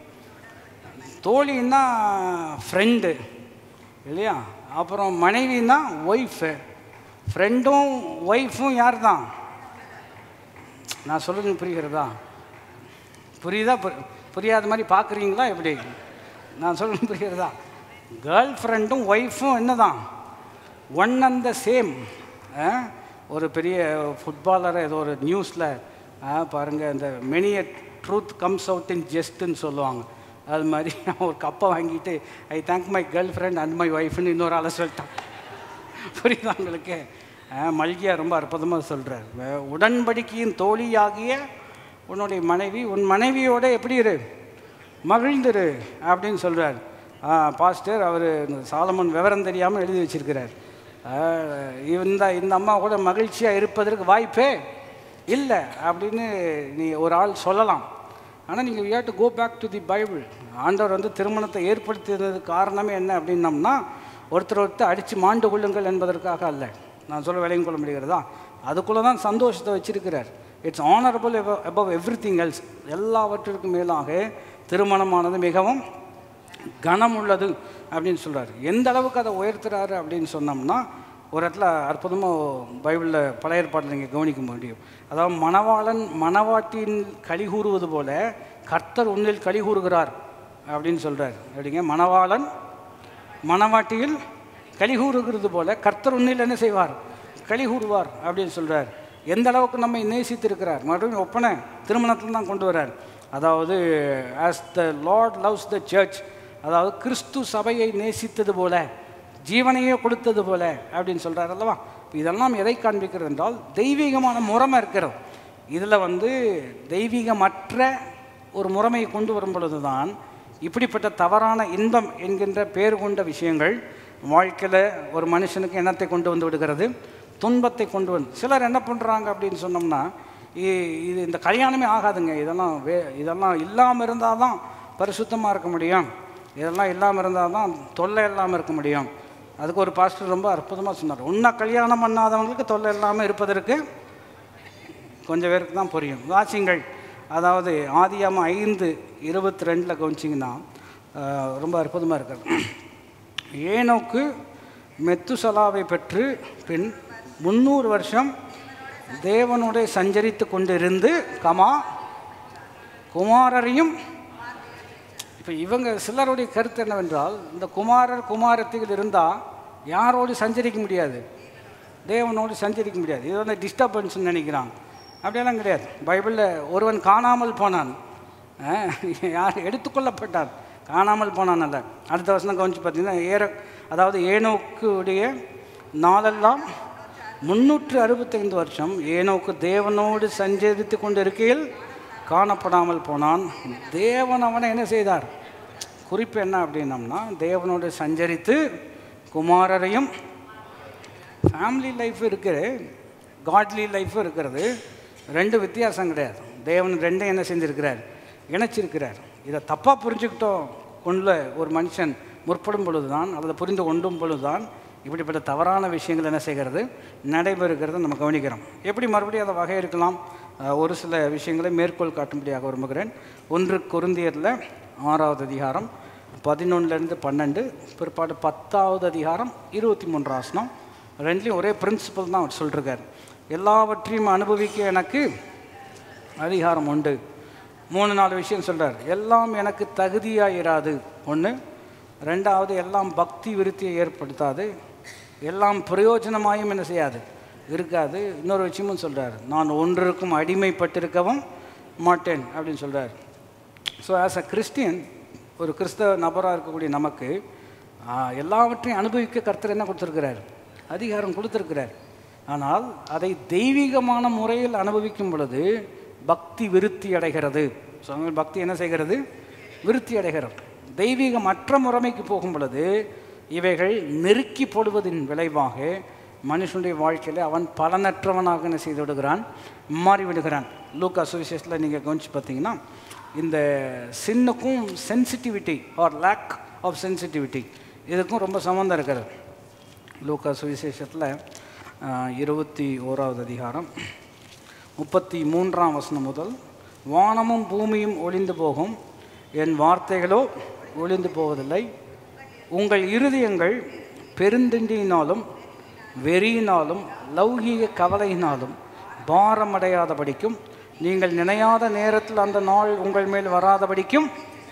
Speaker 1: தோழின்னா ஃப்ரெண்டு இல்லையா அப்புறம் மனைவின்னா ஒய்ஃபு ஃப்ரெண்டும் ஒய்ஃபும் யார் தான் நான் சொல்லுங்க புரிகிறதா புரியுதா பு- புரியாத மாதிரி பார்க்குறீங்களா எப்படி நான் சொல்லுங்க புரிகிறதா கேர்ள் ஃப்ரெண்டும் ஒய்ஃபும் என்ன தான் ஒன் அண்ட் த சேம் ஒரு பெரிய ஃபுட்பாலரை ஏதோ ஒரு நியூஸில் பாருங்கள் இந்த மெனிய ட்ரூத் கம்ஸ் அவுட் இன் ஜஸ்ட்டுன்னு சொல்லுவாங்க அது மாதிரி அவன் ஒரு கப்பை வாங்கிட்டு I thank my girlfriend and my ஒய்ஃப்னு இன்னொரு ஆளை சொல்லிட்டான் புரியுதா உங்களுக்கு அஹ், மல்கியா ரொம்ப அற்புதமாக சொல்கிறார் உடன்படிக்கையின் தோழியாகிய உன்னுடைய மனைவி உன் மனைவியோட எப்படி இரு மகிழ்ந்திரு அப்படின்னு சொல்கிறார் பாஸ்டர் அவர் சாலமன் விவரம் தெரியாமல் எழுதி வச்சிருக்கிறார் அஹ், இந்த இந்த அம்மா கூட மகிழ்ச்சியாக இருப்பதற்கு வாய்ப்பே இல்லை அப்படின்னு நீ ஒரு ஆள் சொல்லலாம் ஆனால் நீங்கள் you to go back to the Bible ஆண்டவர் வந்து திருமணத்தை ஏற்படுத்தியது காரணமே என்ன அப்படின்னம்னா ஒருத்தர் ஒருத்தர் அடித்து மாண்டு கொள்ளுங்கள் என்பதற்காக அல்ல நான் சொல்ல விளையும் கொள்ள முடிகிறதா அதுக்குள்ளே தான் சந்தோஷத்தை வச்சிருக்கிறார் it's honourable above everything else எல்லாவற்றிற்கும் மேலாக திருமணமானது மிகவும் கனம் உள்ளது அப்படின்னு சொல்கிறார் எந்த அளவுக்கு அதை உயர்த்துறாரு அப்படின்னு சொன்னோம்னா ஒரு இடத்துல அற்புதமாக பைபிளில் பழைய ஏற்பாட்டில் நீங்கள் கவனிக்க முடியும் அதாவது மணவாளன் மணவாட்டின் களி கூறுவது போல கர்த்தர் உன்னில் களி கூறுகிறார் அப்படின்னு சொல்கிறார் அப்படிங்க மணவாளன் மணவாட்டியில் களி கூறுகிறது போல கர்த்தர் உன்னில் என்ன செய்வார் களி கூறுவார் அப்படின்னு சொல்கிறார் எந்த அளவுக்கு நம்மை நேசித்திருக்கிறார் மறுபடியும் ஒப்பனை திருமணத்தில் தான் கொண்டு வரார் அதாவது as the Lord loves the church அதாவது கிறிஸ்து சபையை நேசித்தது போல ஜீவனையே கொடுத்தது போல அப்படின்னு சொல்கிறார் அல்லவா இப்ப இதெல்லாம் எதை காண்பிக்கிறது என்றால் தெய்வீகமான முறைமை இருக்கிறது இதில் வந்து தெய்வீகமற்ற ஒரு முறைமையை கொண்டு வரும் பொழுது தான் இப்படிப்பட்ட தவறான இன்பம் என்கின்ற பேர் கொண்ட விஷயங்கள் வாழ்க்கையில் ஒரு மனுஷனுக்கு எண்ணத்தை கொண்டு வந்து விடுகிறது துன்பத்தை கொண்டு வந்து சிலர் என்ன பண்ணுறாங்க அப்படின்னு சொன்னோம்னா இ- இது இந்த கல்யாணமே ஆகாதுங்க இதெல்லாம் வே இதெல்லாம் இல்லாமல் இருந்தால் தான் பரிசுத்தமாக இருக்க முடியும் இதெல்லாம் இல்லாமல் இருந்தால் தான் தொல்லை இல்லாமல் இருக்க முடியும் அதுக்கு ஒரு பாஸ்டர் ரொம்ப அற்புதமாக சொன்னார் உன்னை கல்யாணம் பண்ணாதவங்களுக்கு தொல்லை இல்லாமல் இருப்பதற்கு கொஞ்சம் பேருக்கு தான் புரியும் வாசிங்கள் அதாவது ஆதியாம ஐந்து இருபத்தி ரெண்டில் கவனிச்சிங்கன்னா ஆஹ், ரொம்ப அற்புதமாக இருக்கிறது ஏனோக்கு மெத்துசலாவை பெற்று பின் முந்நூறு வருஷம் தேவனுடைய சஞ்சரித்து கொண்டிருந்து கமா குமாரரையும் இப்போ இவங்க சிலருடைய கருத்து என்னவென்றால் இந்த குமாரர் குமாரத்திகள் இருந்தால் யாரோடு சஞ்சரிக்க முடியாது தேவனோடு சஞ்சரிக்க முடியாது இது வந்து டிஸ்டர்பன்ஸ்னு நினைக்கிறான் அப்படியெல்லாம் கிடையாது பைபிளில் ஒருவன் காணாமல் போனான் அஹ், யார் எடுத்துக்கொள்ளப்பட்டான் காணாமல் போனான் அல்ல அடுத்த வருஷம் கவனிச்சு பார்த்தீங்கன்னா ஏற அதாவது ஏனோக்குடைய நாளெல்லாம் முன்னூற்று அறுபத்தைந்து வருஷம் ஏனோக்கு தேவனோடு சஞ்சரித்து கொண்டு இருக்கையில் காணப்படாமல் போனான் தேவன் அவனை என்ன செய்தார் குறிப்பு என்ன அப்படின்னம்னா தேவனோடு சஞ்சரித்து குமாரரையும் ஃபேமிலி லைஃப் இருக்குது காட்லி லைஃப் இருக்கிறது ரெண்டு வித்தியாசம் கிடையாது தேவன் ரெண்டும் என்ன செஞ்சிருக்கிறார் இணைச்சிருக்கிறார் இதை தப்பாக புரிஞ்சுக்கிட்டோம் கொள்ள ஒரு மனுஷன் முற்படும் பொழுது தான் அதை புரிந்து கொண்டும் பொழுது தான் இப்படிப்பட்ட தவறான விஷயங்கள் என்ன செய்கிறது நடைபெறுகிறத நம்ம கவனிக்கிறோம் எப்படி மறுபடியும் அதை வகை இருக்கலாம் அஹ், ஒரு சில விஷயங்களை மேற்கோள் காட்டும்படியாக விரும்புகிறேன் ஒன்று குருந்தியரில் ஆறாவது அதிகாரம் பதினொன்றுலேருந்து பன்னெண்டு பிற்பாடு பத்தாவது அதிகாரம் இருபத்தி மூன்று ஆசனம் ரெண்டுலேயும் ஒரே பிரின்சிபல் தான் அவர் சொல்லிருக்கார் எல்லாவற்றையும் அனுபவிக்க எனக்கு அதிகாரம் உண்டு மூணு நாலு விஷயம் சொல்றார் எல்லாம் எனக்கு தகுதியாக இராது ஒன்று ரெண்டாவது எல்லாம் பக்தி விருத்தியை ஏற்படுத்தாது எல்லாம் பிரயோஜனமாயும் என்ன செய்யாது இருக்காது இன்னொரு விஷயமும் சொல்றார் நான் ஒன்றிற்கும் அடிமைப்பட்டிருக்கவும் மாட்டேன் அப்படின்னு சொல்றார் ஸோ ஆஸ் அ கிறிஸ்டியன் ஒரு கிறிஸ்தவ நபராக இருக்கக்கூடிய நமக்கு ஆ, எல்லாவற்றையும் அனுபவிக்க கர்த்தர் என்ன கொடுத்துருக்கிறார் அதிகாரம் கொடுத்துருக்கிறார் ஆனால் அதை தெய்வீகமான முறையில் அனுபவிக்கும் பொழுது பக்தி விருத்தி அடைகிறது ஸோ அங்கே பக்தி என்ன செய்கிறது விருத்தி அடைகிறது தெய்வீகம் மற்ற முறைமைக்கு போகும் பொழுது இவைகள் நெருக்கி போடுவதின் விளைவாக மனுஷனுடைய வாழ்க்கையில் அவன் பலனற்றவனாக என்ன செய்து விடுகிறான் மாறி விடுகிறான் லூக்கா சுவிசேஷத்தில் நீங்கள் கவனிச்சு பார்த்தீங்கன்னா இந்த சின்னுக்கும் sensitivity or lack of sensitivity இதுக்கும் ரொம்ப சம்மந்தம் இருக்கிறது லூக்கா சுவிசேஷத்தில் இருபத்தி ஓராவது அதிகாரம் முப்பத்தி மூன்றாம் வசனம் முதல் வானமும் பூமியும் ஒளிந்து போகும் என் வார்த்தைகளோ ஒளிந்து போவதில்லை உங்கள் இருதயங்கள் பெருந்திண்டியினாலும் வெறியினாலும் லௌகீக கவலையினாலும் பாரமடையாதபடிக்கும் நீங்கள் நினையாத நேரத்தில் அந்த நாள் உங்கள் மேல் வராதபடிக்கும்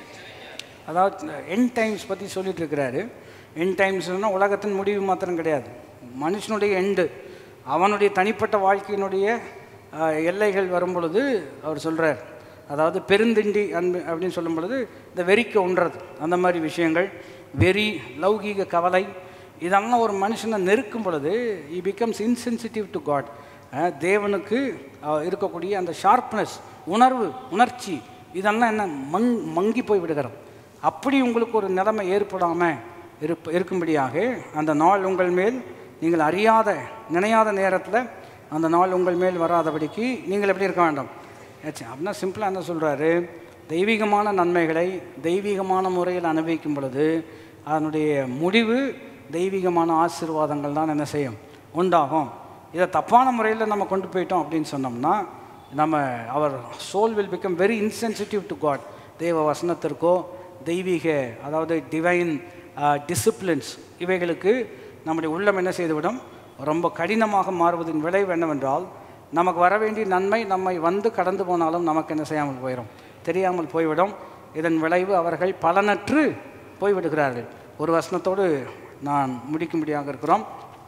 Speaker 1: அதாவது என் டைம்ஸ் பற்றி சொல்லிட்டு இருக்கிறாரு என் டைம்ஸ்னால் உலகத்தின் முடிவு மாத்திரம் கிடையாது மனுஷனுடைய எண்டு அவனுடைய தனிப்பட்ட வாழ்க்கையினுடைய ஆஹ், எல்லைகள் வரும் பொழுது அவர் சொல்கிறார் அதாவது பெருந்திண்டி அன்பு அப்படின்னு சொல்லும் பொழுது இந்த வெறிக்கு ஒன்றது அந்த மாதிரி விஷயங்கள் வெறி லௌகீக கவலை இதெல்லாம் ஒரு மனுஷனை நெருக்கும் பொழுது it becomes insensitive to God தேவனுக்கு அஹ், இருக்கக்கூடிய அந்த ஷார்ப்னஸ் உணர்வு உணர்ச்சி இதெல்லாம் என்ன மங் மங்கி போய் விடுகிறோம் அப்படி உங்களுக்கு ஒரு நிலைமை ஏற்படாமல் இருப்ப இருக்கும்படியாக அந்த நாள் உங்கள் மேல் நீங்கள் அறியாத நினையாத நேரத்தில் அந்த நாள் உங்கள் மேல் வராதபடிக்கு நீங்கள் எப்படி இருக்க வேண்டாம் ஆச்சு அப்படின்னா சிம்பிளாக என்ன சொல்கிறாரு தெய்வீகமான நன்மைகளை தெய்வீகமான முறையில் அனுபவிக்கும் பொழுது அதனுடைய முடிவு தெய்வீகமான ஆசீர்வாதங்கள் தான் என்ன செய்யும் உண்டாகும் இதை தப்பான முறையில் நம்ம கொண்டு போயிட்டோம் அப்படின்னு சொன்னோம்னா நம்ம our soul will become very insensitive to God தேவ வசனத்திற்கோ தெய்வீக அதாவது டிவைன் டிசிப்ளின்ஸ் இவைகளுக்கு நம்முடைய உள்ளம் என்ன செய்துவிடும் ரொம்ப கடினமாக மாறுவதின் விளைவு என்னவென்றால் நமக்கு வர வேண்டிய நன்மை நம்மை வந்து கடந்து போனாலும் நமக்கு என்ன செய்யாமல் போயிடும் தெரியாமல் போய்விடும் இதன் விளைவு அவர்கள் பலனற்று போய்விடுகிறார்கள் ஒரு வசனத்தோடு நான் முடிக்கும்படியாக இருக்கிறோம்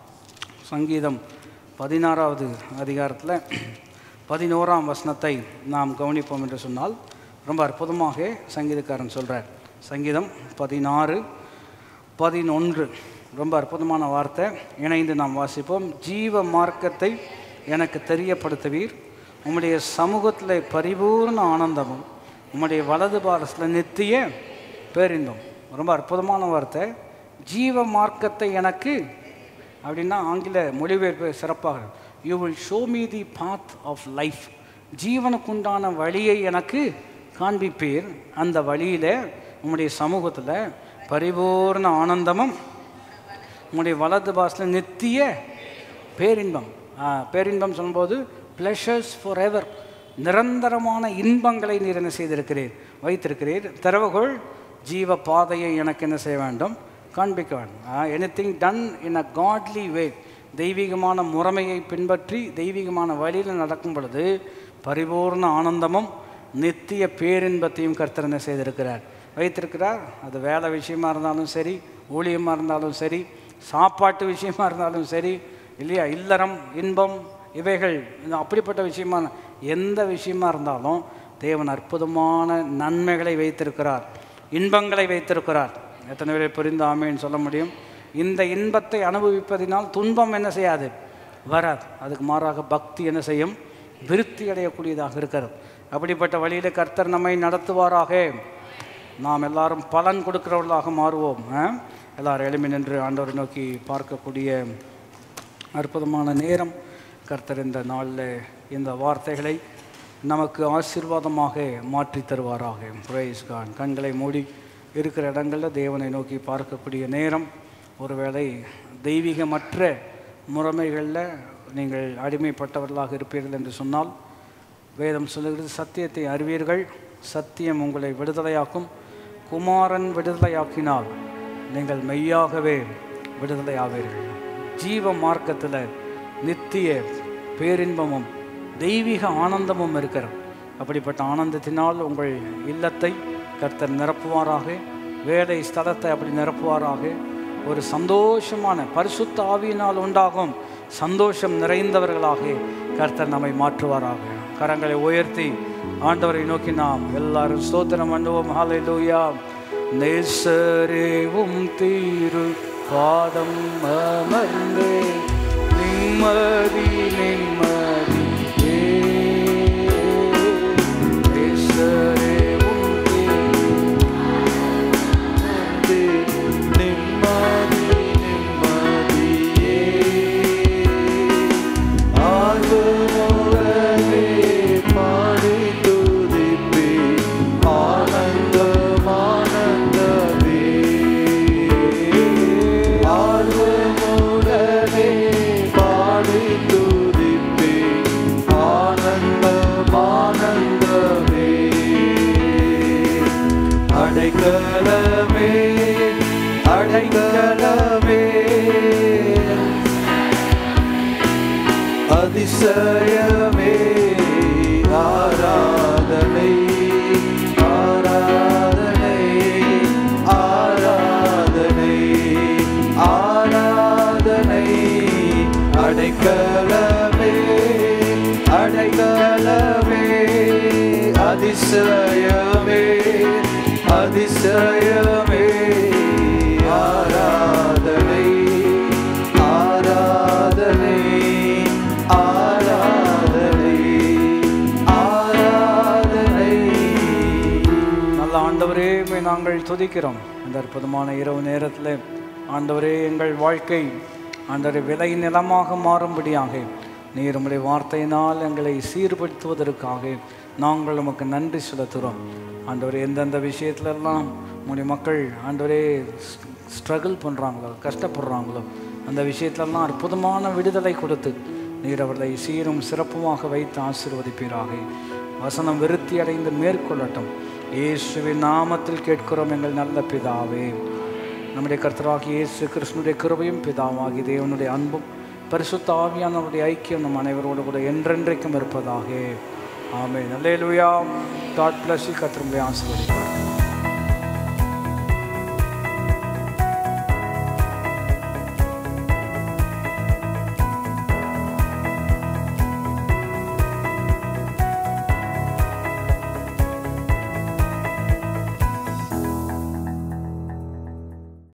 Speaker 1: சங்கீதம் பதினாறாவது அதிகாரத்தில் பதினோராம் வசனத்தை நாம் கவனிப்போம் என்று சொன்னால் ரொம்ப அற்புதமாக சங்கீதக்காரன் சொல்கிறார் சங்கீதம் பதினாறு பதினொன்று ரொம்ப அற்புதமான வார்த்தை இணைந்து நாம் வாசிப்போம் ஜீவ மார்க்கத்தை எனக்கு தெரியப்படுத்துவீர் உம்முடைய சமூகத்தில் பரிபூர்ண ஆனந்தமும் உம்முடைய வலது பாரஸில் நித்திய பேரின்பம் ரொம்ப அற்புதமான வார்த்தை ஜீவ மார்க்கத்தை எனக்கு அப்படின்னா ஆங்கில மொழிபெயர்ப்பு சிறப்பாக you will show me the path of life ஜீவனுக்குண்டான வழியை எனக்கு காண்பிப்பீர் அந்த வழியில் உம்முடைய சமூகத்தில் பரிபூர்ண ஆனந்தமும் உம்முடைய வலது பாஸில் நித்திய பேரின்பம் ஆ, பேரின்பம் சொல்லும்போது ப்ளஷர்ஸ் ஃபார் எவர் நிரந்தரமான இன்பங்களை நீர் என்ன செய்திருக்கிறீர் வைத்திருக்கிறீர் திறவுகோள் ஜீவ பாதையை எனக்கு என்ன செய்ய வேண்டும் காண்பிக்க வேண்டும் anything done in a godly way தெய்வீகமான முறைமையை பின்பற்றி தெய்வீகமான வழியில் நடக்கும் பொழுது பரிபூர்ண ஆனந்தமும் நித்திய பேரின்பத்தையும் கர்த்தர் என்ன செய்திருக்கிறார் வைத்திருக்கிறார் அது வேலை விஷயமா இருந்தாலும் சரி ஊழியமாக இருந்தாலும் சரி சாப்பாட்டு விஷயமா இருந்தாலும் சரி இல்லையா இல்லறம் இன்பம் இவைகள் இது அப்படிப்பட்ட விஷயமா எந்த விஷயமா இருந்தாலும் தேவன் அற்புதமான நன்மைகளை வைத்திருக்கிறார் இன்பங்களை வைத்திருக்கிறார் எத்தனை பேரை புரிந்து ஆமேன்னு சொல்ல முடியும் இந்த இன்பத்தை அனுபவிப்பதினால் துன்பம் என்ன செய்யாது வராது அதுக்கு மாறாக பக்தி என்ன செய்யும் விருத்தி அடையக்கூடியதாக இருக்கிறது அப்படிப்பட்ட வழியில் கர்த்தர் நம்மை நடத்துவாராக நாம் எல்லாரும் பலன் கொடுக்கிறவர்களாக மாறுவோம் ஆ? எல்லாரும் எழுமி நின்று ஆண்டவரை நோக்கி பார்க்கக்கூடிய அற்புதமான நேரம் கர்த்தர் இந்த நாளில் இந்த வார்த்தைகளை நமக்கு ஆசீர்வாதமாக மாற்றி தருவாராக பிரைஸ் கான் கண்களை மூடி இருக்கிற இடங்களில் தேவனை நோக்கி பார்க்கக்கூடிய நேரம் ஒருவேளை தெய்வீகமற்ற முறைமைகளில் நீங்கள் அடிமைப்பட்டவர்களாக இருப்பீர்கள் என்று சொன்னால் வேதம் சொல்லுகிறது சத்தியத்தை அறிவீர்கள் சத்தியம் உங்களை விடுதலையாக்கும் குமாரன் விடுதலையாக்கினால் நீங்கள் மெய்யாகவே விடுதலையாவீர்கள் ஜீவ மார்க்கத்தில் நித்திய பேரின்பமும் தெய்வீக ஆனந்தமும் இருக்கிறது அப்படிப்பட்ட ஆனந்தத்தினால் உங்கள் இல்லத்தை கர்த்தர் நிரப்புவாராக வேலை ஸ்தலத்தை அப்படி நிரப்புவாராக ஒரு சந்தோஷமான பரிசுத்த ஆவியினால் உண்டாகும் சந்தோஷம் நிறைந்தவர்களாக கர்த்தர் நம்மை மாற்றுவாராக கரங்களை உயர்த்தி ஆண்டவரை நோக்கி நாம் எல்லாரும் ஸ்தோத்திரம் பண்ணுவோம் ஹalleluya நேசரேவும் தீரு பாதம் அமர்ந்தே நிம்மதி நிம்மதியே நேசரேவும் தீரு நிம்மதி நிம்மதியே ஆர்வமுடனே பாடி துதிப்பே ஆனந்தம் ஆனந்தமே ஆர்வமுடனே பாடி துதிப்பே ஆனந்தம் ஆனந்தமே அடைக்கலமே அடைக்கலமே அதிசயமே ஆராதனை ஆராதனை ஆராதனை ஆராதனை அடைக்கலமே அடைக்கலமே அதிசயமே அதிசயமே ஆராதனை ஆராதனை ஆராதனை ஆராதனை நல்ல ஆண்டவரே உம்மை நாங்கள் துதிக்கிறோம் இந்த அற்புதமான இரவு நேரத்தில் ஆண்டவரே எங்கள் வாழ்க்கை ஆண்டவரே விலை நிலமாக மாறும்படியாக நீர் உம்முடைய வார்த்தையினால் எங்களை சீர்படுத்துவதற்காக நாங்கள் உமக்கு நன்றி செலுத்துகிறோம் ஆண்டவரே எந்தெந்த விஷயத்துலலாம் உங்களுடைய மக்கள் ஆண்டவரே ஸ்ட்ரகிள் பண்ணுறாங்களோ கஷ்டப்படுறாங்களோ அந்த விஷயத்துலலாம் அற்புதமான விடுதலை கொடுத்து நீர் அவர்களை சீரும் சிறப்புமாக வைத்து ஆசீர்வதிப்பீராக வசனம் விருத்தி அடைந்து மேற்கொள்ளட்டும் இயேசுவின் நாமத்தில் கேட்கிறோம் எங்கள் நல்ல பிதாவே நம்முடைய கர்த்தராகிய இயேசு கிருஷ்ணனுடைய கிருபையும் பிதாவாகி தேவனுடைய அன்பும் பரிசுத்த ஆவியானவருடைய ஐக்கியம் நம் அனைவரோடு கூட என்றென்றைக்கும் இருப்பதாக ஆமென் அல்லேலூயா காட் பிளஸ் கத்திரமுடைய ஆசீர்வதிப்பார்